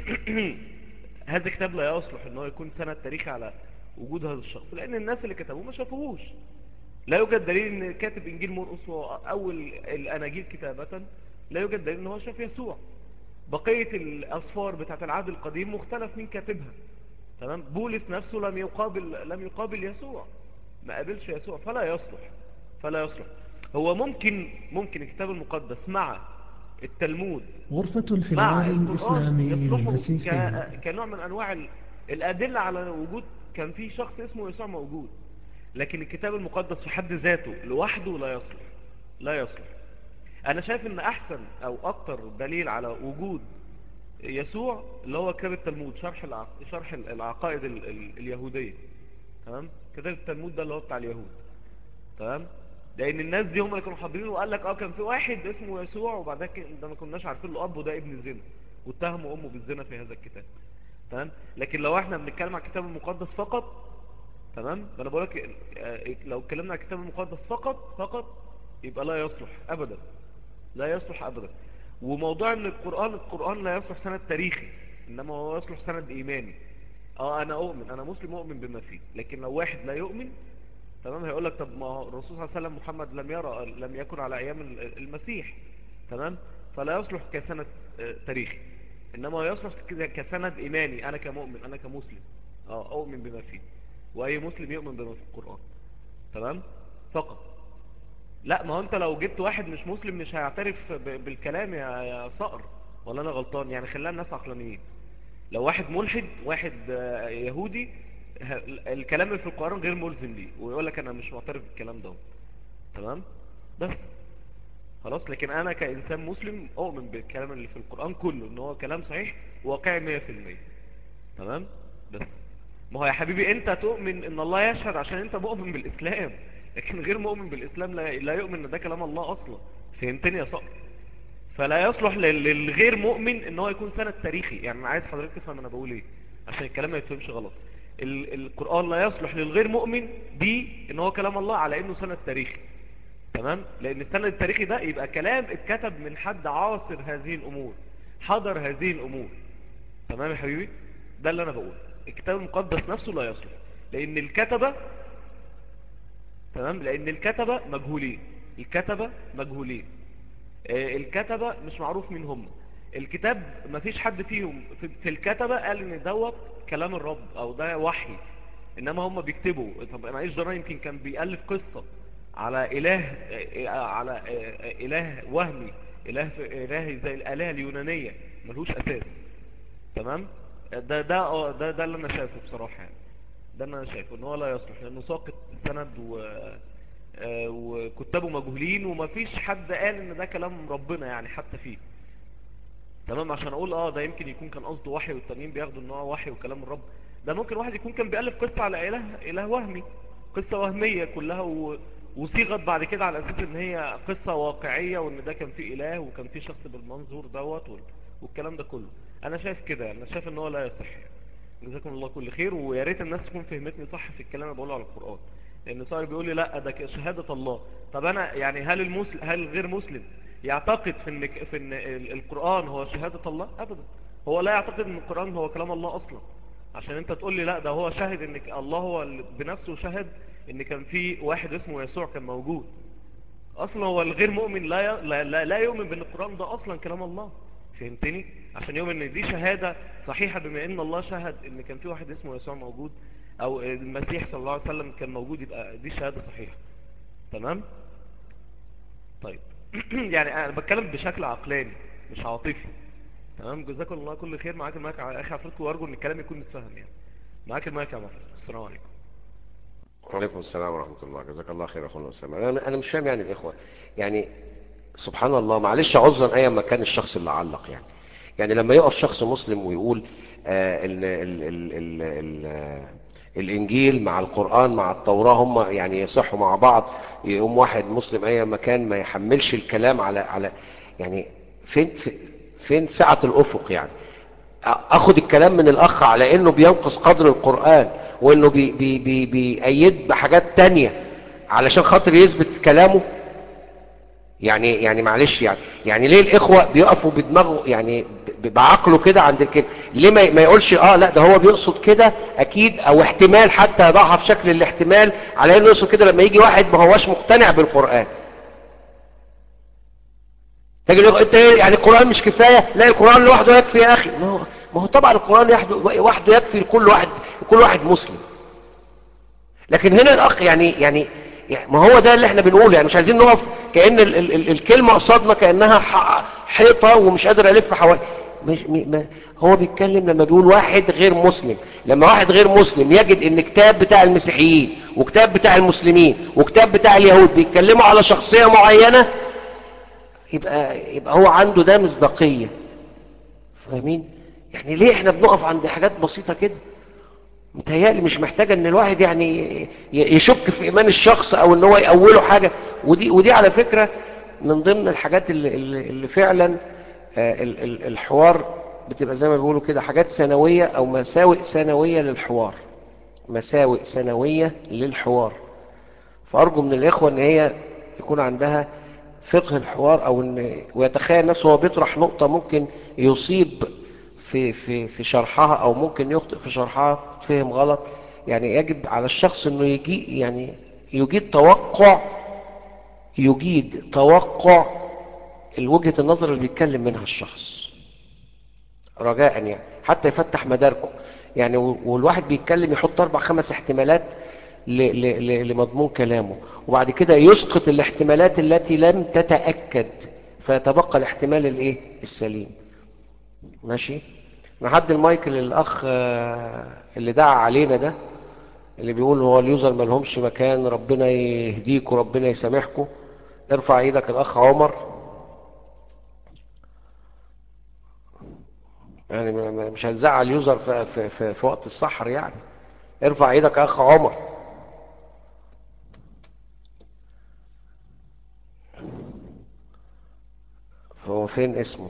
هذا الكتاب لا يصلح إن هو يكون سند تاريخي على وجود هذا الشخص لأن الناس اللي كتبوه ما شافوهوش لا يوجد دليل ان كاتب انجيل مرقس هو اول الاناجيل كتابة لا يوجد دليل ان هو شاف يسوع بقية الاسفار بتاعت العهد القديم مختلف مين كاتبها تمام بولس نفسه لم يقابل لم يقابل يسوع ما قابلش يسوع فلا يصلح فلا يصلح هو ممكن ممكن الكتاب المقدس مع التلمود غرفة مع الحوار القرآن الإسلامي يصلحوا المسيحي ك- كنوع من انواع ال- الادلة على وجود كان في شخص اسمه يسوع موجود لكن الكتاب المقدس في حد ذاته لوحده لا يصلح لا يصلح انا شايف ان احسن او اكتر دليل على وجود يسوع اللي هو كتاب التلمود شرح الع... شرح العقائد ال... ال... اليهودية تمام كتاب التلمود ده اللي هو بتاع اليهود تمام لان الناس دي هم اللي كانوا حاضرين وقال لك اه كان في واحد اسمه يسوع وبعدها كان- ده ما كناش عارفين له اب وده ابن الزنا واتهموا امه بالزنا في هذا الكتاب تمام لكن لو احنا بنتكلم عن الكتاب المقدس فقط تمام انا بقول لك لو اتكلمنا عن الكتاب المقدس فقط فقط يبقى لا يصلح ابدا لا يصلح ابدا وموضوع ان القرآن القرآن لا يصلح سند تاريخي انما هو يصلح سند ايماني اه انا اؤمن انا مسلم اؤمن بما فيه لكن لو واحد لا يؤمن تمام هيقول لك طب ما هو الرسول صلى الله عليه وسلم محمد لم يرى لم يكن على ايام المسيح تمام فلا يصلح كسند آه، تاريخي انما هو يصلح كده كسند ايماني انا كمؤمن انا كمسلم اه اؤمن بما فيه واي مسلم يؤمن بما في القرآن تمام فقط لا ما هو انت لو جبت واحد مش مسلم مش هيعترف ب- بالكلام يا يا صقر ولا انا غلطان يعني خلينا الناس عقلانيين لو واحد ملحد واحد آه، يهودي ه- الكلام اللي في القرآن غير ملزم ليه ويقول لك انا مش معترف بالكلام ده تمام بس خلاص لكن انا كانسان مسلم اؤمن بالكلام اللي في القرآن كله ان هو كلام صحيح واقعي 100% تمام بس ما هو يا حبيبي انت تؤمن ان الله يشهد عشان انت مؤمن بالاسلام لكن غير مؤمن بالاسلام لا, لا يؤمن ان ده كلام الله اصلا فهمتني يا صقر فلا يصلح لل- للغير مؤمن ان هو يكون سند تاريخي يعني انا عايز حضرتك تفهم انا بقول ايه عشان الكلام ما يتفهمش غلط ال القرآن لا يصلح للغير مؤمن دي ان هو كلام الله على انه سند تاريخي تمام لان السند التاريخي ده يبقى كلام اتكتب من حد عاصر هذه الامور حضر هذه الامور تمام يا حبيبي ده اللي انا بقوله الكتاب المقدس نفسه لا يصلح لان الكتبة تمام لان الكتبة مجهولين الكتبة مجهولين آه، الكتبة مش معروف مين هم الكتاب مفيش حد فيهم في- في الكتبة قال ان دوت كلام الرب او ده وحي انما هم بيكتبوا طب انا ايش ده يمكن كان بيألف قصة على اله آه، آه، على آه، آه، اله وهمي اله اله زي الالهة اليونانية ملهوش اساس تمام ده ده آه، ده ده اللي انا شايفه بصراحة يعني ده اللي انا شايفه ان هو لا يصلح لانه ساقط سند و آه، وكتابه مجهولين ومفيش حد قال ان ده كلام ربنا يعني حتى فيه تمام عشان اقول اه ده يمكن يكون كان قصده وحي والتانيين بياخدوا ان هو وحي وكلام الرب ده ممكن واحد يكون كان بيألف قصة على اله اله وهمي قصة وهمية كلها و... وصيغت بعد كده على اساس ان هي قصة واقعية وان ده كان فيه اله وكان فيه شخص بالمنظور دوت وال... والكلام ده كله انا شايف كده انا شايف ان هو لا يصح يعني. جزاكم الله كل خير ويا ريت الناس تكون فهمتني صح في الكلام اللي بقوله على القرآن لان صار بيقول لي لا ده ك- شهادة الله طب انا يعني هل المسلم هل الغير مسلم يعتقد في ان ك- في ان ال- القرآن هو شهادة الله ابدا هو لا يعتقد ان القرآن هو كلام الله اصلا عشان انت تقول لي لا ده هو شاهد ان ك- الله هو اللي بنفسه شهد ان كان في واحد اسمه يسوع كان موجود اصلا هو الغير مؤمن لا ي... لا, لا, لا يؤمن بان القرآن ده اصلا كلام الله فهمتني عشان يؤمن ان دي شهادة صحيحة بما ان الله شهد ان كان في واحد اسمه يسوع موجود او المسيح صلى الله عليه وسلم كان موجود يبقى دي شهادة صحيحة تمام طيب يعني انا بتكلم بشكل عقلاني مش عاطفي تمام جزاكم الله كل خير معاك المايك يا اخي عفرتكم وارجو ان الكلام يكون متفهم يعني معاك المايك يا عفرتكم السلام عليكم وعليكم السلام ورحمة الله جزاك الله خير أخونا أسامة أنا أنا مش فاهم يعني الإخوة يعني سبحان الله معلش عذرا أيا ما كان الشخص اللي علق يعني يعني لما يقف شخص مسلم ويقول آه ال ال ال ال ال آه الإنجيل مع القرآن مع التوراة هم يعني يصحوا مع بعض يقوم واحد مسلم أيا ما كان ما يحملش الكلام على على يعني فين فين سعة الأفق يعني اخد الكلام من الاخ على انه بينقص قدر القرآن وانه بي بي بي بيأيد بحاجات تانية علشان خاطر يثبت كلامه يعني يعني معلش يعني يعني ليه الاخوة بيقفوا بدماغه يعني ب- بعقله كده عند الكلمة ليه ما ما يقولش اه لا ده هو بيقصد كده اكيد او احتمال حتى يضعها في شكل الاحتمال على انه يقصد كده لما يجي واحد ما هوش مقتنع بالقرآن تجي يقول انت ايه يعني القرآن مش كفاية لا القرآن لوحده يكفي يا اخي ما هو ما هو طبعا القرآن لوحده وحده يكفي لكل واحد لكل واحد مسلم لكن هنا الاخ يعني يعني يعني ما هو ده اللي احنا بنقوله يعني مش عايزين نقف كأن ال ال ال الكلمة قصادنا كأنها ح- حيطة ومش قادر الف حوالي مش م- ما هو بيتكلم لما بيقول واحد غير مسلم لما واحد غير مسلم يجد ان كتاب بتاع المسيحيين وكتاب بتاع المسلمين وكتاب بتاع اليهود بيتكلموا على شخصية معينة يبقى يبقى هو عنده ده مصداقية فاهمين يعني ليه احنا بنقف عند حاجات بسيطة كده متهيألي مش محتاجة ان الواحد يعني ي- يشك في ايمان الشخص او ان هو يأوله حاجة ودي ودي على فكرة من ضمن الحاجات اللي, اللي اللي فعلا آه، ال- ال- الحوار بتبقى زي ما بيقولوا كده حاجات ثانوية او مساوئ ثانوية للحوار مساوئ ثانوية للحوار فارجو من الاخوة ان هي يكون عندها فقه الحوار او ان ويتخيل نفسه هو بيطرح نقطة ممكن يصيب في في في شرحها او ممكن يخطئ في شرحها فهم غلط يعني يجب على الشخص انه يجي يعني يجيد توقع يجيد توقع الوجهة النظر اللي بيتكلم منها الشخص رجاء يعني حتى يفتح مداركه يعني والواحد بيتكلم يحط اربع خمس احتمالات ل- ل- ل- لمضمون كلامه وبعد كده يسقط الاحتمالات التي لم تتأكد فيتبقى الاحتمال الايه السليم ماشي نحد المايك للاخ آه، اللي دعا علينا ده اللي بيقول هو اليوزر ما لهمش مكان ربنا يهديكم ربنا يسامحكم ارفع ايدك الاخ عمر يعني ما- ما- مش هنزعل اليوزر في, في, في, في وقت السحر يعني ارفع ايدك يا اخ عمر هو فين اسمه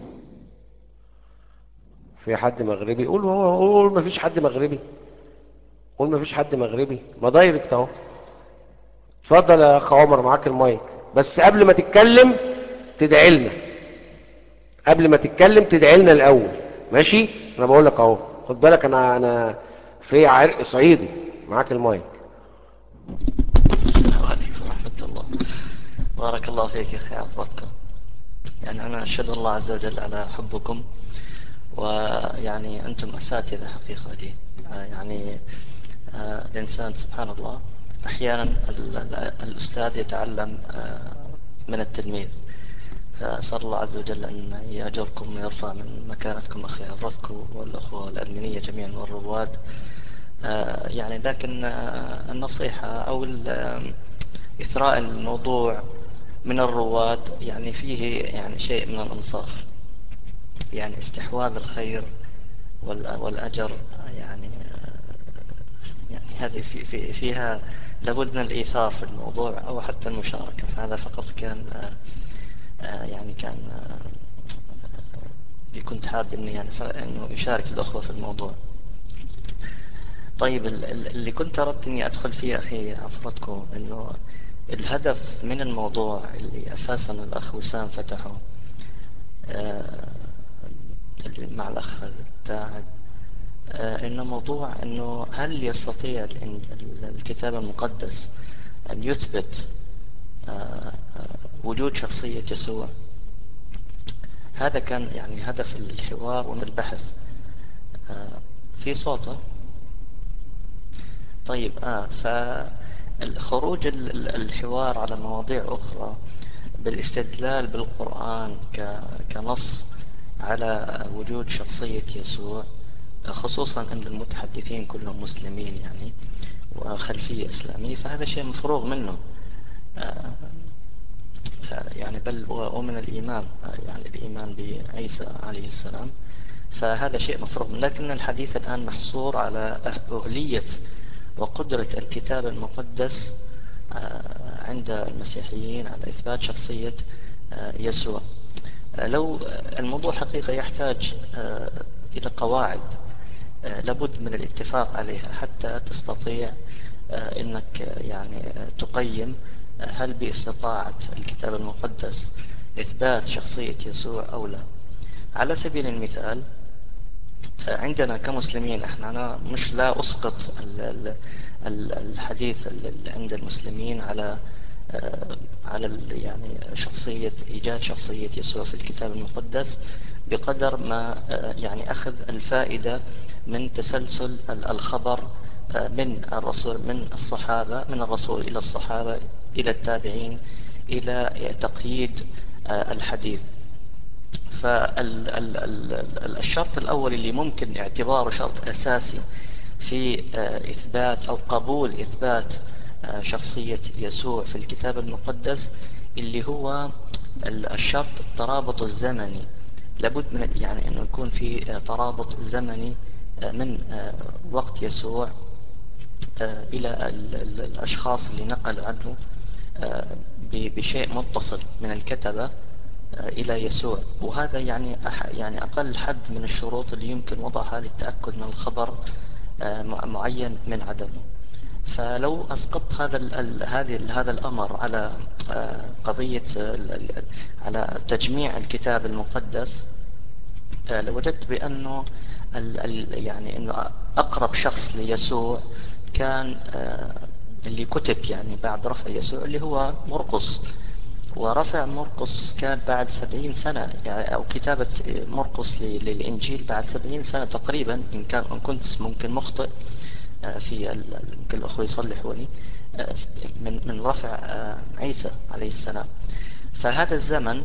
في حد مغربي قول هو قول ما فيش حد مغربي قول ما فيش حد مغربي ما دايركت اهو اتفضل يا اخ عمر معاك المايك بس قبل ما تتكلم تدعي لنا قبل ما تتكلم تدعي لنا الاول ماشي انا بقول لك اهو خد بالك انا انا في عرق صعيدي معاك المايك السلام عليكم ورحمة الله بارك الله فيك يا أخي عفوتكم يعني أنا أشهد الله عز وجل على حبكم ويعني أنتم أساتذة حقيقة دي آه، يعني آه، الإنسان سبحان الله أحيانا ال- ال- الأستاذ يتعلم آه، من التلميذ فأسأل الله عز وجل أن يأجركم ويرفع من مكانتكم أخي عفرتكم والأخوة الأدمنية جميعا والرواد آه، يعني لكن آه، النصيحة أو ال- آه، إثراء الموضوع من الرواد يعني فيه يعني شيء من الإنصاف يعني استحواذ الخير وال- والأجر يعني آه، يعني هذه في في فيها لابد من الإيثار في الموضوع أو حتى المشاركة فهذا فقط كان آه، آه، يعني كان آه، اللي كنت حاب إني يعني ف- إنه يشارك الأخوة في الموضوع طيب ال- ال- اللي كنت أردت إني أدخل فيه أخي عفرتكم إنه الهدف من الموضوع اللي أساسا الأخ وسام فتحه آه، اللي مع الأخ التاعب آه، إنه موضوع إنه هل يستطيع ال- ال- الكتاب المقدس أن يثبت آه، آه، وجود شخصية يسوع هذا كان يعني هدف الحوار والبحث آه، في صوته طيب آه فخروج ال- ال- الحوار على مواضيع أخرى بالاستدلال بالقرآن ك- كنص على وجود شخصية يسوع خصوصا أن المتحدثين كلهم مسلمين يعني وخلفية إسلامية فهذا شيء مفروغ منه آه، ف- يعني بل و- ومن الإيمان آه، يعني الإيمان بعيسى عليه السلام فهذا شيء مفروغ منه لكن الحديث الآن محصور على أه- أهلية وقدرة الكتاب المقدس آه، عند المسيحيين على إثبات شخصية آه، يسوع آه، لو آه، الموضوع حقيقة يحتاج آه، إلى قواعد آه، لابد من الاتفاق عليها حتى تستطيع آه، انك آه، يعني آه، تقيم آه، هل باستطاعة الكتاب المقدس اثبات شخصية يسوع او لا على سبيل المثال آه، عندنا كمسلمين احنا انا مش لا اسقط ال- ال- ال- الحديث اللي عند المسلمين على آه، على ال- يعني شخصية إيجاد شخصية يسوع في الكتاب المقدس بقدر ما آه، يعني أخذ الفائدة من تسلسل ال- الخبر آه، من الرسول من الصحابة من الرسول إلى الصحابة إلى التابعين إلى تقييد آه، الحديث فالشرط الأول اللي ممكن اعتباره شرط أساسي في آه، إثبات أو قبول إثبات آه، شخصية يسوع في الكتاب المقدس اللي هو ال- الشرط الترابط الزمني لابد من يعني أنه يكون في آه، ترابط زمني آه، من آه، وقت يسوع آه، إلى ال- ال- الأشخاص اللي نقلوا عنه آه، ب- بشيء متصل من الكتبة آه، إلى يسوع وهذا يعني أح يعني أقل حد من الشروط اللي يمكن وضعها للتأكد من الخبر آه، مع- معين من عدمه فلو أسقطت هذا ال ال هذه هذا الأمر على آه، قضية ال- ال- على تجميع الكتاب المقدس آه، لوجدت بأنه ال ال يعني أنه أقرب شخص ليسوع كان آه، اللي كتب يعني بعد رفع يسوع اللي هو مرقس ورفع مرقس كان بعد سبعين سنة يعني أو كتابة مرقس ل- للإنجيل بعد سبعين سنة تقريبا إن, كان إن كنت ممكن مخطئ آه، في ال- ال- يمكن الأخوة يصلحوني آه، من من رفع آه، عيسى عليه السلام فهذا الزمن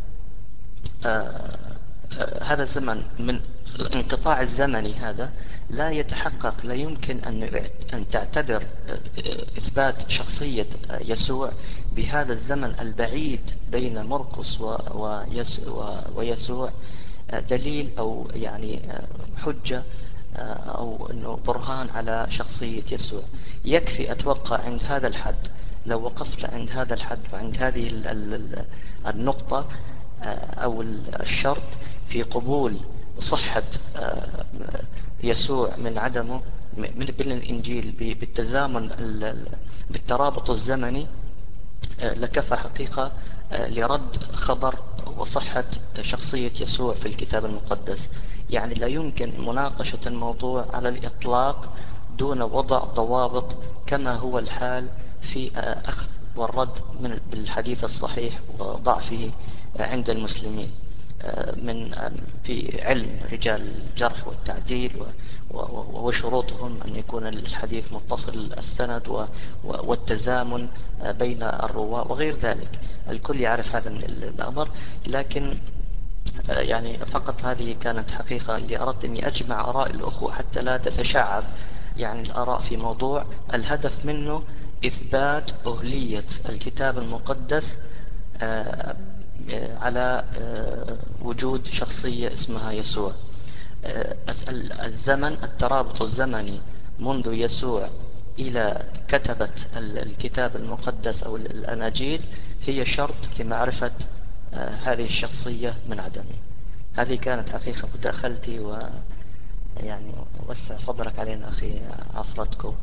آه، آه، هذا الزمن من الانقطاع الزمني هذا لا يتحقق لا يمكن أن أن تعتبر آه، إثبات شخصية آه، يسوع بهذا الزمن البعيد بين مرقس و- ويس- و- ويسوع آه، دليل أو يعني آه، حجة آه، أو أنه برهان على شخصية يسوع يكفي أتوقع عند هذا الحد لو وقفنا عند هذا الحد وعند هذه ال- ال- ال- النقطة آه، أو الشرط في قبول صحة آه، يسوع من عدمه من بالإنجيل ب- بالتزامن ال- ال- بالترابط الزمني آه، لكفى حقيقة آه، لرد خبر وصحة شخصية يسوع في الكتاب المقدس يعني لا يمكن مناقشة الموضوع على الإطلاق دون وضع ضوابط كما هو الحال في آه، أخذ والرد من بالحديث الصحيح وضعفه آه، عند المسلمين آه، من آه، في علم رجال الجرح والتعديل و- و- وشروطهم أن يكون الحديث متصل السند و- و- والتزامن آه، بين الرواة وغير ذلك الكل يعرف هذا ال- الأمر لكن آه، يعني فقط هذه كانت حقيقة اللي أردت أني أجمع آراء الأخوة حتى لا تتشعب يعني الآراء في موضوع الهدف منه إثبات أهلية الكتاب المقدس آه، آه، على آه، وجود شخصية اسمها يسوع آه، ال- الزمن الترابط الزمني منذ يسوع إلى كتبة ال- الكتاب المقدس أو ال- الأناجيل هي شرط لمعرفة آه، هذه الشخصية من عدمه هذه كانت حقيقة مداخلتي و يعني وسع صدرك علينا أخي عفرتكم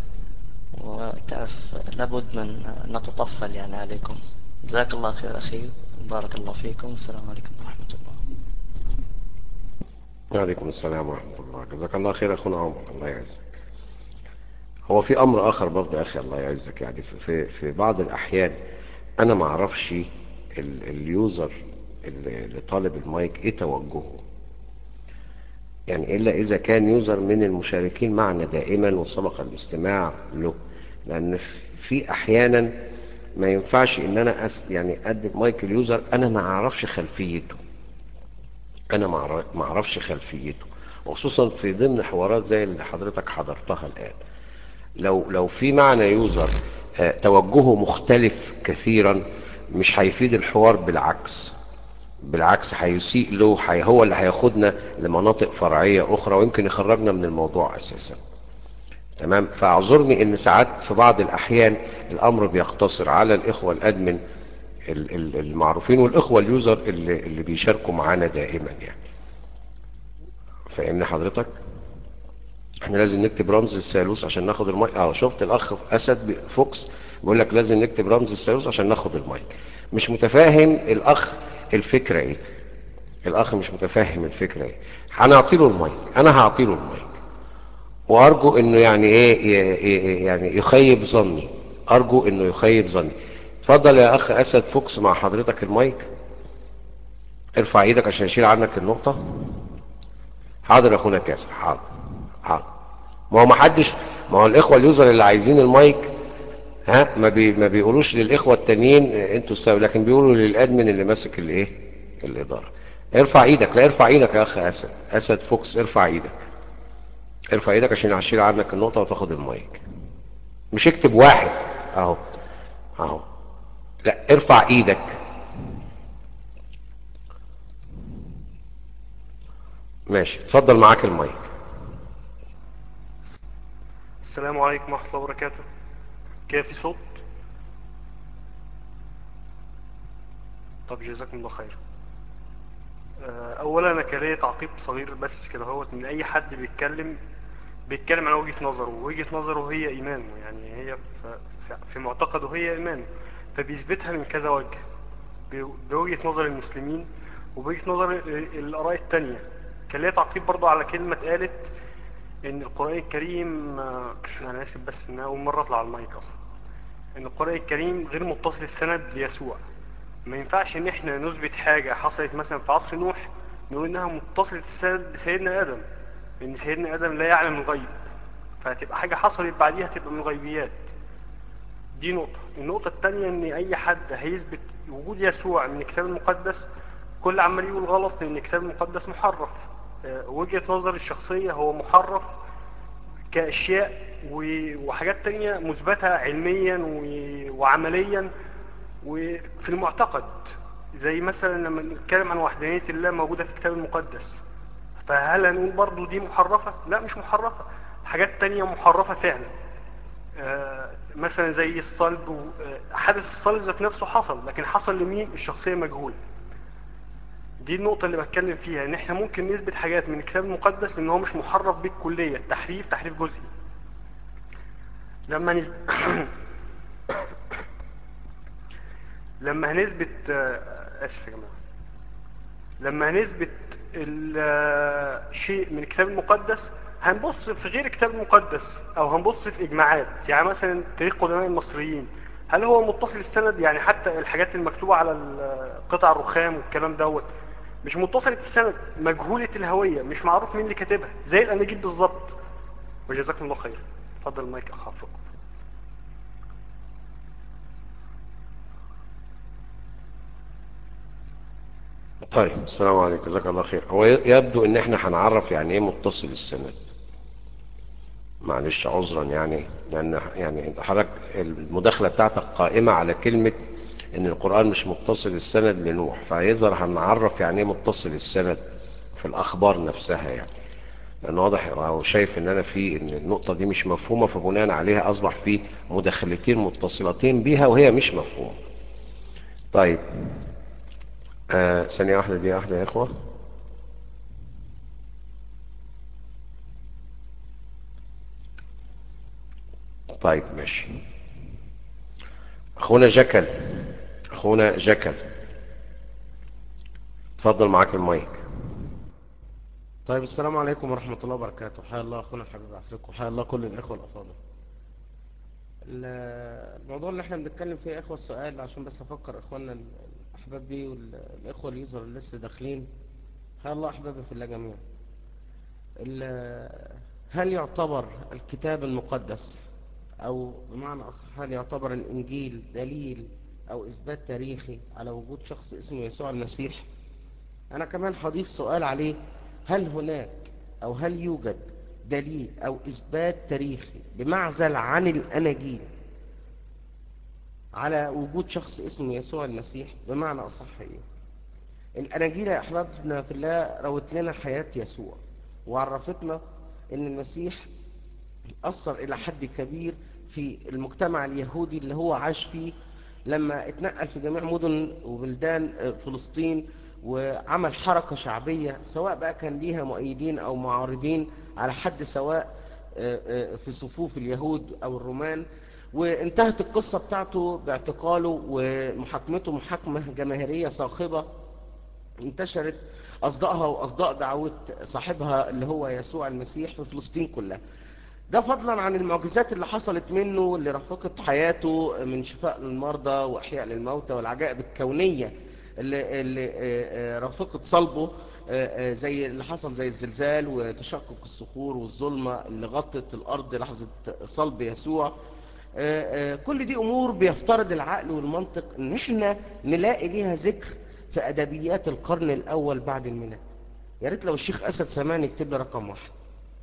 وتعرف لابد من نتطفل يعني عليكم جزاك الله خير أخي بارك الله فيكم السلام عليكم ورحمة الله وعليكم السلام ورحمة الله جزاك الله خير أخونا عمر الله يعزك هو في أمر آخر برضه يا أخي الله يعزك يعني في- في, في بعض الأحيان أنا ما أعرفش ال- اليوزر اللي اللي طالب المايك إيه توجهه يعني إلا إذا كان يوزر من المشاركين معنا دائما وسبق الاستماع له لأن في أحيانا ما ينفعش إن أنا أس يعني أدي مايك اليوزر أنا ما أعرفش خلفيته انا ما أعرف- ما اعرفش خلفيته وخصوصا في ضمن حوارات زي اللي حضرتك حضرتها الان لو لو في معنى يوزر آه، توجهه مختلف كثيرا مش هيفيد الحوار بالعكس بالعكس هيسيء له هي- هو اللي هياخدنا لمناطق فرعية اخرى ويمكن يخرجنا من الموضوع اساسا تمام فاعذرني ان ساعات في بعض الاحيان الامر بيقتصر على الاخوة الادمن ال- ال- المعروفين والاخوة اليوزر اللي, اللي بيشاركوا معانا دائما يعني فاهمني حضرتك احنا لازم نكتب رمز الثالوث عشان ناخد المايك اه شفت الاخ اسد بي- فوكس بيقول لك لازم نكتب رمز الثالوث عشان ناخد المايك مش متفاهم الاخ الفكره ايه الاخ مش متفاهم الفكره ايه هنعطي له المايك انا هعطي له المايك وارجو انه يعني ايه ي- ي- يعني يخيب ظني ارجو انه يخيب ظني اتفضل يا اخ اسد فوكس مع حضرتك المايك ارفع ايدك عشان يشيل عنك النقطه حاضر يا اخونا كاسر حاضر حاضر ما هو ما حدش ما هو الاخوه اليوزر اللي عايزين المايك ها ما بي ما بيقولوش للاخوه التانيين اه، انتوا استووا لكن بيقولوا للادمن اللي ماسك الايه الاداره ارفع ايدك لا ارفع ايدك يا اخ اسد اسد فوكس ارفع ايدك ارفع ايدك عشان يشيل عنك النقطه وتاخد المايك مش اكتب واحد اهو اهو لا ارفع ايدك ماشي اتفضل معاك المايك السلام عليكم ورحمة الله وبركاته كيف في صوت طب جزاكم الله خير آه، اولا انا كان ليا تعقيب صغير بس كده هوت من اي حد بيتكلم بيتكلم عن وجهة نظره ووجهة نظره هي ايمانه يعني هي في, في- في معتقده هي ايمانه فبيثبتها من كذا وجه ب- بوجهة نظر المسلمين وبوجهة نظر ال- الاراء التانية كان ليا تعقيب برضو على كلمة قالت ان القرآن الكريم آه، انا اسف بس ان أنا اول مرة اطلع على المايك اصلا ان القرآن الكريم غير متصل السند ليسوع ما ينفعش ان احنا نثبت حاجة حصلت مثلا في عصر نوح نقول انها متصلة السند لسيدنا ادم لان سيدنا ادم لا يعلم الغيب فهتبقى حاجة حصلت بعديها تبقى من الغيبيات دي نقطة النقطة التانية ان اي حد هيثبت وجود يسوع من الكتاب المقدس كل عمال يقول غلط لان الكتاب المقدس محرف آه، وجهة نظر الشخصية هو محرف كأشياء و- وحاجات تانية مثبتة علميا و- وعمليا وفي المعتقد زي مثلا لما نتكلم عن وحدانية الله موجودة في الكتاب المقدس فهل هنقول برضو دي محرفة؟ لا مش محرفة حاجات تانية محرفة فعلا آه، مثلا زي الصلب و- آه، حدث الصلب ذات نفسه حصل لكن حصل لمين الشخصية مجهولة دي النقطة اللي بتكلم فيها ان احنا ممكن نثبت حاجات من الكتاب المقدس لان هو مش محرف بالكلية التحريف تحريف جزئي لما نثبت لما هنثبت آه، اسف يا جماعة لما هنثبت ال- آه، شيء من الكتاب المقدس هنبص في غير الكتاب المقدس او هنبص في اجماعات يعني مثلا تاريخ قدماء المصريين هل هو متصل السند يعني حتى الحاجات المكتوبة على ال- قطع الرخام والكلام دوت مش متصلة السند مجهولة الهوية مش معروف مين اللي كاتبها زي الاناجيل بالظبط وجزاكم الله خير اتفضل المايك اخ عفو طيب السلام عليكم جزاك الله خير هو ي- يبدو ان احنا هنعرف يعني ايه متصل السند معلش عذرا يعني لان يعني انت حضرتك المداخله بتاعتك قائمه على كلمه ان القران مش متصل السند لنوح فيظهر هنعرف يعني ايه متصل السند في الاخبار نفسها يعني لان واضح او شايف ان انا في ان النقطه دي مش مفهومه فبناء عليها اصبح في مداخلتين متصلتين بيها وهي مش مفهومه طيب آه ثانيه واحده دي واحده يا اخوه طيب ماشي اخونا جكل اخونا جكل اتفضل معاك المايك طيب السلام عليكم ورحمة الله وبركاته حيا الله أخونا الحبيب عفريك وحيا الله كل الإخوة الأفاضل ال- الموضوع اللي احنا بنتكلم فيه يا إخوة السؤال عشان بس أفكر إخواننا ال- الأحباب بيه والإخوة اللي يظهر اللي لسه داخلين حيا الله أحبابي في الله جميعا ال- هل يعتبر الكتاب المقدس أو بمعنى أصح هل يعتبر الإنجيل دليل أو إثبات تاريخي على وجود شخص اسمه يسوع المسيح أنا كمان هضيف سؤال عليه هل هناك أو هل يوجد دليل أو إثبات تاريخي بمعزل عن الأناجيل على وجود شخص اسمه يسوع المسيح بمعنى أصح إيه الأناجيل يا أحبابنا في الله روت لنا حياة يسوع وعرفتنا أن المسيح أثر إلى حد كبير في المجتمع اليهودي اللي هو عاش فيه لما اتنقل في جميع مدن وبلدان فلسطين وعمل حركة شعبية سواء بقى كان ليها مؤيدين أو معارضين على حد سواء في صفوف اليهود أو الرومان وانتهت القصة بتاعته باعتقاله ومحاكمته محاكمة جماهيرية صاخبة انتشرت أصداءها وأصداء دعوة صاحبها اللي هو يسوع المسيح في فلسطين كلها ده فضلا عن المعجزات اللي حصلت منه اللي رافقت حياته من شفاء للمرضى وإحياء للموتى والعجائب الكونية اللي, اللي رافقت صلبه زي اللي حصل زي الزلزال وتشقق الصخور والظلمة اللي غطت الأرض لحظة صلب يسوع كل دي أمور بيفترض العقل والمنطق ان احنا نلاقي ليها ذكر في أدبيات القرن الأول بعد الميلاد يا ريت لو الشيخ أسد سمان يكتب لي رقم واحد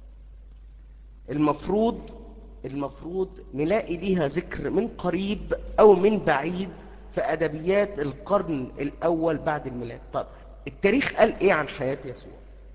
المفروض المفروض نلاقي ليها ذكر من قريب أو من بعيد في أدبيات القرن الأول بعد الميلاد طب التاريخ قال إيه عن حياة يسوع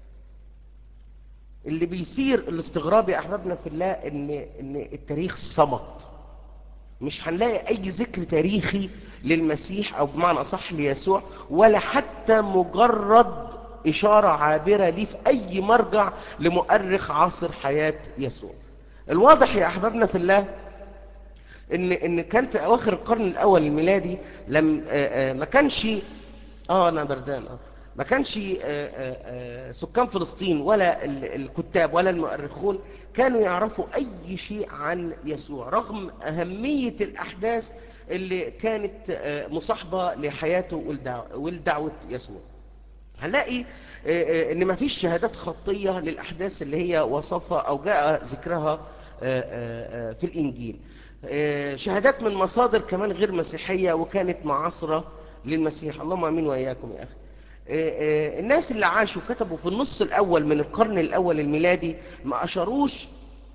اللي بيصير الاستغراب يا أحبابنا في الله إن, إن التاريخ صمت مش هنلاقي أي ذكر تاريخي للمسيح أو بمعنى أصح ليسوع ولا حتى مجرد إشارة عابرة ليه في أي مرجع لمؤرخ عصر حياة يسوع الواضح يا أحبابنا في الله إن, إن كان في أواخر القرن الأول الميلادي لم آآ آآ ما كانش آه أنا بردان آه ما كانش سكان فلسطين ولا الكتاب ولا المؤرخون كانوا يعرفوا أي شيء عن يسوع رغم أهمية الأحداث اللي كانت مصاحبة لحياته ولدعوة يسوع هنلاقي ان ما فيش شهادات خطية للأحداث اللي هي وصفها أو جاء ذكرها في الإنجيل شهادات من مصادر كمان غير مسيحية وكانت معاصرة للمسيح اللهم امين وإياكم يا أخي الناس اللي عاشوا كتبوا في النص الأول من القرن الأول الميلادي ما أشاروش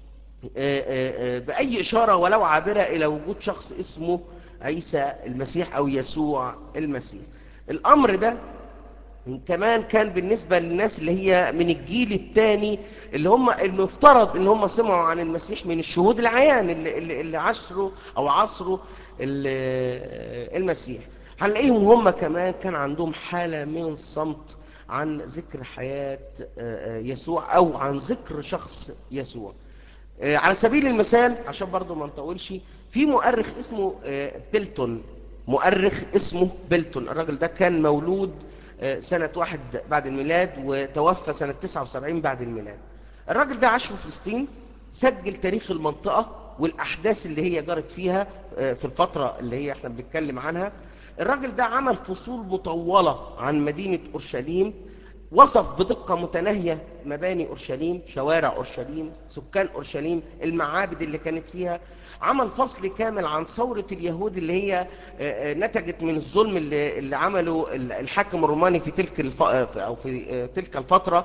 بأي إشارة ولو عابرة إلى وجود شخص اسمه عيسى المسيح أو يسوع المسيح الأمر ده كمان كان بالنسبة للناس اللي هي من الجيل الثاني اللي هم المفترض ان هم سمعوا عن المسيح من الشهود العيان اللي, اللي, اللي عاشروا او عصروا المسيح هنلاقيهم هم كمان كان عندهم حالة من الصمت عن ذكر حياة يسوع او عن ذكر شخص يسوع على سبيل المثال عشان برضو ما نطولش في مؤرخ اسمه بيلتون مؤرخ اسمه بيلتون الراجل ده كان مولود سنة واحد بعد الميلاد وتوفى سنة 79 بعد الميلاد الراجل ده عاش في فلسطين سجل تاريخ المنطقة والأحداث اللي هي جرت فيها في الفترة اللي هي احنا بنتكلم عنها الراجل ده عمل فصول مطولة عن مدينة أورشليم وصف بدقة متناهية مباني أورشليم شوارع أورشليم سكان أورشليم المعابد اللي كانت فيها عمل فصل كامل عن ثورة اليهود اللي هي نتجت من الظلم اللي, اللي عمله الحاكم الروماني في تلك الف... أو في تلك الفترة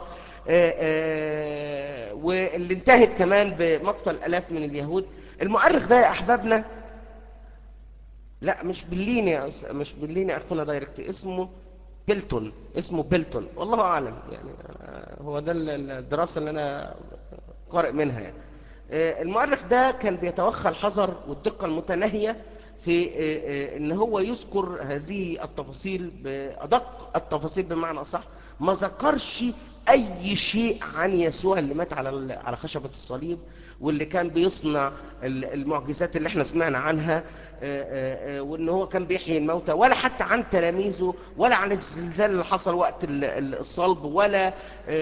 واللي انتهت كمان بمقتل ألاف من اليهود المؤرخ ده يا أحبابنا لا مش بليني مش بليني أخونا دايركت اسمه بيلتون اسمه بيلتون والله أعلم يعني هو ده الدراسة اللي أنا قارئ منها يعني المؤرخ ده كان بيتوخى الحذر والدقة المتناهية في ان هو يذكر هذه التفاصيل بأدق التفاصيل بمعنى أصح ما ذكرش أي شيء عن يسوع اللي مات على على خشبة الصليب واللي كان بيصنع المعجزات اللي احنا سمعنا عنها وان هو كان بيحيي الموتى ولا حتى عن تلاميذه ولا عن الزلزال اللي حصل وقت الصلب ولا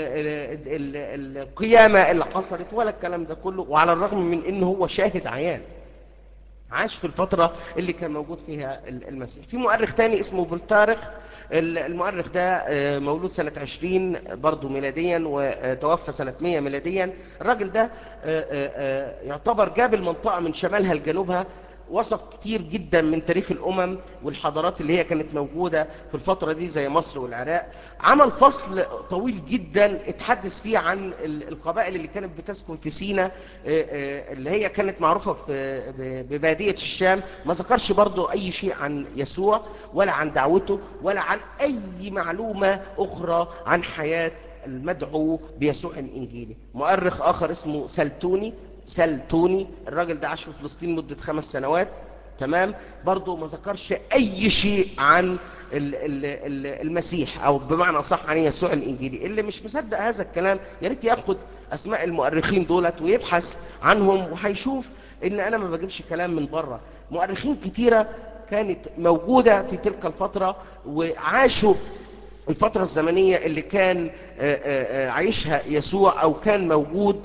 القيامة اللي حصلت ولا الكلام ده كله وعلى الرغم من انه هو شاهد عيان عاش في الفترة اللي كان موجود فيها المسيح في مؤرخ تاني اسمه بلتارخ المؤرخ ده مولود سنة 20 برضه ميلاديا وتوفى سنة 100 ميلاديا الراجل ده يعتبر جاب المنطقة من شمالها لجنوبها وصف كتير جدا من تاريخ الأمم والحضارات اللي هي كانت موجودة في الفترة دي زي مصر والعراق عمل فصل طويل جدا اتحدث فيه عن القبائل اللي كانت بتسكن في سينا اللي هي كانت معروفة في ببادية الشام ما ذكرش برضو أي شيء عن يسوع ولا عن دعوته ولا عن أي معلومة أخرى عن حياة المدعو بيسوع الإنجيلي مؤرخ آخر اسمه سلتوني سلتوني الراجل ده عاش في فلسطين مدة خمس سنوات تمام برضو ما ذكرش أي شيء عن ال ال ال المسيح أو بمعنى صح عن يسوع الإنجيلي اللي مش مصدق هذا الكلام يا ريت ياخد أسماء المؤرخين دولت ويبحث عنهم وهيشوف إن أنا ما بجيبش كلام من بره مؤرخين كتيرة كانت موجودة في تلك الفترة وعاشوا الفترة الزمنية اللي كان عايشها يسوع أو كان موجود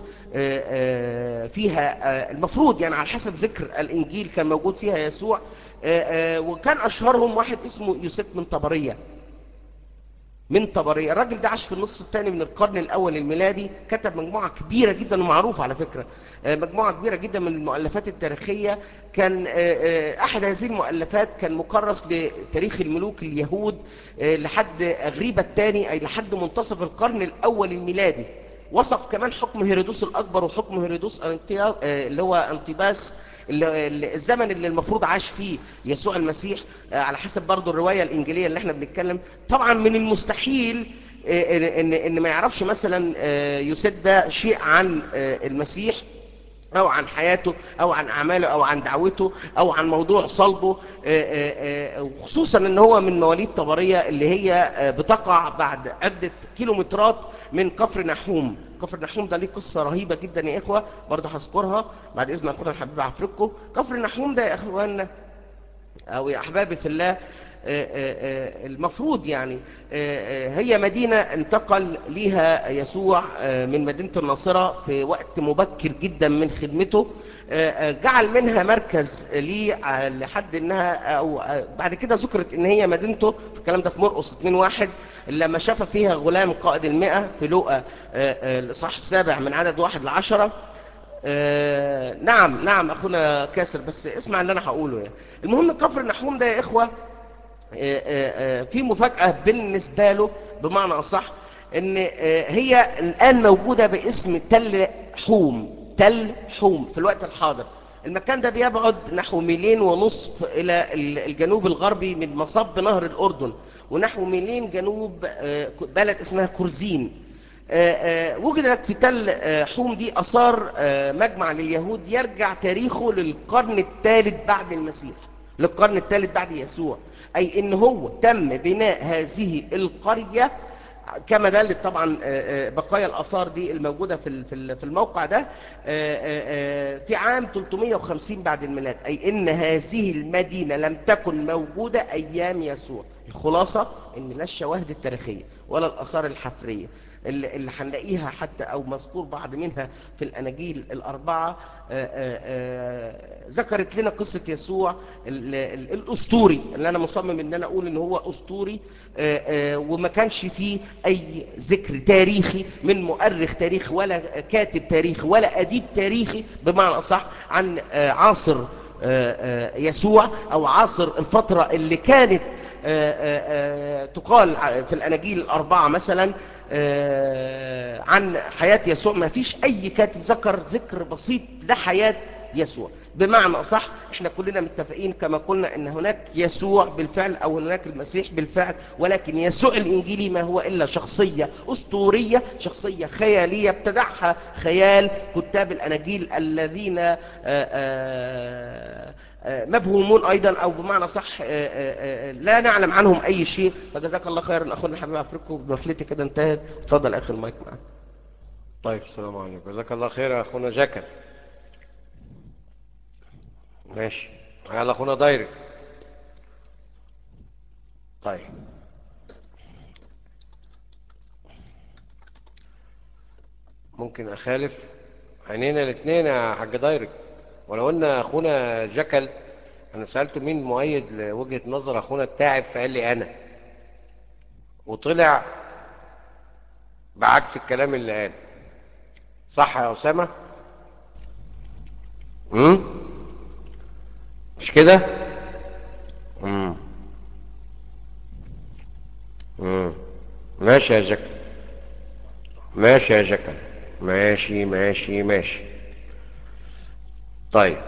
فيها المفروض يعني على حسب ذكر الإنجيل كان موجود فيها يسوع وكان أشهرهم واحد اسمه يوسف من طبرية من طبرية الراجل ده عاش في النص الثاني من القرن الأول الميلادي كتب مجموعة كبيرة جدا ومعروفة على فكرة مجموعة كبيرة جدا من المؤلفات التاريخية كان أحد هذه المؤلفات كان مكرس لتاريخ الملوك اليهود لحد أغريبة الثاني أي لحد منتصف القرن الأول الميلادي وصف كمان حكم هيرودوس الأكبر وحكم هيرودوس اللي هو أنتيباس الزمن اللي المفروض عاش فيه يسوع المسيح على حسب برضو الرواية الإنجيلية اللي احنا بنتكلم طبعا من المستحيل ان ان ما يعرفش مثلا يسد ده شيء عن المسيح او عن حياته او عن اعماله او عن دعوته او عن موضوع صلبه آه، آه، آه، وخصوصا ان هو من مواليد طبرية اللي هي آه، بتقع بعد عدة كيلومترات من كفر نحوم كفر نحوم ده ليه قصة رهيبة جدا يا اخوة برضه هذكرها بعد اذن اخونا الحبيب عفركم كفر نحوم ده يا اخوانا او يا احبابي في الله آه، آه، آه، المفروض يعني آه، آه، هي مدينة انتقل ليها يسوع آه، من مدينة الناصرة في وقت مبكر جدا من خدمته آه، آه، جعل منها مركز ليه آه، لحد انها او آه، بعد كده ذكرت ان هي مدينته في الكلام ده في مرقس 2 لما شاف فيها غلام قائد المئة في لوقا آه، آه، الاصحاح السابع من عدد واحد لعشرة آه، نعم نعم اخونا كاسر بس اسمع اللي انا هقوله يعني المهم كفر النحوم ده يا اخوه آه، آه، آه، في مفاجاه بالنسبه له بمعنى اصح ان آه، هي الان موجوده باسم تل حوم تل حوم في الوقت الحاضر المكان ده بيبعد نحو ميلين ونصف الى ال- الجنوب الغربي من مصب نهر الاردن ونحو ميلين جنوب آه، بلد اسمها كورزين آه، آه، وجدت في تل آه، حوم دي اثار آه، مجمع لليهود يرجع تاريخه للقرن الثالث بعد المسيح للقرن الثالث بعد يسوع اي ان هو تم بناء هذه القريه كما دلت طبعا آه، آه، بقايا الاثار دي الموجوده في ال- في ال- في الموقع ده آه، آه، آه، في عام 350 بعد الميلاد اي ان هذه المدينه لم تكن موجوده ايام يسوع الخلاصه ان لا الشواهد التاريخيه ولا الاثار الحفريه اللي اللي هنلاقيها حتى او مذكور بعض منها في الاناجيل الاربعه آه، آه، آه، ذكرت لنا قصه يسوع ال- ال- الاسطوري اللي انا مصمم ان انا اقول ان هو اسطوري آه، آه، وما كانش فيه اي ذكر تاريخي من مؤرخ تاريخ ولا كاتب تاريخ ولا اديب تاريخي بمعنى اصح عن آه، عاصر آه، آه، يسوع او عاصر الفتره اللي كانت آه، آه، آه، تقال ع- في الاناجيل الاربعه مثلا آه، عن حياه يسوع ما فيش اي كاتب ذكر ذكر بسيط لحياه يسوع بمعنى صح احنا كلنا متفقين كما قلنا ان هناك يسوع بالفعل او هناك المسيح بالفعل ولكن يسوع الانجيلي ما هو الا شخصيه اسطوريه شخصيه خياليه ابتدعها خيال كتاب الاناجيل الذين آه، آه، آه، مبهومون ايضا او بمعنى صح آه، آه، آه، لا نعلم عنهم اي شيء فجزاك الله خيرا اخونا الحبيب افريقيا مداخلتي كده انتهت اتفضل اخي المايك معاك طيب السلام عليكم جزاك الله خير يا اخونا جاكر ماشي يلا اخونا دايرك طيب ممكن اخالف عينينا الاثنين يا حاج دايرك ولو ان اخونا جكل انا سالته مين مؤيد لوجهه نظر اخونا التاعب فقال لي انا وطلع بعكس الكلام اللي قال صح يا اسامه امم مش كده امم امم ماشي يا جكل ماشي يا جكل ماشي ماشي ماشي طيب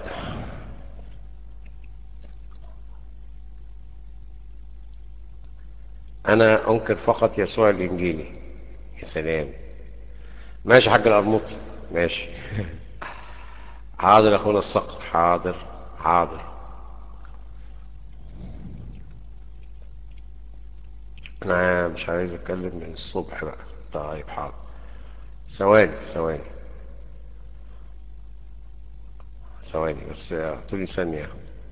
انا انكر فقط يسوع الانجيلي يا سلام ماشي يا حاج القرموطي ماشي حاضر يا اخونا الصقر حاضر حاضر انا مش عايز اتكلم من الصبح بقى طيب حاضر ثواني ثواني ثواني بس اعطوني ثانية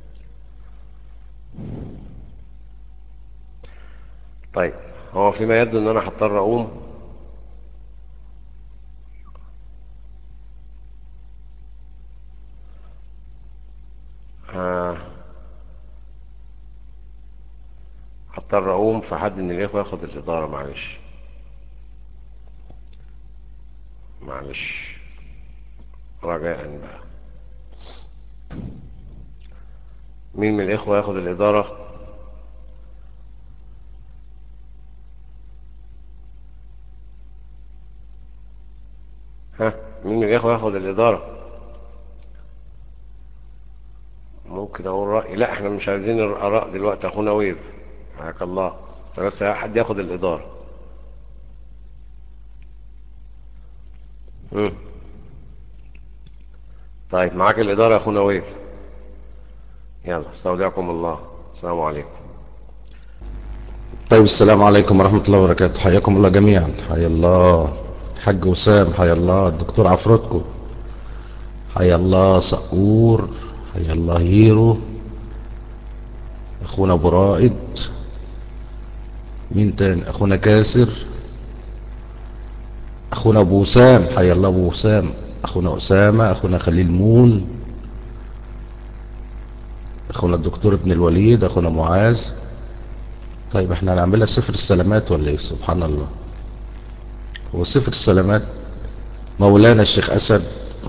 طيب هو فيما يبدو ان انا هضطر اقوم آه، هضطر اقوم فحد من الاخوة ياخد الادارة معلش معلش رجاء بقى مين من الاخوة ياخد الادارة ها مين من الاخوة ياخد الادارة ممكن اقول رأي لا احنا مش عايزين الاراء دلوقتي اخونا ويف حياك الله بس حد ياخد الادارة مم. طيب معاك الإدارة يا أخونا ويل يلا استودعكم الله السلام عليكم طيب السلام عليكم ورحمة الله وبركاته حياكم الله جميعا حيا الله حاج وسام حيا الله الدكتور عفرتكم حيا الله صقور حيا الله هيرو اخونا ابو رائد مين تاني اخونا كاسر اخونا ابو وسام حيا الله ابو وسام اخونا اسامة اخونا خليل مون اخونا الدكتور ابن الوليد اخونا معاذ طيب احنا هنعملها صفر السلامات ولا ايه سبحان الله هو صفر السلامات مولانا الشيخ اسد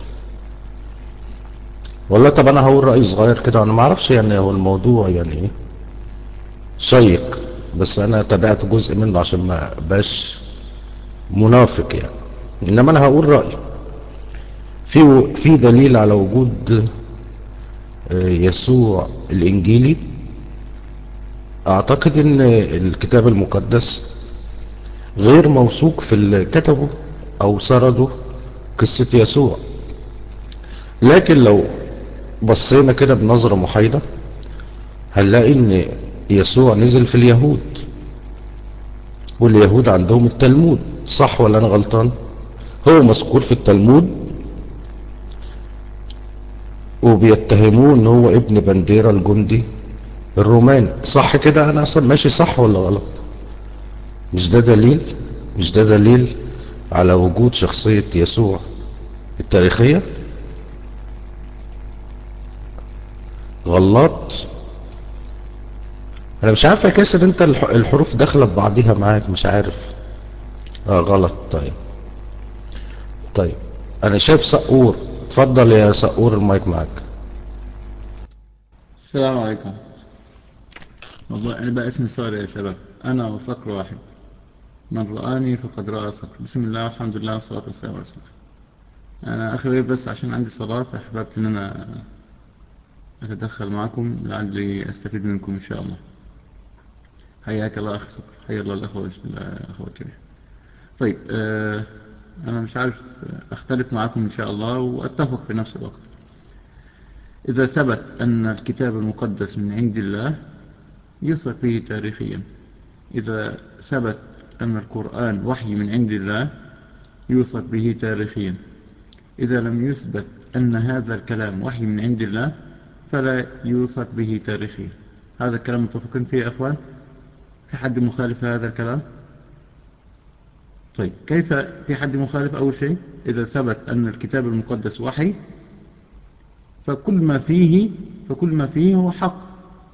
والله طب انا هقول رأي صغير كده انا ما اعرفش يعني هو الموضوع يعني ايه شيق بس انا تابعت جزء منه عشان ما باش منافق يعني انما انا هقول رأيي في في دليل على وجود يسوع الانجيلي اعتقد ان الكتاب المقدس غير موثوق في اللي كتبه او سرده قصة يسوع لكن لو بصينا كده بنظرة محايدة هنلاقي ان يسوع نزل في اليهود واليهود عندهم التلمود صح ولا انا غلطان هو مذكور في التلمود وبيتهموه ان هو ابن بنديرة الجندي الروماني صح كده انا اصلا ماشي صح ولا غلط مش ده دليل مش ده دليل على وجود شخصية يسوع التاريخية غلط انا مش عارف يا كاسر انت الحروف داخله ببعضيها معاك مش عارف اه غلط طيب طيب انا شايف سقور اتفضل يا سقور المايك معاك السلام عليكم والله أنا بقى اسمي صار يا شباب أنا وصقر واحد من رآني فقد رأى صقر بسم الله والحمد لله والصلاة والسلام على رسول الله أنا أخي بس عشان عندي صلاة فأحببت أن أنا أتدخل معكم لعلي أستفيد منكم إن شاء الله حياك الله أخي صقر حيا الله الأخوة الأخوة الجميع طيب آه أنا مش عارف أختلف معكم إن شاء الله وأتفق في نفس الوقت إذا ثبت أن الكتاب المقدس من عند الله يثق به تاريخيا إذا ثبت أن القرآن وحي من عند الله يوثق به تاريخيا إذا لم يثبت أن هذا الكلام وحي من عند الله فلا يوثق به تاريخيا هذا الكلام متفقين فيه يا أخوان في حد مخالف هذا الكلام طيب كيف في حد مخالف أول شيء إذا ثبت أن الكتاب المقدس وحي فكل ما فيه فكل ما فيه هو حق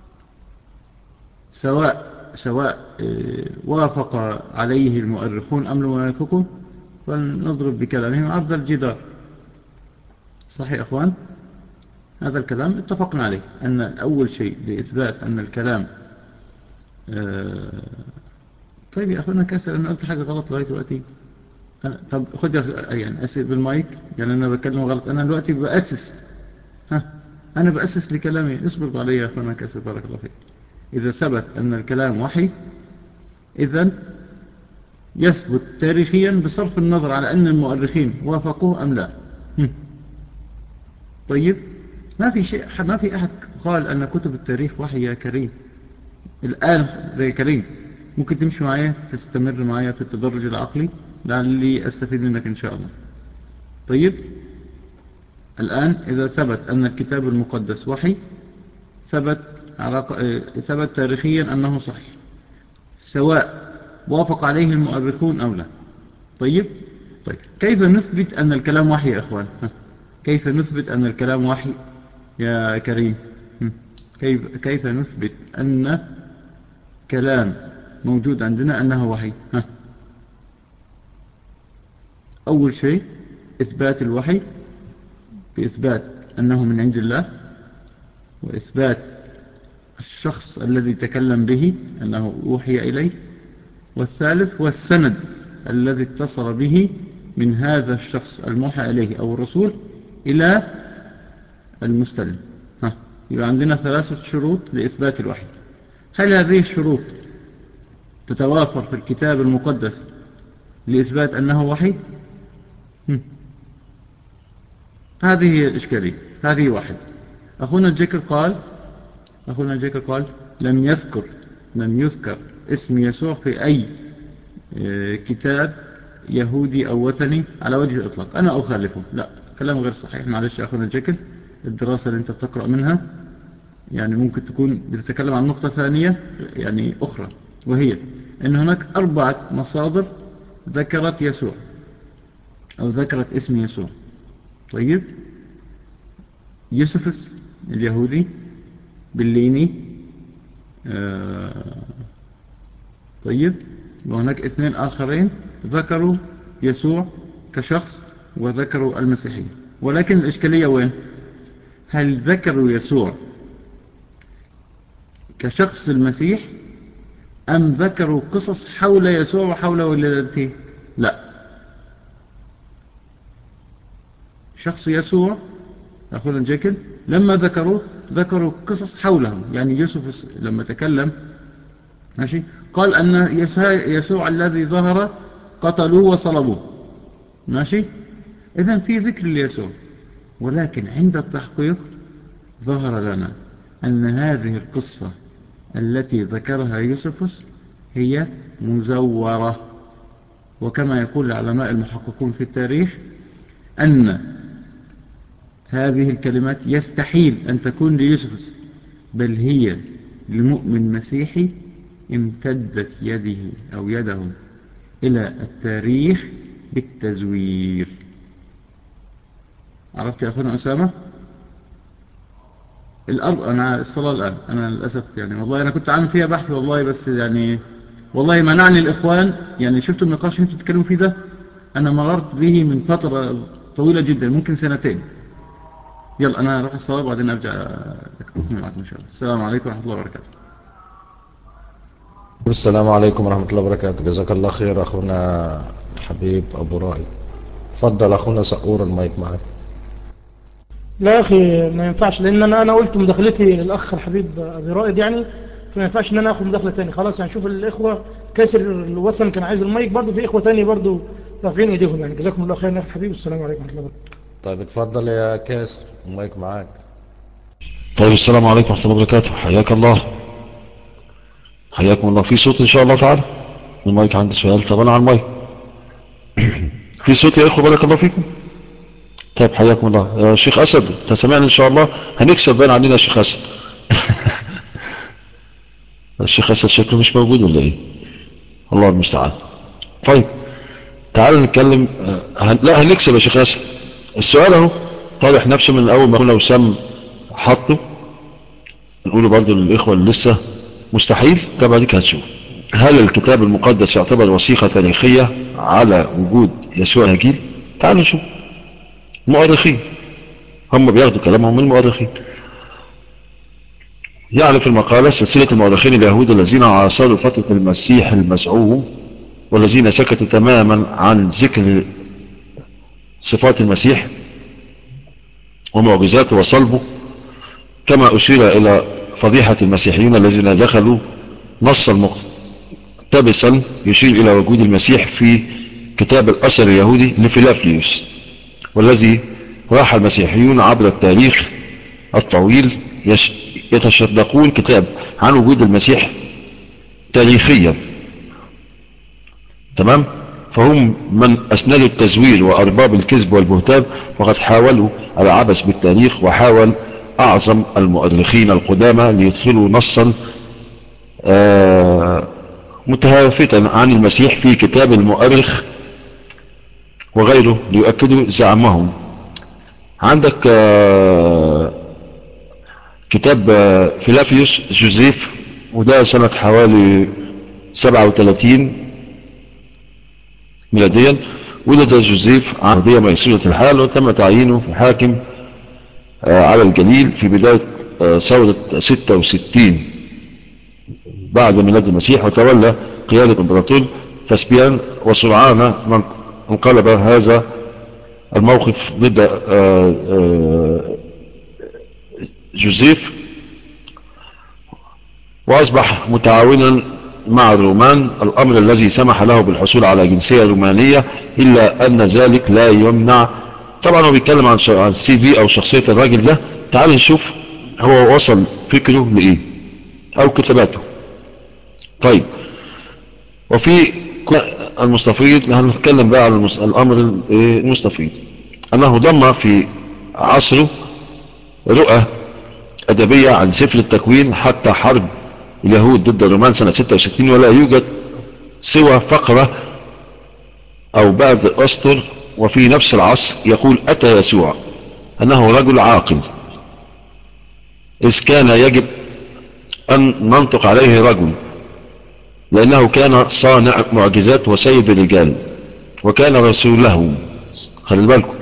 سواء سواء وافق عليه المؤرخون أم لم يوافقوا فلنضرب بكلامهم عرض الجدار صحيح يا أخوان هذا الكلام اتفقنا عليه أن أول شيء لإثبات أن الكلام طيب يا أخوانا كاسر أنا قلت حاجة غلط لغاية دلوقتي طب خد يعني أسئل بالمايك يعني أنا بتكلم غلط أنا دلوقتي بأسس ها أنا بأسس لكلامي اصبر علي يا أخوانا كاسر بارك الله فيك إذا ثبت أن الكلام وحي إذا يثبت تاريخيا بصرف النظر على أن المؤرخين وافقوه أم لا طيب ما في شيء ما في أحد قال أن كتب التاريخ وحي يا كريم الآن يا كريم ممكن تمشي معايا تستمر معايا في التدرج العقلي لعلي أستفيد منك إن شاء الله طيب الآن إذا ثبت أن الكتاب المقدس وحي ثبت على ثبت تاريخيا أنه صحيح سواء وافق عليه المؤرخون أو لا طيب طيب كيف نثبت أن الكلام وحي يا أخوان كيف نثبت أن الكلام وحي يا كريم كيف, كيف نثبت أن كلام موجود عندنا أنه وحي ها. أول شيء إثبات الوحي بإثبات أنه من عند الله وإثبات الشخص الذي تكلم به أنه أوحي إليه والثالث والسند الذي اتصل به من هذا الشخص الموحى إليه أو الرسول إلى المستلم ها. يبقى عندنا ثلاثة شروط لإثبات الوحي هل هذه الشروط تتوافر في الكتاب المقدس لإثبات أنه وحي هذه هي الإشكالية هذه واحدة أخونا الجكر قال أخونا الجكر قال لم يذكر لم يذكر اسم يسوع في أي آه، كتاب يهودي أو وثني على وجه الإطلاق أنا أخالفه لا كلام غير صحيح معلش يا أخونا الجكر الدراسة اللي أنت بتقرأ منها يعني ممكن تكون بتتكلم عن نقطة ثانية يعني أخرى وهي أن هناك أربعة مصادر ذكرت يسوع أو ذكرت اسم يسوع طيب يوسفس اليهودي بالليني آه طيب وهناك اثنين آخرين ذكروا يسوع كشخص وذكروا المسيحية ولكن الإشكالية وين هل ذكروا يسوع كشخص المسيح أم ذكروا قصص حول يسوع وحول ولادته لا شخص يسوع أخونا جيكل لما ذكروا ذكروا قصص حوله يعني يوسف لما تكلم ماشي قال أن يسوع الذي ظهر قتلوه وصلبوه ماشي إذن في ذكر ليسوع ولكن عند التحقيق ظهر لنا أن هذه القصة التي ذكرها يوسفس هي مزورة وكما يقول العلماء المحققون في التاريخ أن هذه الكلمات يستحيل أن تكون ليوسفس بل هي لمؤمن مسيحي امتدت يده أو يده إلى التاريخ بالتزوير عرفت يا أخونا أسامة الأرض أنا الصلاة الآن أنا للأسف يعني والله أنا كنت عامل فيها بحث والله بس يعني والله منعني الإخوان يعني شفتوا النقاش اللي انتوا بتتكلموا فيه ده أنا مررت به من فترة طويلة جدا ممكن سنتين يلا أنا أروح الصلاة وبعدين أرجع أكمل معكم إن شاء الله السلام عليكم ورحمة الله وبركاته السلام عليكم ورحمة الله وبركاته جزاك الله خير أخونا حبيب أبو رائي تفضل أخونا سقور المايك معك لا يا أخي ما ينفعش لأن أنا أنا قلت مداخلتي للأخ الحبيب أبي رائد يعني فما ينفعش إن أنا أخذ مداخلة تاني خلاص يعني شوف الإخوة كاسر الوثن كان عايز المايك برضه في إخوة تاني برضه رافعين إيديهم يعني جزاكم الله خير يا أخي الحبيب والسلام عليكم ورحمة الله وبركاته طيب اتفضل يا كاسر المايك معاك طيب السلام عليكم ورحمة الله وبركاته حياك الله حياكم الله في صوت ان شاء الله تعالى المايك عندي سؤال طب انا على المايك في صوت يا اخوة بارك الله فيكم طيب حياكم الله يا شيخ اسد انت سمعنا ان شاء الله هنكسب بين علينا يا شيخ اسد الشيخ اسد شكله مش موجود ولا ايه الله المستعان طيب تعالوا نتكلم هن... لا هنكسب يا شيخ اسد السؤال اهو طالح نفسه من اول ما كنا وسام حطه نقوله برضو للاخوة اللي لسه مستحيل طبعا ديك هتشوف هل الكتاب المقدس يعتبر وثيقة تاريخية على وجود يسوع نجيل تعالوا نشوف مؤرخين هم بياخدوا كلامهم من المؤرخين يعرف المقالة سلسلة المؤرخين اليهود الذين عاصروا فترة المسيح المزعوم والذين سكتوا تماما عن ذكر صفات المسيح ومعجزاته وصلبه كما أشير إلى فضيحة المسيحيين الذين دخلوا نصا مقتبسا يشير إلى وجود المسيح في كتاب الأثر اليهودي لفيلافليوس والذي راح المسيحيون عبر التاريخ الطويل يتشدقون كتاب عن وجود المسيح تاريخيا تمام فهم من أسندوا التزوير وأرباب الكذب والبهتان وقد حاولوا العبث بالتاريخ وحاول أعظم المؤرخين القدامى ليدخلوا نصا متهافتا عن المسيح في كتاب المؤرخ وغيره ليؤكدوا زعمهم عندك كتاب فيلافيوس جوزيف وده سنة حوالي 37 ميلاديا ولد جوزيف عهدية ميسورة الحال وتم تعيينه في حاكم على الجليل في بداية ثورة 66 بعد ميلاد المسيح وتولى قيادة امبراطور فاسبيان وسرعان انقلب هذا الموقف ضد جوزيف واصبح متعاونا مع الرومان الامر الذي سمح له بالحصول على جنسية رومانية الا ان ذلك لا يمنع طبعا هو بيتكلم عن ش- عن السي في او شخصية الراجل ده تعال نشوف هو وصل فكره لايه او كتاباته طيب وفي كل المستفيض هنتكلم بقى عن المس- الامر ال- إيه المستفيض انه ضم في عصره رؤى ادبية عن سفر التكوين حتى حرب اليهود ضد الرومان سنة 66 ولا يوجد سوى فقرة او بعض اسطر وفي نفس العصر يقول اتى يسوع انه رجل عاقل اذ كان يجب ان ننطق عليه رجل لانه كان صانع معجزات وسيد الرجال وكان رسوله خلي بالكم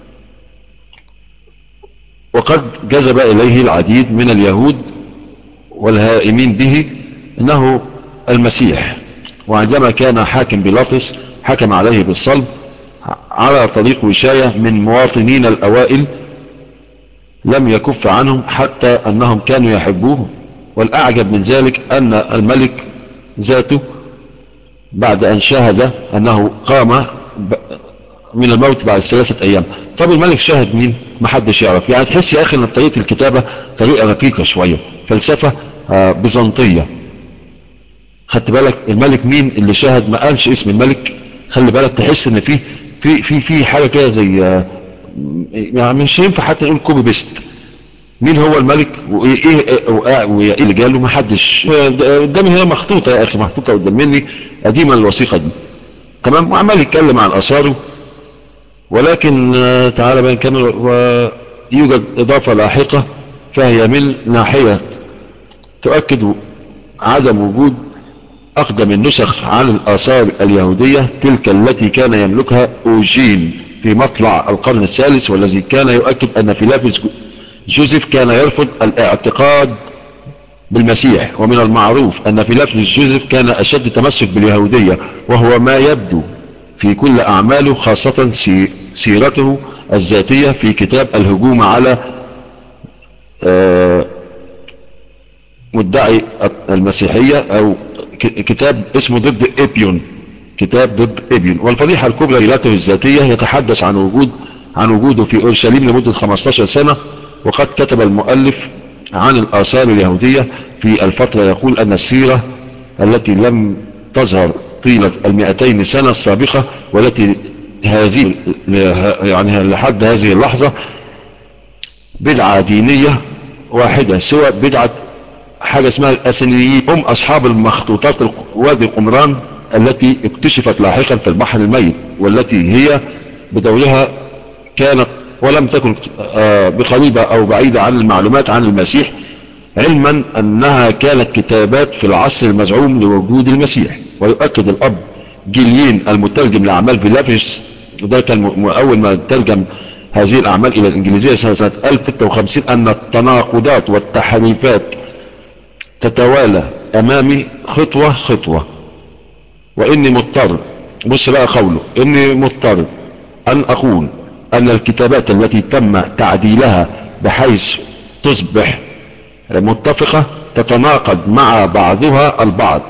وقد جذب اليه العديد من اليهود والهائمين به انه المسيح وعندما كان حاكم بيلاطس حكم عليه بالصلب على طريق وشاية من مواطنين الأوائل لم يكف عنهم حتى أنهم كانوا يحبوه والأعجب من ذلك أن الملك ذاته بعد أن شاهد أنه قام ب- من الموت بعد ثلاثة أيام طب الملك شاهد مين محدش يعرف يعني تحس يا أخي أن طريقة الكتابة طريقة رقيقة شوية فلسفة آه، بيزنطية خدت بالك الملك مين اللي شاهد ما قالش اسم الملك خلي بالك تحس ان في في في في حاجه كده زي آه، يعني مش ينفع حتى نقول كوبي بيست مين هو الملك وايه ايه وايه وايه اللي جاله ما حدش قدامي هنا مخطوطه يا اخي محطوطه قدام مني قديمه الوثيقه دي تمام وعمال يتكلم عن اثاره ولكن آه، تعالى بقى نكمل ويوجد اضافه لاحقه فهي من ناحيه تؤكد عدم وجود أقدم النسخ عن الآثار اليهودية تلك التي كان يملكها أوجين في مطلع القرن الثالث والذي كان يؤكد أن فيلافس جو- جوزيف كان يرفض الاعتقاد بالمسيح ومن المعروف أن فيلافس جوزيف كان أشد تمسك باليهودية وهو ما يبدو في كل أعماله خاصة سي- سيرته الذاتية في كتاب الهجوم على آه مدعي المسيحية او ك- كتاب اسمه ضد ابيون كتاب ضد ابيون والفضيحة الكبرى لذاته الذاتية يتحدث عن وجود عن وجوده في اورشليم لمدة 15 سنة وقد كتب المؤلف عن الاثار اليهودية في الفترة يقول ان السيرة التي لم تظهر طيلة المئتين سنة السابقة والتي هذه يعني لحد هذه اللحظة بدعة دينية واحدة سوى بدعة حاجة اسمها الأسنيين هم أصحاب المخطوطات الق- وادي قمران التي اكتشفت لاحقا في البحر الميت والتي هي بدورها كانت ولم تكن آه، بقريبة أو بعيدة عن المعلومات عن المسيح علما أنها كانت كتابات في العصر المزعوم لوجود المسيح ويؤكد الأب جيليين المترجم لأعمال فيلافيس وده كان م- م- أول ما ترجم هذه الأعمال إلى الإنجليزية سنة سنة 1056 أن التناقضات والتحريفات تتوالى امامي خطوة خطوة واني مضطر بص بقى قوله اني مضطر ان اقول ان الكتابات التي تم تعديلها بحيث تصبح متفقة تتناقض مع بعضها البعض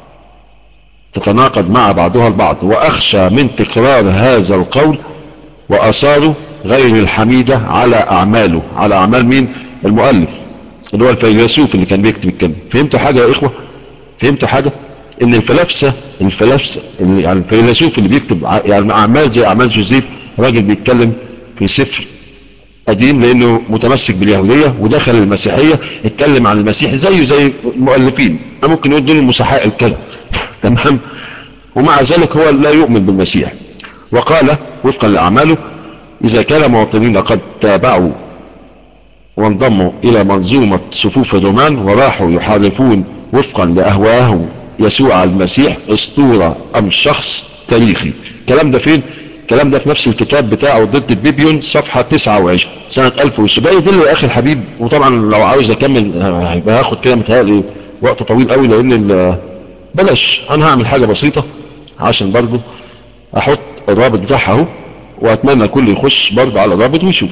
تتناقض مع بعضها البعض واخشى من تكرار هذا القول واثاره غير الحميدة على اعماله على اعمال مين المؤلف اللي هو الفيلسوف اللي كان بيكتب الكلمة فهمتوا حاجة يا اخوة فهمتوا حاجة ان الفلاسفة الفلاسفة اللي يعني الفيلسوف اللي بيكتب ع- يعني اعمال زي اعمال جوزيف راجل بيتكلم في سفر قديم لانه متمسك باليهودية ودخل المسيحية اتكلم عن المسيح زيه زي المؤلفين ممكن نقول دول المسحاء الكذا تمام ومع ذلك هو لا يؤمن بالمسيح وقال وفقا لأعماله إذا كان مواطنين قد تابعوا وانضموا إلى منظومة صفوف الرومان وراحوا يحارفون وفقا لأهواهم يسوع المسيح اسطورة أم شخص تاريخي الكلام ده فين؟ الكلام ده في نفس الكتاب بتاعه ضد بيبيون صفحة 29 سنة 1000 ده يدل يا أخي الحبيب وطبعا لو عاوز أكمل هيبقى هاخد كده متهيألي وقت طويل قوي لأن ال- بلاش أنا هعمل حاجة بسيطة عشان برضو أحط الرابط بتاعها اهو وأتمنى كل يخش برضو على الرابط ويشوف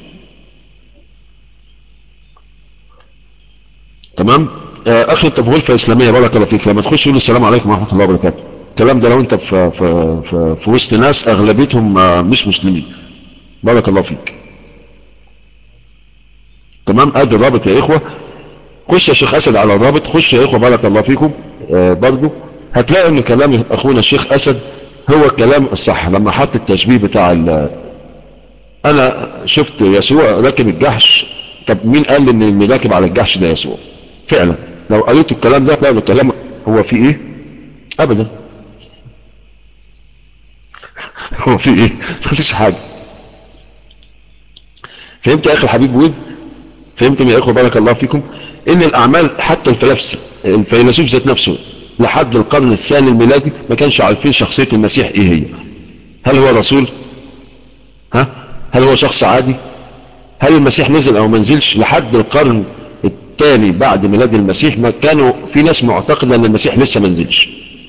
تمام آه، اخي انت في غرفه اسلاميه بارك الله فيك لما تخش تقول السلام عليكم ورحمه الله وبركاته الكلام ده لو انت في في في, في وسط ناس اغلبيتهم آه، مش مسلمين بارك الله فيك تمام ادي الرابط يا اخوة خش يا شيخ اسد على الرابط خش يا اخوة بارك الله فيكم آه برضو هتلاقي ان كلام اخونا الشيخ اسد هو الكلام الصح لما حط التشبيه بتاع انا شفت يسوع راكب الجحش طب مين قال ان اللي راكب على الجحش ده يسوع فعلا لو قريت الكلام ده تلاقي الكلام هو في ايه ابدا هو في ايه مفيش حاجة فهمت يا اخي الحبيب ويد فهمتم يا اخوة بارك الله فيكم ان الاعمال حتى الفلاسفه الفيلسوف ذات نفسه لحد القرن الثاني الميلادي ما كانش عارفين شخصية المسيح ايه هي هل هو رسول ها هل هو شخص عادي هل المسيح نزل او ما نزلش لحد القرن الثاني بعد ميلاد المسيح ما كانوا في ناس معتقدة ان المسيح لسه ما نزلش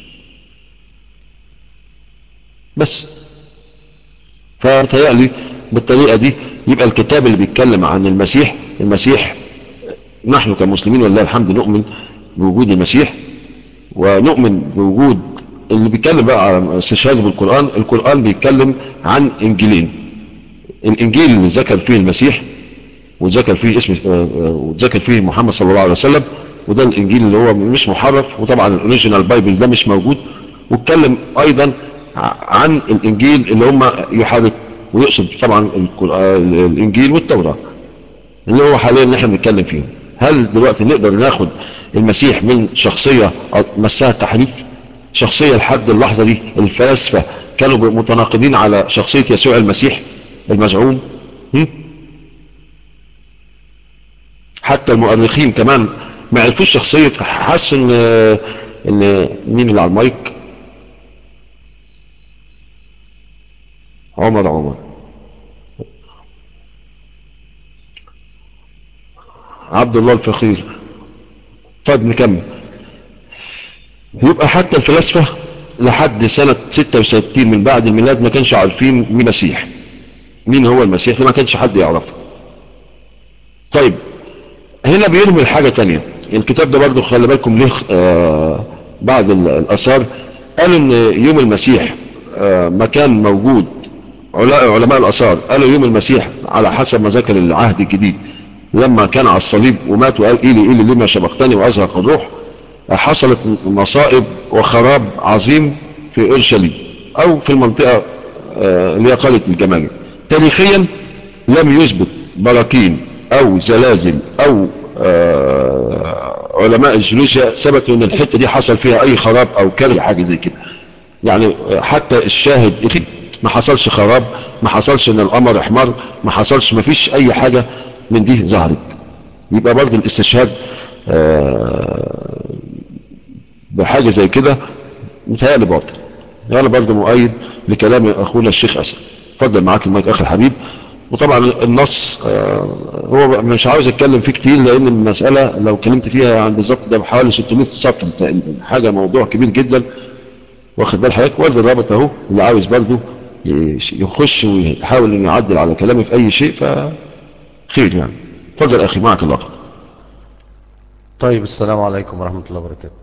بس فمتهيألي بالطريقة دي يبقى الكتاب اللي بيتكلم عن المسيح المسيح نحن كمسلمين والله الحمد نؤمن بوجود المسيح ونؤمن بوجود اللي بيتكلم بقى على استشهاده بالقرآن القرآن بيتكلم عن انجيلين الانجيل اللي ذكر فيه المسيح وذكر فيه اسم وذكر فيه محمد صلى الله عليه وسلم وده الانجيل اللي هو مش محرف وطبعا الاوريجينال بايبل ده مش موجود واتكلم ايضا عن الانجيل اللي هم يحرف ويقصد طبعا الانجيل والتوراة اللي هو حاليا احنا بنتكلم فيهم هل دلوقتي نقدر ناخد المسيح من شخصية مسها التحريف شخصية لحد اللحظة دي الفلاسفة كانوا متناقضين على شخصية يسوع المسيح المزعوم حتى المؤرخين كمان ما عرفوش شخصية حس ان ان مين اللي على المايك عمر عمر عبد الله الفقير طيب نكمل يبقى حتى الفلاسفة لحد سنة 66 من بعد الميلاد ما كانش عارفين مين المسيح مين هو المسيح ما كانش حد يعرفه طيب هنا بيرمي حاجة تانية الكتاب ده برضو خلي بالكم ليه آه بعض الأثار قالوا ان يوم المسيح آه مكان موجود علماء الأثار قالوا يوم المسيح على حسب ما ذكر العهد الجديد لما كان على الصليب ومات وقال إيلي إيلي لما شبقتني وأزهق الروح حصلت مصائب وخراب عظيم في أورشليم أو في المنطقة اللي هي قرية الجمال تاريخيا لم يثبت براكين أو زلازل أو علماء الجيولوجيا ثبتوا ان الحتة دي حصل فيها اي خراب او كرب حاجة زي كده يعني حتى الشاهد ما حصلش خراب ما حصلش ان القمر احمر ما حصلش ما فيش اي حاجة من دي ظهرت يبقى برضه الاستشهاد بحاجة زي كده متهيألي باطل انا برضه مؤيد لكلام اخونا الشيخ اسد اتفضل معاك المايك اخي الحبيب وطبعا النص هو مش عاوز اتكلم فيه كتير لان المسألة لو اتكلمت فيها عن بالظبط ده بحوالي 600 سطر تقريبا حاجة موضوع كبير جدا واخد بال حضرتك وارد الرابط اهو اللي عاوز برضه يخش ويحاول انه يعدل على كلامي في اي شيء فخير يعني اتفضل اخي معك اللقب طيب السلام عليكم ورحمة الله وبركاته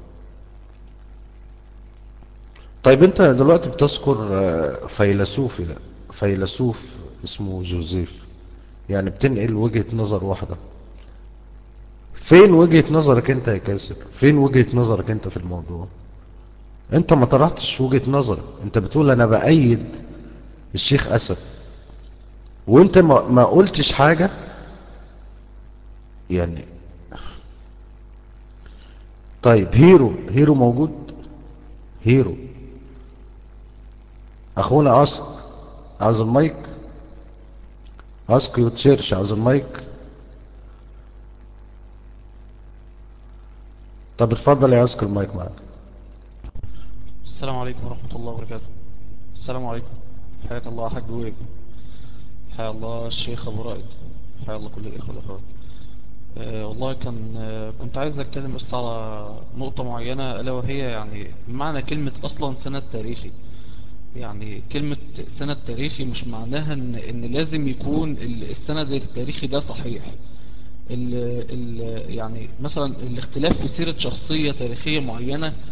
طيب انت دلوقتي بتذكر فيلسوف فيلسوف اسمه جوزيف يعني بتنقل وجهة نظر واحدة فين وجهة نظرك انت يا كاسر فين وجهة نظرك انت في الموضوع انت ما طرحتش وجهة نظرك انت بتقول انا بأيد الشيخ اسد وانت ما, ما قلتش حاجة يعني طيب هيرو هيرو موجود هيرو اخونا اسك عاوز المايك اسك يوتشيرش عاوز المايك طب اتفضل يا اسك المايك معاك السلام عليكم ورحمة الله وبركاته السلام عليكم حياك الله حاج ويب حيا الله الشيخ ابو رائد حيا الله كل الاخوة والاخوات أه والله كان أه كنت عايز اتكلم بس على نقطة معينة الا وهي يعني معنى كلمة اصلا سند تاريخي يعني كلمة سند تاريخي مش معناها ان, إن لازم يكون السند التاريخي ده صحيح ال ال يعني مثلا الاختلاف في سيرة شخصية تاريخية معينة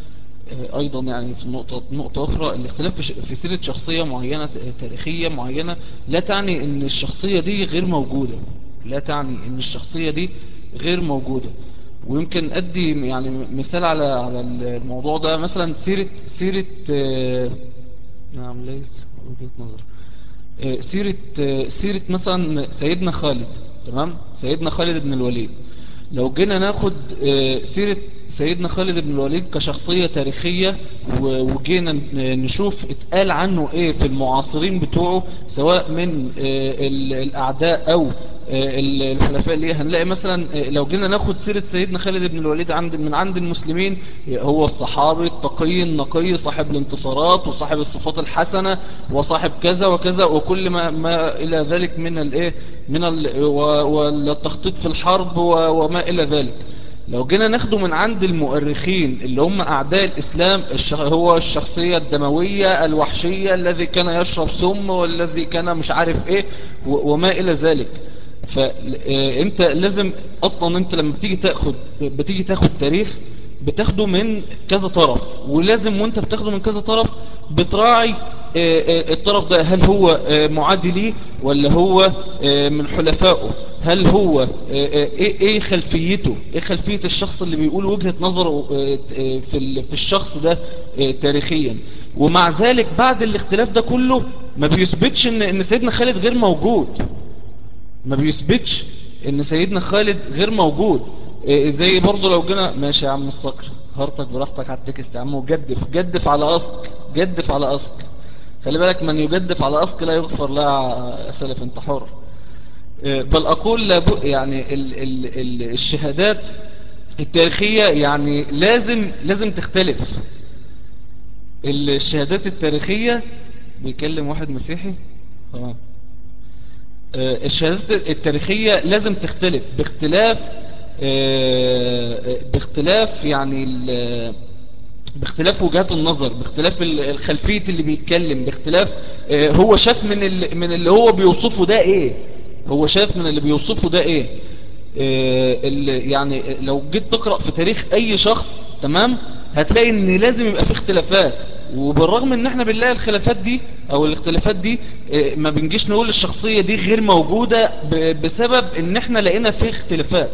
آه، ايضا يعني في نقطة نقطة اخرى الاختلاف في ش- في سيرة شخصية معينة ت- تاريخية معينة لا تعني ان الشخصية دي غير موجودة لا تعني ان الشخصية دي غير موجودة ويمكن ادي يعني مثال على على الموضوع ده مثلا سيرة سيرة آه، نعم ليس وجهة نظر آه، سيرة آه، سيرة مثلا سيدنا خالد تمام سيدنا خالد بن الوليد لو جينا ناخد آه، سيرة سيدنا خالد بن الوليد كشخصية تاريخية و- وجينا ن- نشوف اتقال عنه ايه في المعاصرين بتوعه سواء من آه، ال- الاعداء او آه، ال- الحلفاء ليه هنلاقي مثلا آه، لو جينا ناخد سيرة سيدنا خالد بن الوليد عند من عند المسلمين هو الصحابي التقي النقي صاحب الانتصارات وصاحب الصفات الحسنة وصاحب كذا وكذا وكل ما, ما إلى ذلك من الايه من ال و- والتخطيط في الحرب و- وما إلى ذلك لو جينا ناخده من عند المؤرخين اللي هم أعداء الإسلام الش- هو الشخصية الدموية الوحشية الذي كان يشرب سم والذي كان مش عارف ايه و- وما إلى ذلك فانت لازم اصلا انت لما بتيجي تاخد بتيجي تاخد تاريخ بتاخده من كذا طرف ولازم وانت بتاخده من كذا طرف بتراعي آه، آه، الطرف ده هل هو آه، معادي ليه ولا هو آه، من حلفائه هل هو آه، آه، ايه إيه خلفيته ايه خلفية الشخص اللي بيقول وجهة نظره آه، آه، في ال- في الشخص ده آه، تاريخيا ومع ذلك بعد الاختلاف ده كله ما بيثبتش ان ان سيدنا خالد غير موجود ما بيثبتش ان سيدنا خالد غير موجود إيه زي برضه لو جينا ماشي يا عم الصقر هارتك براحتك على التكست يا عم وجدف جدف على أسك جدف على أسك خلي بالك من يجدف على أسك لا يغفر لا يا سلف انت حر إيه بل أقول لابد يعني ال ال ال الشهادات التاريخية يعني لازم لازم تختلف الشهادات التاريخية بيكلم واحد مسيحي تمام آه، الشهادات التاريخية لازم تختلف باختلاف آه، باختلاف يعني ال- باختلاف وجهات النظر باختلاف ال- الخلفية اللي بيتكلم باختلاف آه، هو شاف من ال- من اللي هو بيوصفه ده ايه هو شاف من اللي بيوصفه ده ايه آه، ال- يعني لو جيت تقرأ في تاريخ اي شخص تمام هتلاقي ان لازم يبقى في اختلافات وبالرغم ان احنا بنلاقي الخلافات دي او الاختلافات دي آه، ما بنجيش نقول الشخصية دي غير موجودة ب- بسبب ان احنا لقينا فيه اختلافات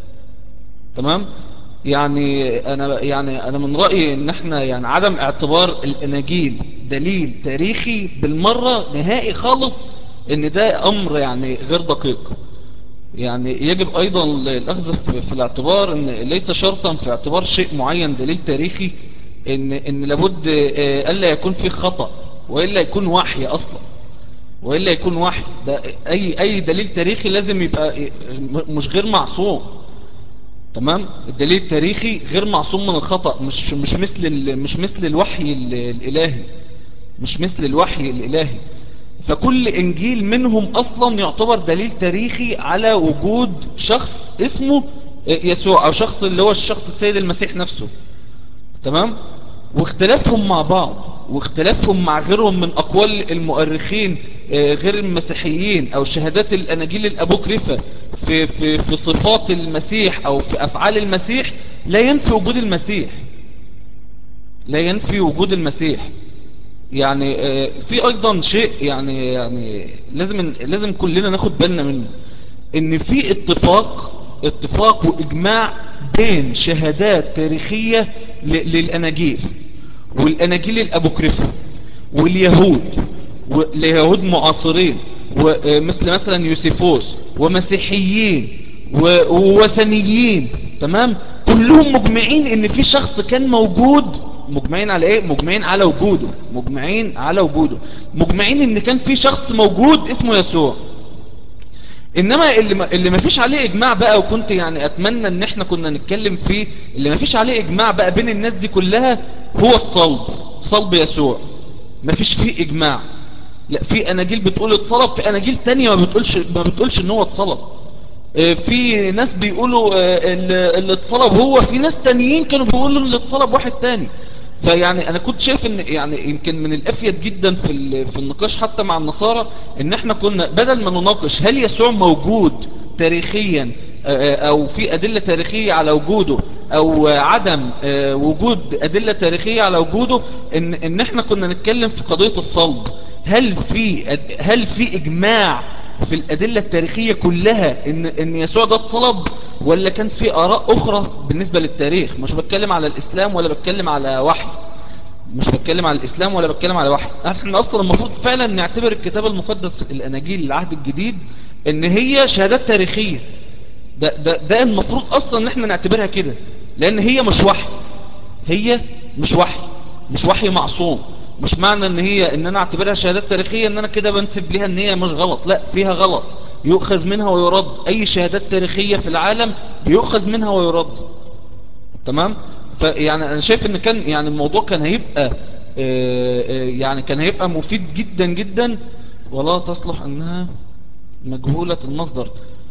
تمام يعني انا يعني انا من رأيي ان احنا يعني عدم اعتبار الاناجيل دليل تاريخي بالمرة نهائي خالص ان ده امر يعني غير دقيق يعني يجب ايضا الاخذ في في الاعتبار ان ليس شرطا في اعتبار شيء معين دليل تاريخي ان ان لابد آه، الا يكون فيه خطأ والا يكون وحي اصلا والا يكون وحي ده اي اي دليل تاريخي لازم يبقى م- مش غير معصوم تمام الدليل التاريخي غير معصوم من الخطأ مش مش مثل ال- مش مثل الوحي ال- الالهي مش مثل الوحي الالهي فكل انجيل منهم اصلا يعتبر دليل تاريخي على وجود شخص اسمه يسوع او شخص اللي هو الشخص السيد المسيح نفسه تمام واختلافهم مع بعض واختلافهم مع غيرهم من اقوال المؤرخين آه، غير المسيحيين او شهادات الاناجيل الابوكريفة في, في, في صفات المسيح او في افعال المسيح لا ينفي وجود المسيح لا ينفي وجود المسيح يعني آه، في ايضا شيء يعني يعني لازم لازم كلنا ناخد بالنا منه ان في اتفاق اتفاق واجماع بين شهادات تاريخية ل- للاناجيل والاناجيل الابوكريفة واليهود واليهود معاصرين ومثل مثلا يوسيفوس ومسيحيين و- ووثنيين تمام كلهم مجمعين ان في شخص كان موجود مجمعين على ايه مجمعين على وجوده مجمعين على وجوده مجمعين ان كان في شخص موجود اسمه يسوع انما اللي ما, اللي ما فيش عليه اجماع بقى وكنت يعني اتمنى ان احنا كنا نتكلم فيه اللي ما فيش عليه اجماع بقى بين الناس دي كلها هو الصلب صلب يسوع ما فيش فيه اجماع لا في اناجيل بتقول اتصلب في اناجيل تانية ما بتقولش ما بتقولش ان هو اتصلب آه، في ناس بيقولوا آه، اللي اللي اتصلب هو في ناس تانيين كانوا بيقولوا اللي اتصلب واحد تاني فيعني انا كنت شايف ان يعني يمكن من الافيد جدا في ال- في النقاش حتى مع النصارى ان احنا كنا بدل ما نناقش هل يسوع موجود تاريخيا آه، او في ادلة تاريخية على وجوده او عدم آه، وجود ادلة تاريخية على وجوده ان, ان احنا كنا نتكلم في قضية الصلب هل في أد- هل في اجماع في الادلة التاريخية كلها ان, ان يسوع ده اتصلب ولا كان في اراء اخرى بالنسبة للتاريخ مش بتكلم على الاسلام ولا بتكلم على وحي مش بتكلم على الاسلام ولا بتكلم على وحي احنا اصلا المفروض فعلا نعتبر الكتاب المقدس الاناجيل العهد الجديد ان هي شهادات تاريخية ده, ده, ده المفروض اصلا ان احنا نعتبرها كده لان هي مش وحي هي مش وحي مش وحي معصوم مش معنى ان هي ان انا اعتبرها شهادات تاريخية ان انا كده بنسب ليها ان هي مش غلط لا فيها غلط يؤخذ منها ويرد اي شهادات تاريخية في العالم بيؤخذ منها ويرد تمام فيعني انا شايف ان كان يعني الموضوع كان هيبقى آه، آه، يعني كان هيبقى مفيد جدا جدا ولا تصلح انها مجهولة المصدر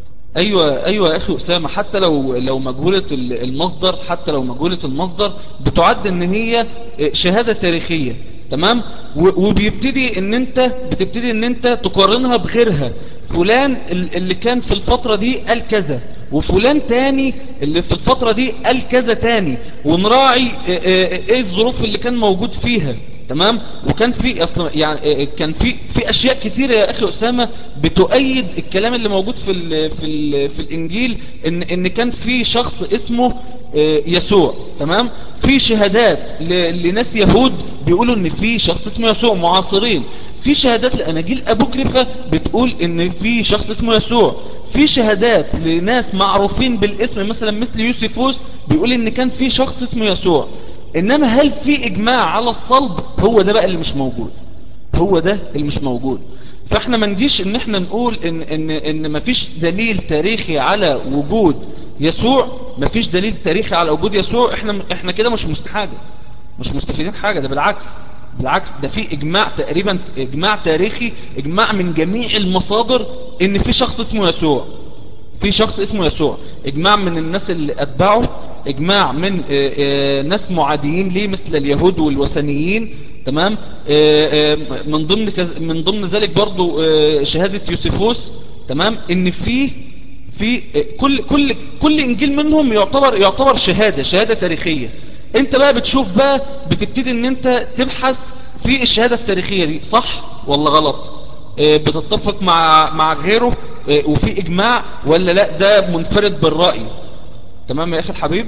ايوه ايوه يا اخي اسامه حتى لو لو مجهوله ال- المصدر حتى لو مجهوله المصدر بتعد ان هي شهاده تاريخيه تمام و- وبيبتدي ان انت بتبتدي ان انت تقارنها بغيرها فلان ال- اللي كان في الفتره دي قال كذا وفلان تاني اللي في الفتره دي قال كذا تاني ونراعي اه- اه- ايه الظروف اللي كان موجود فيها تمام وكان في اصلا يعني كان في في اشياء كتيره يا اخي اسامه بتؤيد الكلام اللي موجود في ال في ال في الانجيل ان ان كان في شخص اسمه آه، يسوع تمام في شهادات ل- لناس يهود بيقولوا ان في شخص اسمه يسوع معاصرين في شهادات لاناجيل ابوكريفه بتقول ان في شخص اسمه يسوع في شهادات لناس معروفين بالاسم مثلا مثل يوسيفوس بيقول ان كان في شخص اسمه يسوع انما هل في اجماع على الصلب هو ده بقى اللي مش موجود هو ده اللي مش موجود فاحنا ما نجيش ان احنا نقول ان ان ان مفيش دليل تاريخي على وجود يسوع مفيش دليل تاريخي على وجود يسوع احنا احنا كده مش مستحاجه مش مستفيدين حاجه ده بالعكس بالعكس ده في اجماع تقريبا اجماع تاريخي اجماع من جميع المصادر ان في شخص اسمه يسوع في شخص اسمه يسوع اجماع من الناس اللي اتبعه اجماع من آه، آه، ناس معاديين ليه مثل اليهود والوثنيين تمام آه، آه، من ضمن كز- من ضمن ذلك برضو آه، شهادة يوسفوس تمام ان في في آه، كل كل كل انجيل منهم يعتبر يعتبر شهادة شهادة تاريخية انت بقى بتشوف بقى بتبتدي ان انت تبحث في الشهادة التاريخية دي صح ولا غلط آه، بتتفق مع مع غيره آه، وفي اجماع ولا لا ده منفرد بالرأي تمام يا اخي الحبيب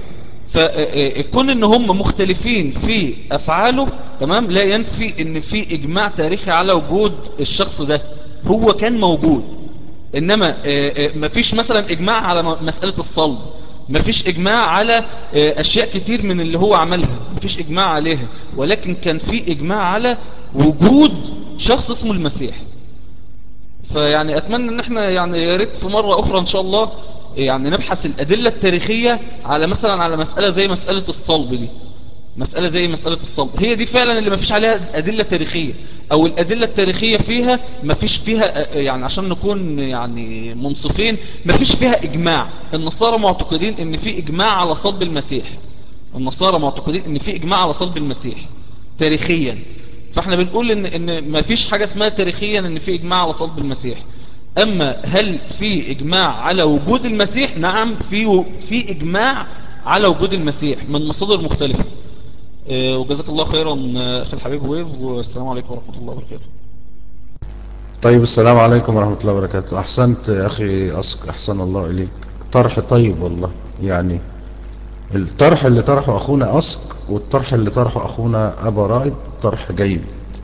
فكون ان هم مختلفين في افعاله تمام لا ينفي ان في اجماع تاريخي على وجود الشخص ده هو كان موجود انما آه، آه، مفيش مثلا اجماع على م- مسألة الصلب مفيش اجماع على آه، اشياء كتير من اللي هو عملها مفيش اجماع عليها ولكن كان في اجماع على وجود شخص اسمه المسيح فيعني اتمنى ان احنا يعني يا ريت في مرة اخرى ان شاء الله يعني نبحث الادلة التاريخية على مثلا على مسألة زي مسألة الصلب دي مسألة زي مسألة الصلب هي دي فعلا اللي مفيش عليها أدلة تاريخية أو الأدلة التاريخية فيها مفيش فيها يعني عشان نكون يعني منصفين مفيش فيها إجماع النصارى معتقدين إن في إجماع على صلب المسيح النصارى معتقدين إن في إجماع على صلب المسيح تاريخيا فاحنا بنقول إن, إن مفيش حاجة اسمها تاريخيا إن في إجماع على صلب المسيح أما هل في إجماع على وجود المسيح نعم في في إجماع على وجود المسيح من مصادر مختلفة آه، وجزاك الله خيرا آه، أخي الحبيب ويف والسلام عليكم ورحمة الله وبركاته طيب السلام عليكم ورحمة الله وبركاته أحسنت يا أخي أسك أحسن الله إليك طرح طيب والله يعني الطرح اللي طرحه أخونا أسك والطرح اللي طرحه أخونا أبا رائد طرح جيد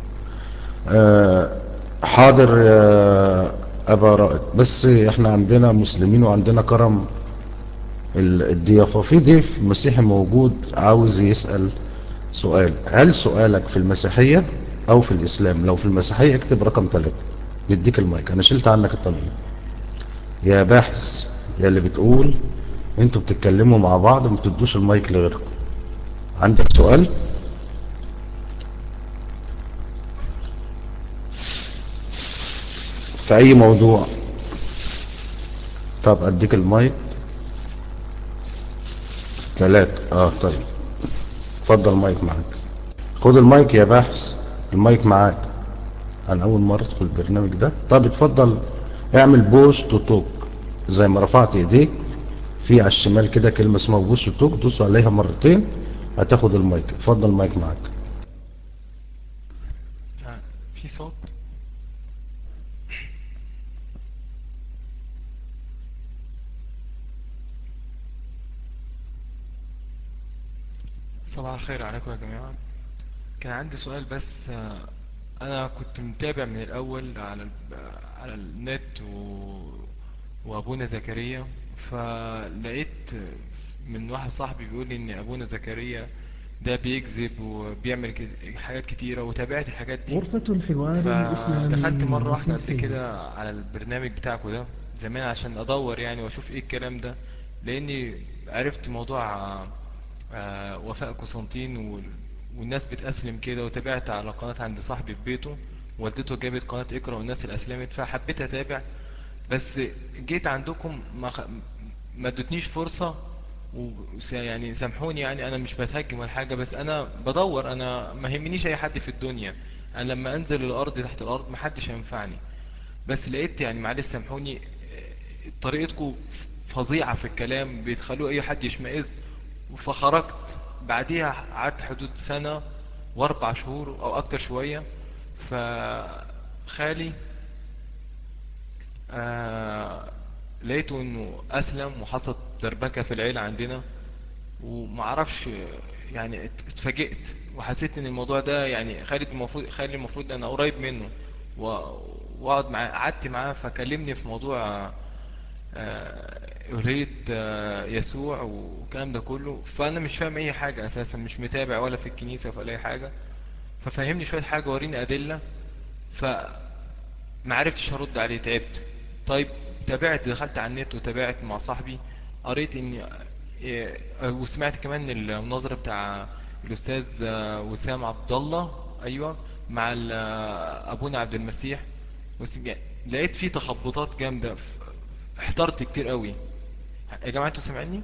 آه، حاضر يا أبا رائد بس إحنا عندنا مسلمين وعندنا كرم ال- الضيافة في ضيف مسيحي موجود عاوز يسأل سؤال هل سؤالك في المسيحية أو في الإسلام لو في المسيحية اكتب رقم ثلاثة بيديك المايك أنا شلت عنك التنظيم يا باحث يا اللي بتقول انتوا بتتكلموا مع بعض ما تدوش المايك لغيركم عندك سؤال في اي موضوع طب اديك المايك ثلاثة اه طيب اتفضل المايك معاك خد المايك يا باحث المايك معاك انا اول مرة ادخل البرنامج ده طب اتفضل اعمل بوش تو توك زي ما رفعت ايديك في على الشمال كده كلمة اسمها بوش توك دوسوا عليها مرتين هتاخد المايك اتفضل المايك معاك آه، في صوت صباح الخير عليكم يا جماعة كان عندي سؤال بس آه، أنا كنت متابع من الأول على ال- على النت و... وأبونا زكريا فلقيت من واحد صاحبي بيقول لي إن أبونا زكريا ده بيكذب وبيعمل كت- حاجات كتيرة وتابعت الحاجات دي غرفة الحوار فدخلت الإسلامي مرة واحدة قبل المسيحي كده على البرنامج بتاعكم ده زمان عشان أدور يعني وأشوف إيه الكلام ده لأني عرفت موضوع آه، آه، وفاء قسنطين وال- والناس بتأسلم كده وتابعت على قناة عند صاحبي في بيته والدته جابت قناة اقرأ والناس اللي أسلمت فحبيت أتابع بس جيت عندكم ما خ... ما ادتنيش فرصة و... يعني سامحوني يعني انا مش بتهجم ولا حاجة بس انا بدور انا ما يهمنيش اي حد في الدنيا انا لما انزل الارض تحت الارض محدش هينفعني بس لقيت يعني معلش سامحوني آه، طريقتكم فظيعة في الكلام بتخلوا اي حد يشمئز فخرجت بعديها قعدت حدود سنة واربع شهور او اكتر شوية فخالي آه لقيته انه اسلم وحصلت دربكة في العيلة عندنا ومعرفش يعني ات- اتفاجئت وحسيت ان الموضوع ده يعني خالد المفروض خالي المفروض انا قريب منه و- واقعد معاه قعدت معاه فكلمني في موضوع آه، ألوهية آه، يسوع والكلام ده كله فأنا مش فاهم أي حاجة أساسا مش متابع ولا في الكنيسة ولا أي حاجة ففهمني شوية حاجة وريني أدلة فما عرفتش هرد عليه تعبت طيب تابعت دخلت على النت وتابعت مع صاحبي قريت إني إيه، وسمعت كمان المناظرة بتاع الأستاذ آه، وسام عبد الله أيوة مع ال- آه، أبونا عبد المسيح وسم- يعني لقيت فيه تخبطات جامدة ف- احترت كتير قوي يا جماعة انتوا سامعيني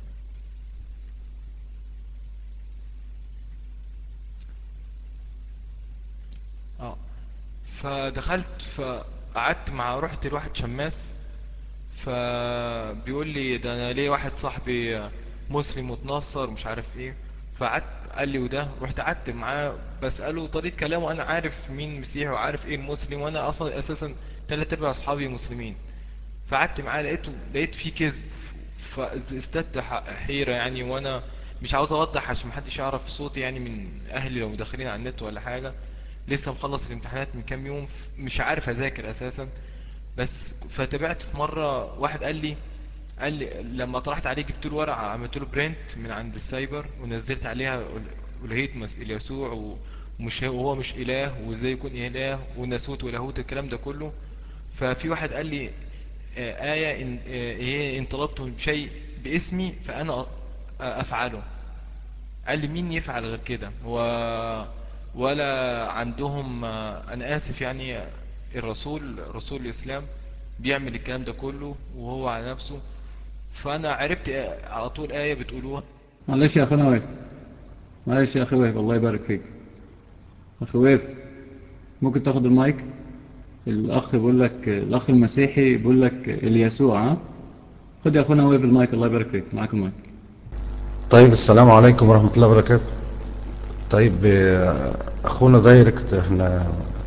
اه فدخلت فقعدت مع رحت لواحد شماس فبيقول لي ده انا ليه واحد صاحبي مسلم وتنصر ومش عارف ايه فقعدت قال لي وده رحت قعدت معاه بسأله طريقة كلامه انا عارف مين مسيحي وعارف ايه المسلم وانا اصلا اساسا تلات ارباع اصحابي مسلمين فقعدت معاه لقيته لقيت فيه كذب فازددت ح- حيرة يعني وانا مش عاوز اوضح عشان محدش يعرف صوتي يعني من اهلي لو داخلين على النت ولا حاجة لسه مخلص الامتحانات من كام يوم ف- مش عارف اذاكر اساسا بس فتابعت في مرة واحد قال لي قال لي لما طرحت عليه جبت له ورقة عملت له برنت من عند السايبر ونزلت عليها أل- ألوهية مس- يسوع ومش هو مش إله وازاي يكون إله وناسوت ولاهوت الكلام ده كله ففي واحد قال لي آه، آية إن, آه، إيه إن طلبتم شيء باسمي فأنا أ- أفعله قال لي مين يفعل غير كده و ولا عندهم آه، أنا آسف يعني الرسول رسول الإسلام بيعمل الكلام ده كله وهو على نفسه فأنا عرفت آه، على طول آية بتقولوها معلش يا أخونا ويف معلش يا أخي ويف الله يبارك فيك أخي ويف ممكن تاخد المايك الأخ بيقول لك الأخ المسيحي بيقول لك اليسوع ها خد يا أخونا ويف المايك الله يبارك فيك معاك المايك طيب السلام عليكم ورحمة الله وبركاته طيب آه، اخونا دايركت احنا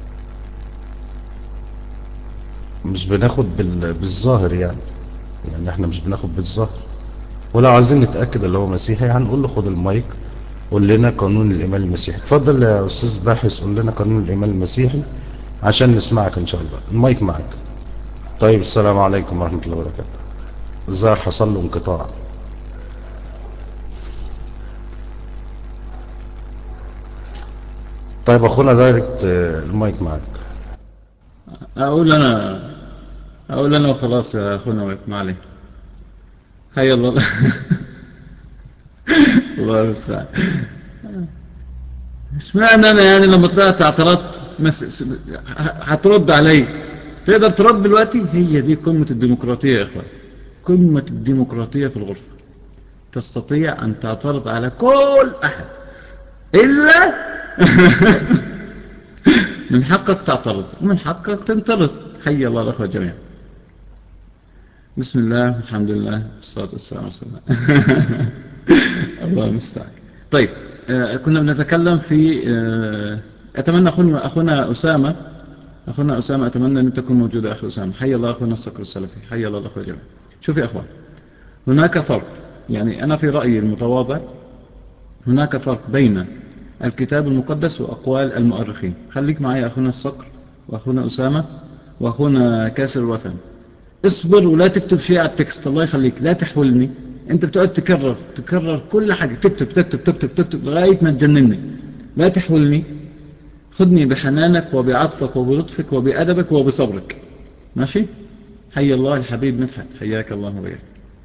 مش بناخد بال... بالظاهر يعني يعني احنا مش بناخد بالظاهر ولو عايزين نتأكد اللي هو مسيحي هنقول له خد المايك قول لنا قانون الإيمان المسيحي اتفضل يا أستاذ باحث قول لنا قانون الإيمان المسيحي عشان نسمعك إن شاء الله المايك معك طيب السلام عليكم ورحمة الله وبركاته الظاهر حصل له انقطاع طيب أخونا دايركت آه، المايك معك أقول أنا أقول أنا وخلاص يا أخونا ويف ما عليه هيا الله الله المستعان اشمعنى انا يعني لما طلعت اعترضت مس... س- ه- هترد علي تقدر ترد دلوقتي هي دي قمة الديمقراطية يا اخوان قمة الديمقراطية في الغرفة تستطيع ان تعترض على كل احد الا من حقك تعترض ومن حقك تنطرد حي الله الاخوة جميعا بسم الله الحمد لله والصلاة والسلام على رسول الله الله المستعان طيب آه كنا بنتكلم في آه أتمنى أخونا, أخونا أسامة أخونا أسامة أتمنى أن تكون موجودة أخي أسامة حي الله أخونا الصقر السلفي حي الله الأخوة جميعا شوف يا أخوان هناك فرق يعني أنا في رأيي المتواضع هناك فرق بين الكتاب المقدس وأقوال المؤرخين خليك معي أخونا الصقر وأخونا أسامة وأخونا كاسر الوثن اصبر ولا تكتب شيء على التكست الله يخليك لا تحولني انت بتقعد تكرر تكرر كل حاجة تكتب تكتب تكتب تكتب لغاية ما تجنني لا تحولني خذني بحنانك وبعطفك وبلطفك وبأدبك وبصبرك ماشي حي الله الحبيب مدحت حياك الله وبياك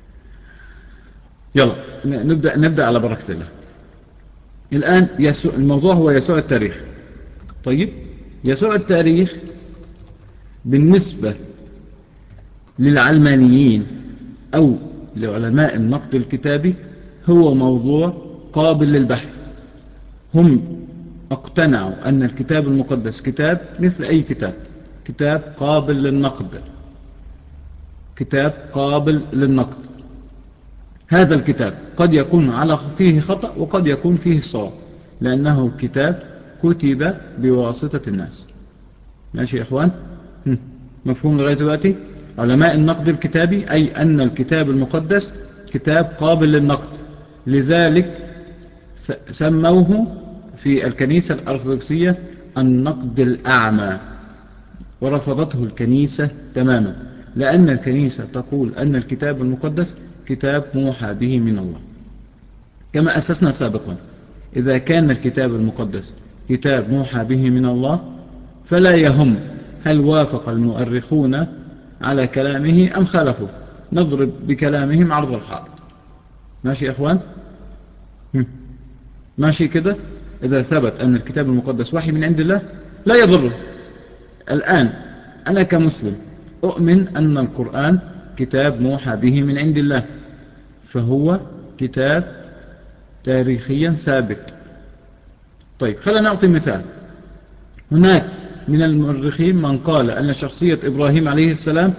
يلا نبدأ, نبدأ على بركة الله الآن يسوع الموضوع هو يسوع التاريخ طيب يسوع التاريخ بالنسبة للعلمانيين أو لعلماء النقد الكتابي هو موضوع قابل للبحث هم اقتنعوا أن الكتاب المقدس كتاب مثل أي كتاب كتاب قابل للنقد كتاب قابل للنقد هذا الكتاب قد يكون على فيه خطأ وقد يكون فيه صواب لأنه كتاب كتب بواسطة الناس ماشي يا إخوان مفهوم لغاية دلوقتي علماء النقد الكتابي أي أن الكتاب المقدس كتاب قابل للنقد لذلك سموه في الكنيسة الأرثوذكسية النقد الأعمى ورفضته الكنيسة تماما لأن الكنيسة تقول أن الكتاب المقدس كتاب موحى به من الله كما أسسنا سابقا إذا كان الكتاب المقدس كتاب موحى به من الله فلا يهم هل وافق المؤرخون على كلامه أم خالفوا نضرب بكلامهم عرض الحائط ماشي يا أخوان ماشي كده إذا ثبت أن الكتاب المقدس وحي من عند الله لا يضره الآن أنا كمسلم أؤمن أن القرآن كتاب موحى به من عند الله فهو كتاب تاريخيا ثابت طيب خلينا نعطي مثال هناك من المؤرخين من قال أن شخصية إبراهيم عليه السلام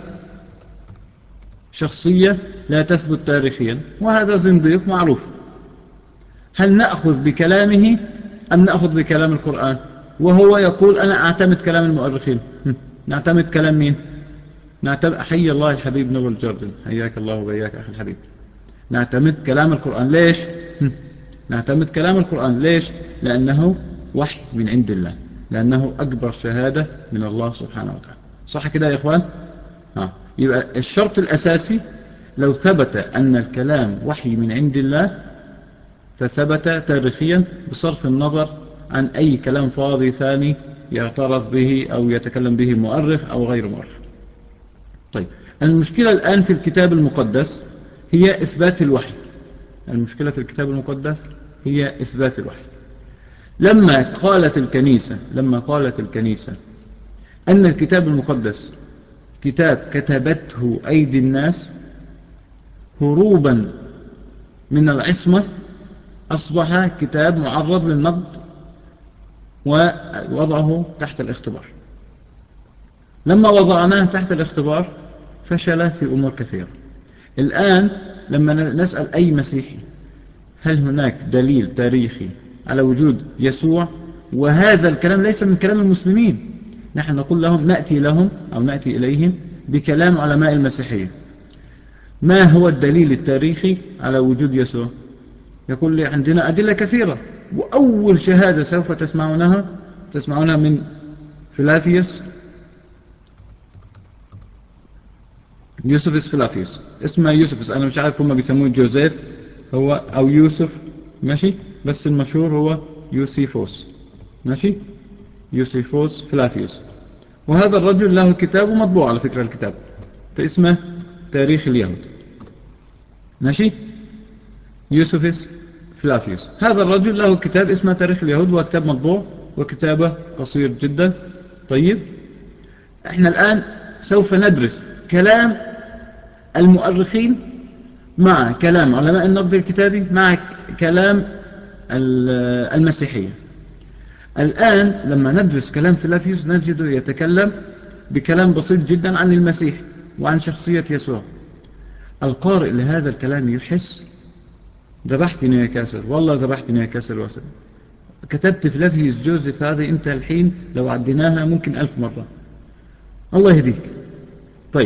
شخصية لا تثبت تاريخيا وهذا زنديق معروف هل نأخذ بكلامه أم نأخذ بكلام القرآن وهو يقول أنا أعتمد كلام المؤرخين نعتمد كلام مين نعتمد حي الله الحبيب نور الجردن حياك الله وبياك أخي الحبيب نعتمد كلام القرآن ليش نعتمد كلام القرآن ليش لأنه وحي من عند الله لأنه أكبر شهادة من الله سبحانه وتعالى صح كده يا إخوان ها. يبقى الشرط الأساسي لو ثبت أن الكلام وحي من عند الله فثبت تاريخيا بصرف النظر عن أي كلام فاضي ثاني يعترض به أو يتكلم به مؤرخ أو غير مؤرخ طيب المشكلة الآن في الكتاب المقدس هي إثبات الوحي المشكلة في الكتاب المقدس هي إثبات الوحي لما قالت الكنيسة لما قالت الكنيسة أن الكتاب المقدس كتاب كتبته أيدي الناس هروبا من العصمة أصبح كتاب معرض للنقد ووضعه تحت الاختبار لما وضعناه تحت الاختبار فشل في أمور كثيرة الآن لما نسأل أي مسيحي هل هناك دليل تاريخي على وجود يسوع وهذا الكلام ليس من كلام المسلمين نحن نقول لهم نأتي لهم أو نأتي إليهم بكلام علماء المسيحية ما هو الدليل التاريخي على وجود يسوع يقول لي عندنا أدلة كثيرة وأول شهادة سوف تسمعونها تسمعونها من فلافيوس يوسفس فلافيوس اسمه يوسفس أنا مش عارف هم بيسموه جوزيف هو أو يوسف ماشي بس المشهور هو يوسيفوس ماشي يوسيفوس فلافيوس وهذا الرجل له كتاب ومطبوع على فكرة الكتاب اسمه تاريخ اليهود ماشي يوسفس فلافيوس هذا الرجل له كتاب اسمه تاريخ اليهود وكتاب مطبوع وكتابه قصير جدا طيب احنا الآن سوف ندرس كلام المؤرخين مع كلام علماء النقد الكتابي مع كلام المسيحية الآن لما ندرس كلام فلافيوس نجده يتكلم بكلام بسيط جدا عن المسيح وعن شخصية يسوع القارئ لهذا الكلام يحس ذبحتني يا كاسر والله ذبحتني يا كاسر واسر كتبت فلافيوس جوزيف هذه انت الحين لو عديناها ممكن ألف مرة الله يهديك طيب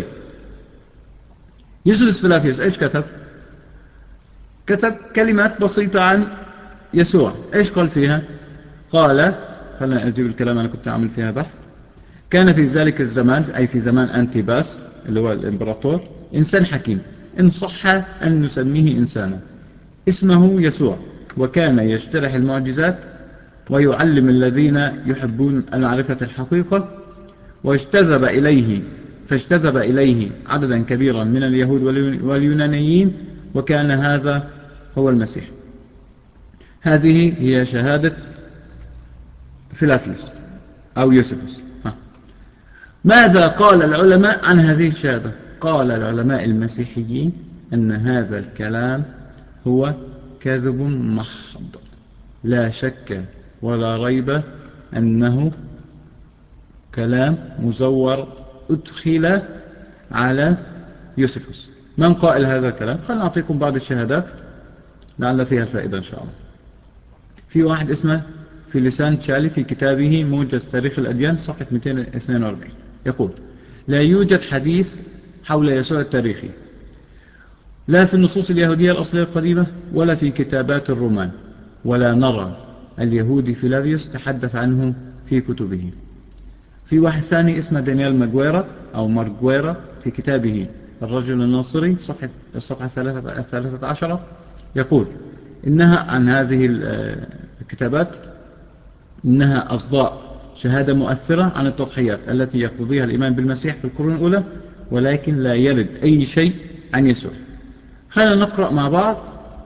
يوسف فلافيوس ايش كتب كتب كلمات بسيطة عن يسوع ايش قال فيها قال خلنا اجيب الكلام انا كنت اعمل فيها بحث كان في ذلك الزمان اي في زمان انتيباس اللي هو الامبراطور انسان حكيم ان صح ان نسميه انسانا اسمه يسوع وكان يجترح المعجزات ويعلم الذين يحبون معرفة الحقيقة واجتذب إليه فاجتذب إليه عددا كبيرا من اليهود واليونانيين وكان هذا هو المسيح هذه هي شهادة فيلافيوس أو يوسفوس ماذا قال العلماء عن هذه الشهادة قال العلماء المسيحيين أن هذا الكلام هو كذب محض لا شك ولا ريب أنه كلام مزور أدخل على يوسفوس من قائل هذا الكلام خلنا نعطيكم بعض الشهادات لعل فيها فائدة إن شاء الله في واحد اسمه في لسان تشالي في كتابه موجز تاريخ الأديان صفحة 242 يقول لا يوجد حديث حول يسوع التاريخي لا في النصوص اليهودية الأصلية القديمة ولا في كتابات الرومان ولا نرى اليهودي فيلافيوس تحدث عنه في كتبه في واحد ثاني اسمه دانيال ماجويرا أو مارجويرا في كتابه الرجل الناصري صفحة الصفحة الثالثة عشرة يقول إنها عن هذه الكتابات إنها أصداء شهادة مؤثرة عن التضحيات التي يقتضيها الإيمان بالمسيح في القرون الأولى ولكن لا يرد أي شيء عن يسوع خلينا نقرأ مع بعض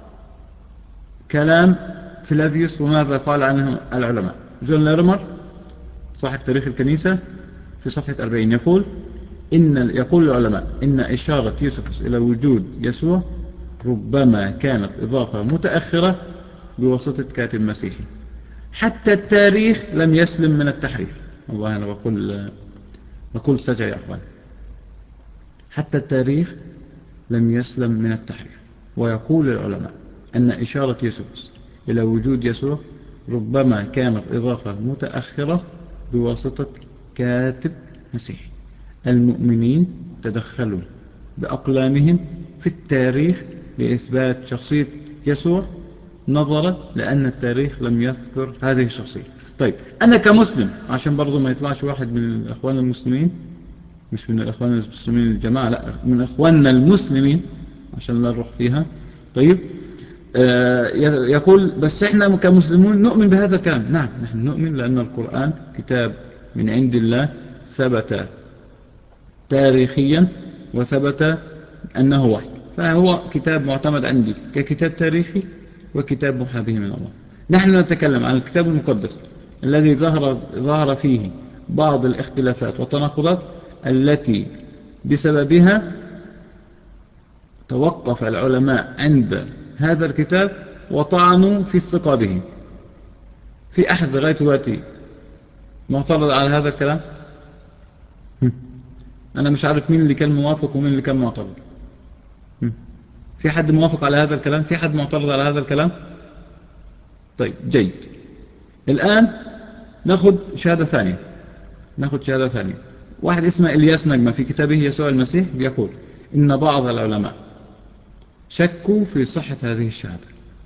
كلام فلافيوس وماذا قال عنه العلماء جون ليرمر صاحب تاريخ الكنيسة في صفحة 40 يقول إن يقول العلماء إن إشارة يوسفس إلى وجود يسوع ربما كانت إضافة متأخرة بواسطة كاتب مسيحي حتى التاريخ لم يسلم من التحريف والله أنا بقول بقول سجع يا أخوان حتى التاريخ لم يسلم من التحريف ويقول العلماء أن إشارة يوسف إلى وجود يسوع ربما كانت إضافة متأخرة بواسطة كاتب مسيحي المؤمنين تدخلوا بأقلامهم في التاريخ لإثبات شخصية يسوع نظرا لأن التاريخ لم يذكر هذه الشخصية طيب أنا كمسلم عشان برضو ما يطلعش واحد من الأخوان المسلمين مش من الأخوان المسلمين الجماعة لا من أخواننا المسلمين عشان لا نروح فيها طيب آه يقول بس احنا كمسلمون نؤمن بهذا الكلام نعم نحن نؤمن لأن القرآن كتاب من عند الله ثبت تاريخيا وثبت أنه وحي فهو كتاب معتمد عندي ككتاب تاريخي وكتاب محابه من الله نحن نتكلم عن الكتاب المقدس الذي ظهر, ظهر فيه بعض الاختلافات والتناقضات التي بسببها توقف العلماء عند هذا الكتاب وطعنوا في الثقة به في أحد لغاية دلوقتي معترض على هذا الكلام أنا مش عارف مين اللي كان موافق ومين اللي كان معترض في حد موافق على هذا الكلام في حد معترض على هذا الكلام طيب جيد الآن ناخد شهادة ثانية ناخد شهادة ثانية واحد اسمه إلياس نجمة في كتابه يسوع المسيح بيقول إن بعض العلماء شكوا في صحة هذه الشهادة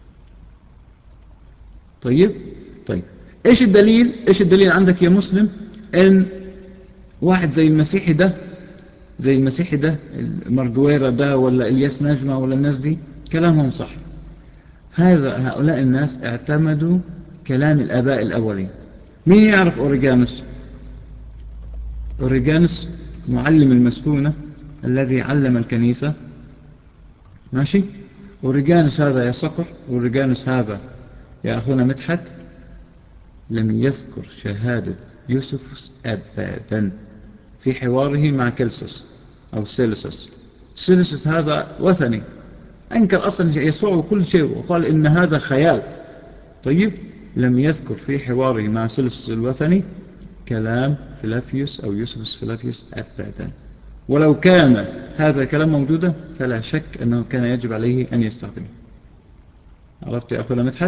طيب طيب إيش الدليل إيش الدليل عندك يا مسلم إن واحد زي المسيحي ده زي المسيحي ده المرجويرة ده ولا إلياس نجمة ولا الناس دي كلامهم صح هذا هؤلاء الناس اعتمدوا كلام الآباء الأولين مين يعرف أوريجانوس أوريجانوس معلم المسكونة الذي علم الكنيسة ماشي أوريجانوس هذا يا صقر أوريجانوس هذا يا أخونا مدحت لم يذكر شهادة يوسفس أبدا في حواره مع كلسوس أو سيلسوس سيلسوس هذا وثني أنكر أصلا يسوع وكل شيء وقال إن هذا خيال طيب لم يذكر في حواره مع سيلسوس الوثني كلام فلافيوس أو يوسفس فلافيوس أبدا ولو كان هذا كلام موجودة فلا شك أنه كان يجب عليه أن يستخدمه عرفت يا أخونا مدحت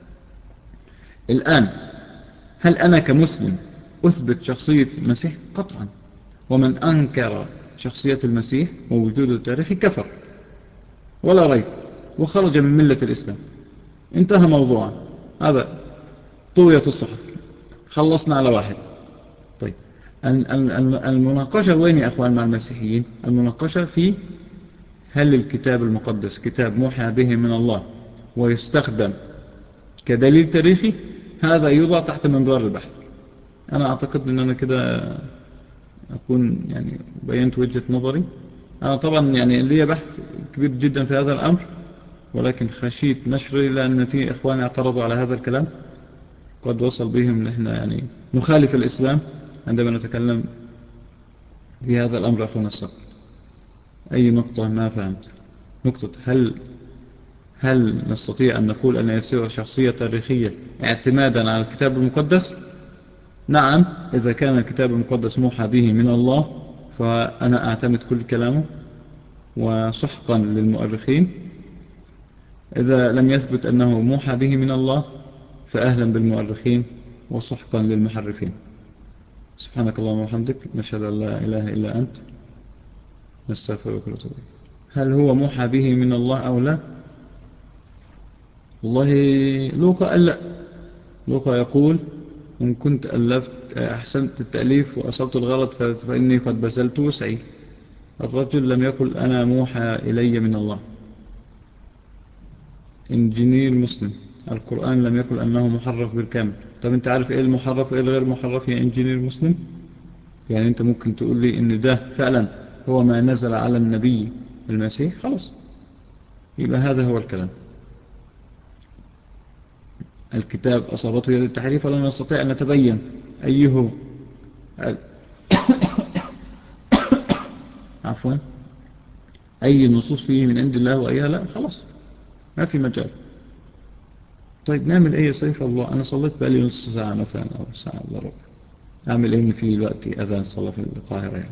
الآن هل أنا كمسلم أثبت شخصية المسيح قطعا ومن أنكر شخصية المسيح ووجوده التاريخي كفر ولا ريب وخرج من ملة الإسلام انتهى موضوعا هذا طوية الصحف خلصنا على واحد طيب المناقشة وين يا أخوان مع المسيحيين المناقشة في هل الكتاب المقدس كتاب موحى به من الله ويستخدم كدليل تاريخي هذا يوضع تحت منظار البحث أنا أعتقد أن أنا كده أكون يعني بينت وجهة نظري أنا طبعا يعني لي بحث كبير جدا في هذا الأمر ولكن خشيت نشري لأن في إخواني اعترضوا على هذا الكلام قد وصل بهم نحن يعني نخالف الإسلام عندما نتكلم في هذا الأمر أخونا الصبر أي نقطة ما فهمت نقطة هل هل نستطيع أن نقول أن يسوع شخصية تاريخية اعتمادا على الكتاب المقدس نعم إذا كان الكتاب المقدس موحى به من الله فأنا أعتمد كل كلامه وسحقا للمؤرخين إذا لم يثبت أنه موحى به من الله فأهلا بالمؤرخين وسحقا للمحرفين سبحانك اللهم وبحمدك نشهد أن لا إله إلا أنت نستغفرك ونتوب هل هو موحى به من الله أو لا والله لوقا قال لا لوقا يقول إن كنت ألفت أحسنت التأليف وأصبت الغلط فإني قد بذلت وسعي الرجل لم يقل أنا موحى إلي من الله إنجينير مسلم القرآن لم يقل أنه محرف بالكامل طب أنت عارف إيه المحرف وإيه الغير محرف يا إنجينير مسلم يعني أنت ممكن تقول لي إن ده فعلا هو ما نزل على النبي المسيح خلاص يبقى هذا هو الكلام الكتاب أصابته يد التحريف ولم نستطيع أن نتبين أيه عفوا أي نصوص فيه من عند الله وأيها لا خلاص ما في مجال طيب نعمل ايه يا سيف الله انا صليت بقالي نص ساعة مثلا او ساعة الا ربع اعمل ايه ان في الوقت اذان صلاة في القاهرة يعني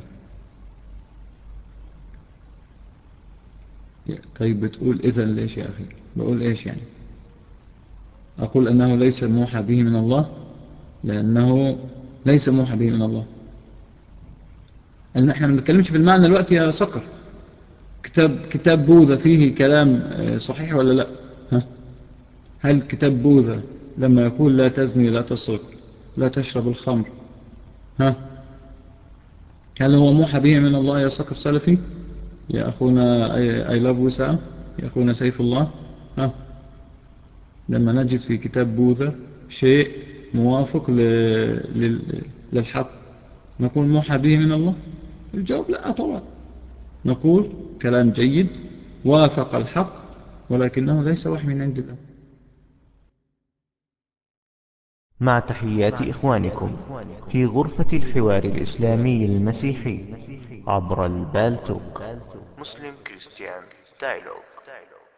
طيب بتقول اذا ليش يا اخي بقول ايش يعني اقول انه ليس موحى به من الله لانه ليس موحى به من الله احنا ما بنتكلمش في المعنى الوقت يا سكر كتاب كتاب بوذا فيه كلام صحيح ولا لا ها هل كتاب بوذا لما يقول لا تزني لا تسرق لا تشرب الخمر ها هل هو موحى به من الله يا سكر سلفي يا أخونا أي لاف وسام يا أخونا سيف الله ها لما نجد في كتاب بوذا شيء موافق للحق نقول موحى به من الله الجواب لا طبعا نقول كلام جيد وافق الحق ولكنه ليس وحي من عند الله مع تحيات إخوانكم في غرفة الحوار الإسلامي المسيحي عبر البالتوك مسلم كريستيان دايلوج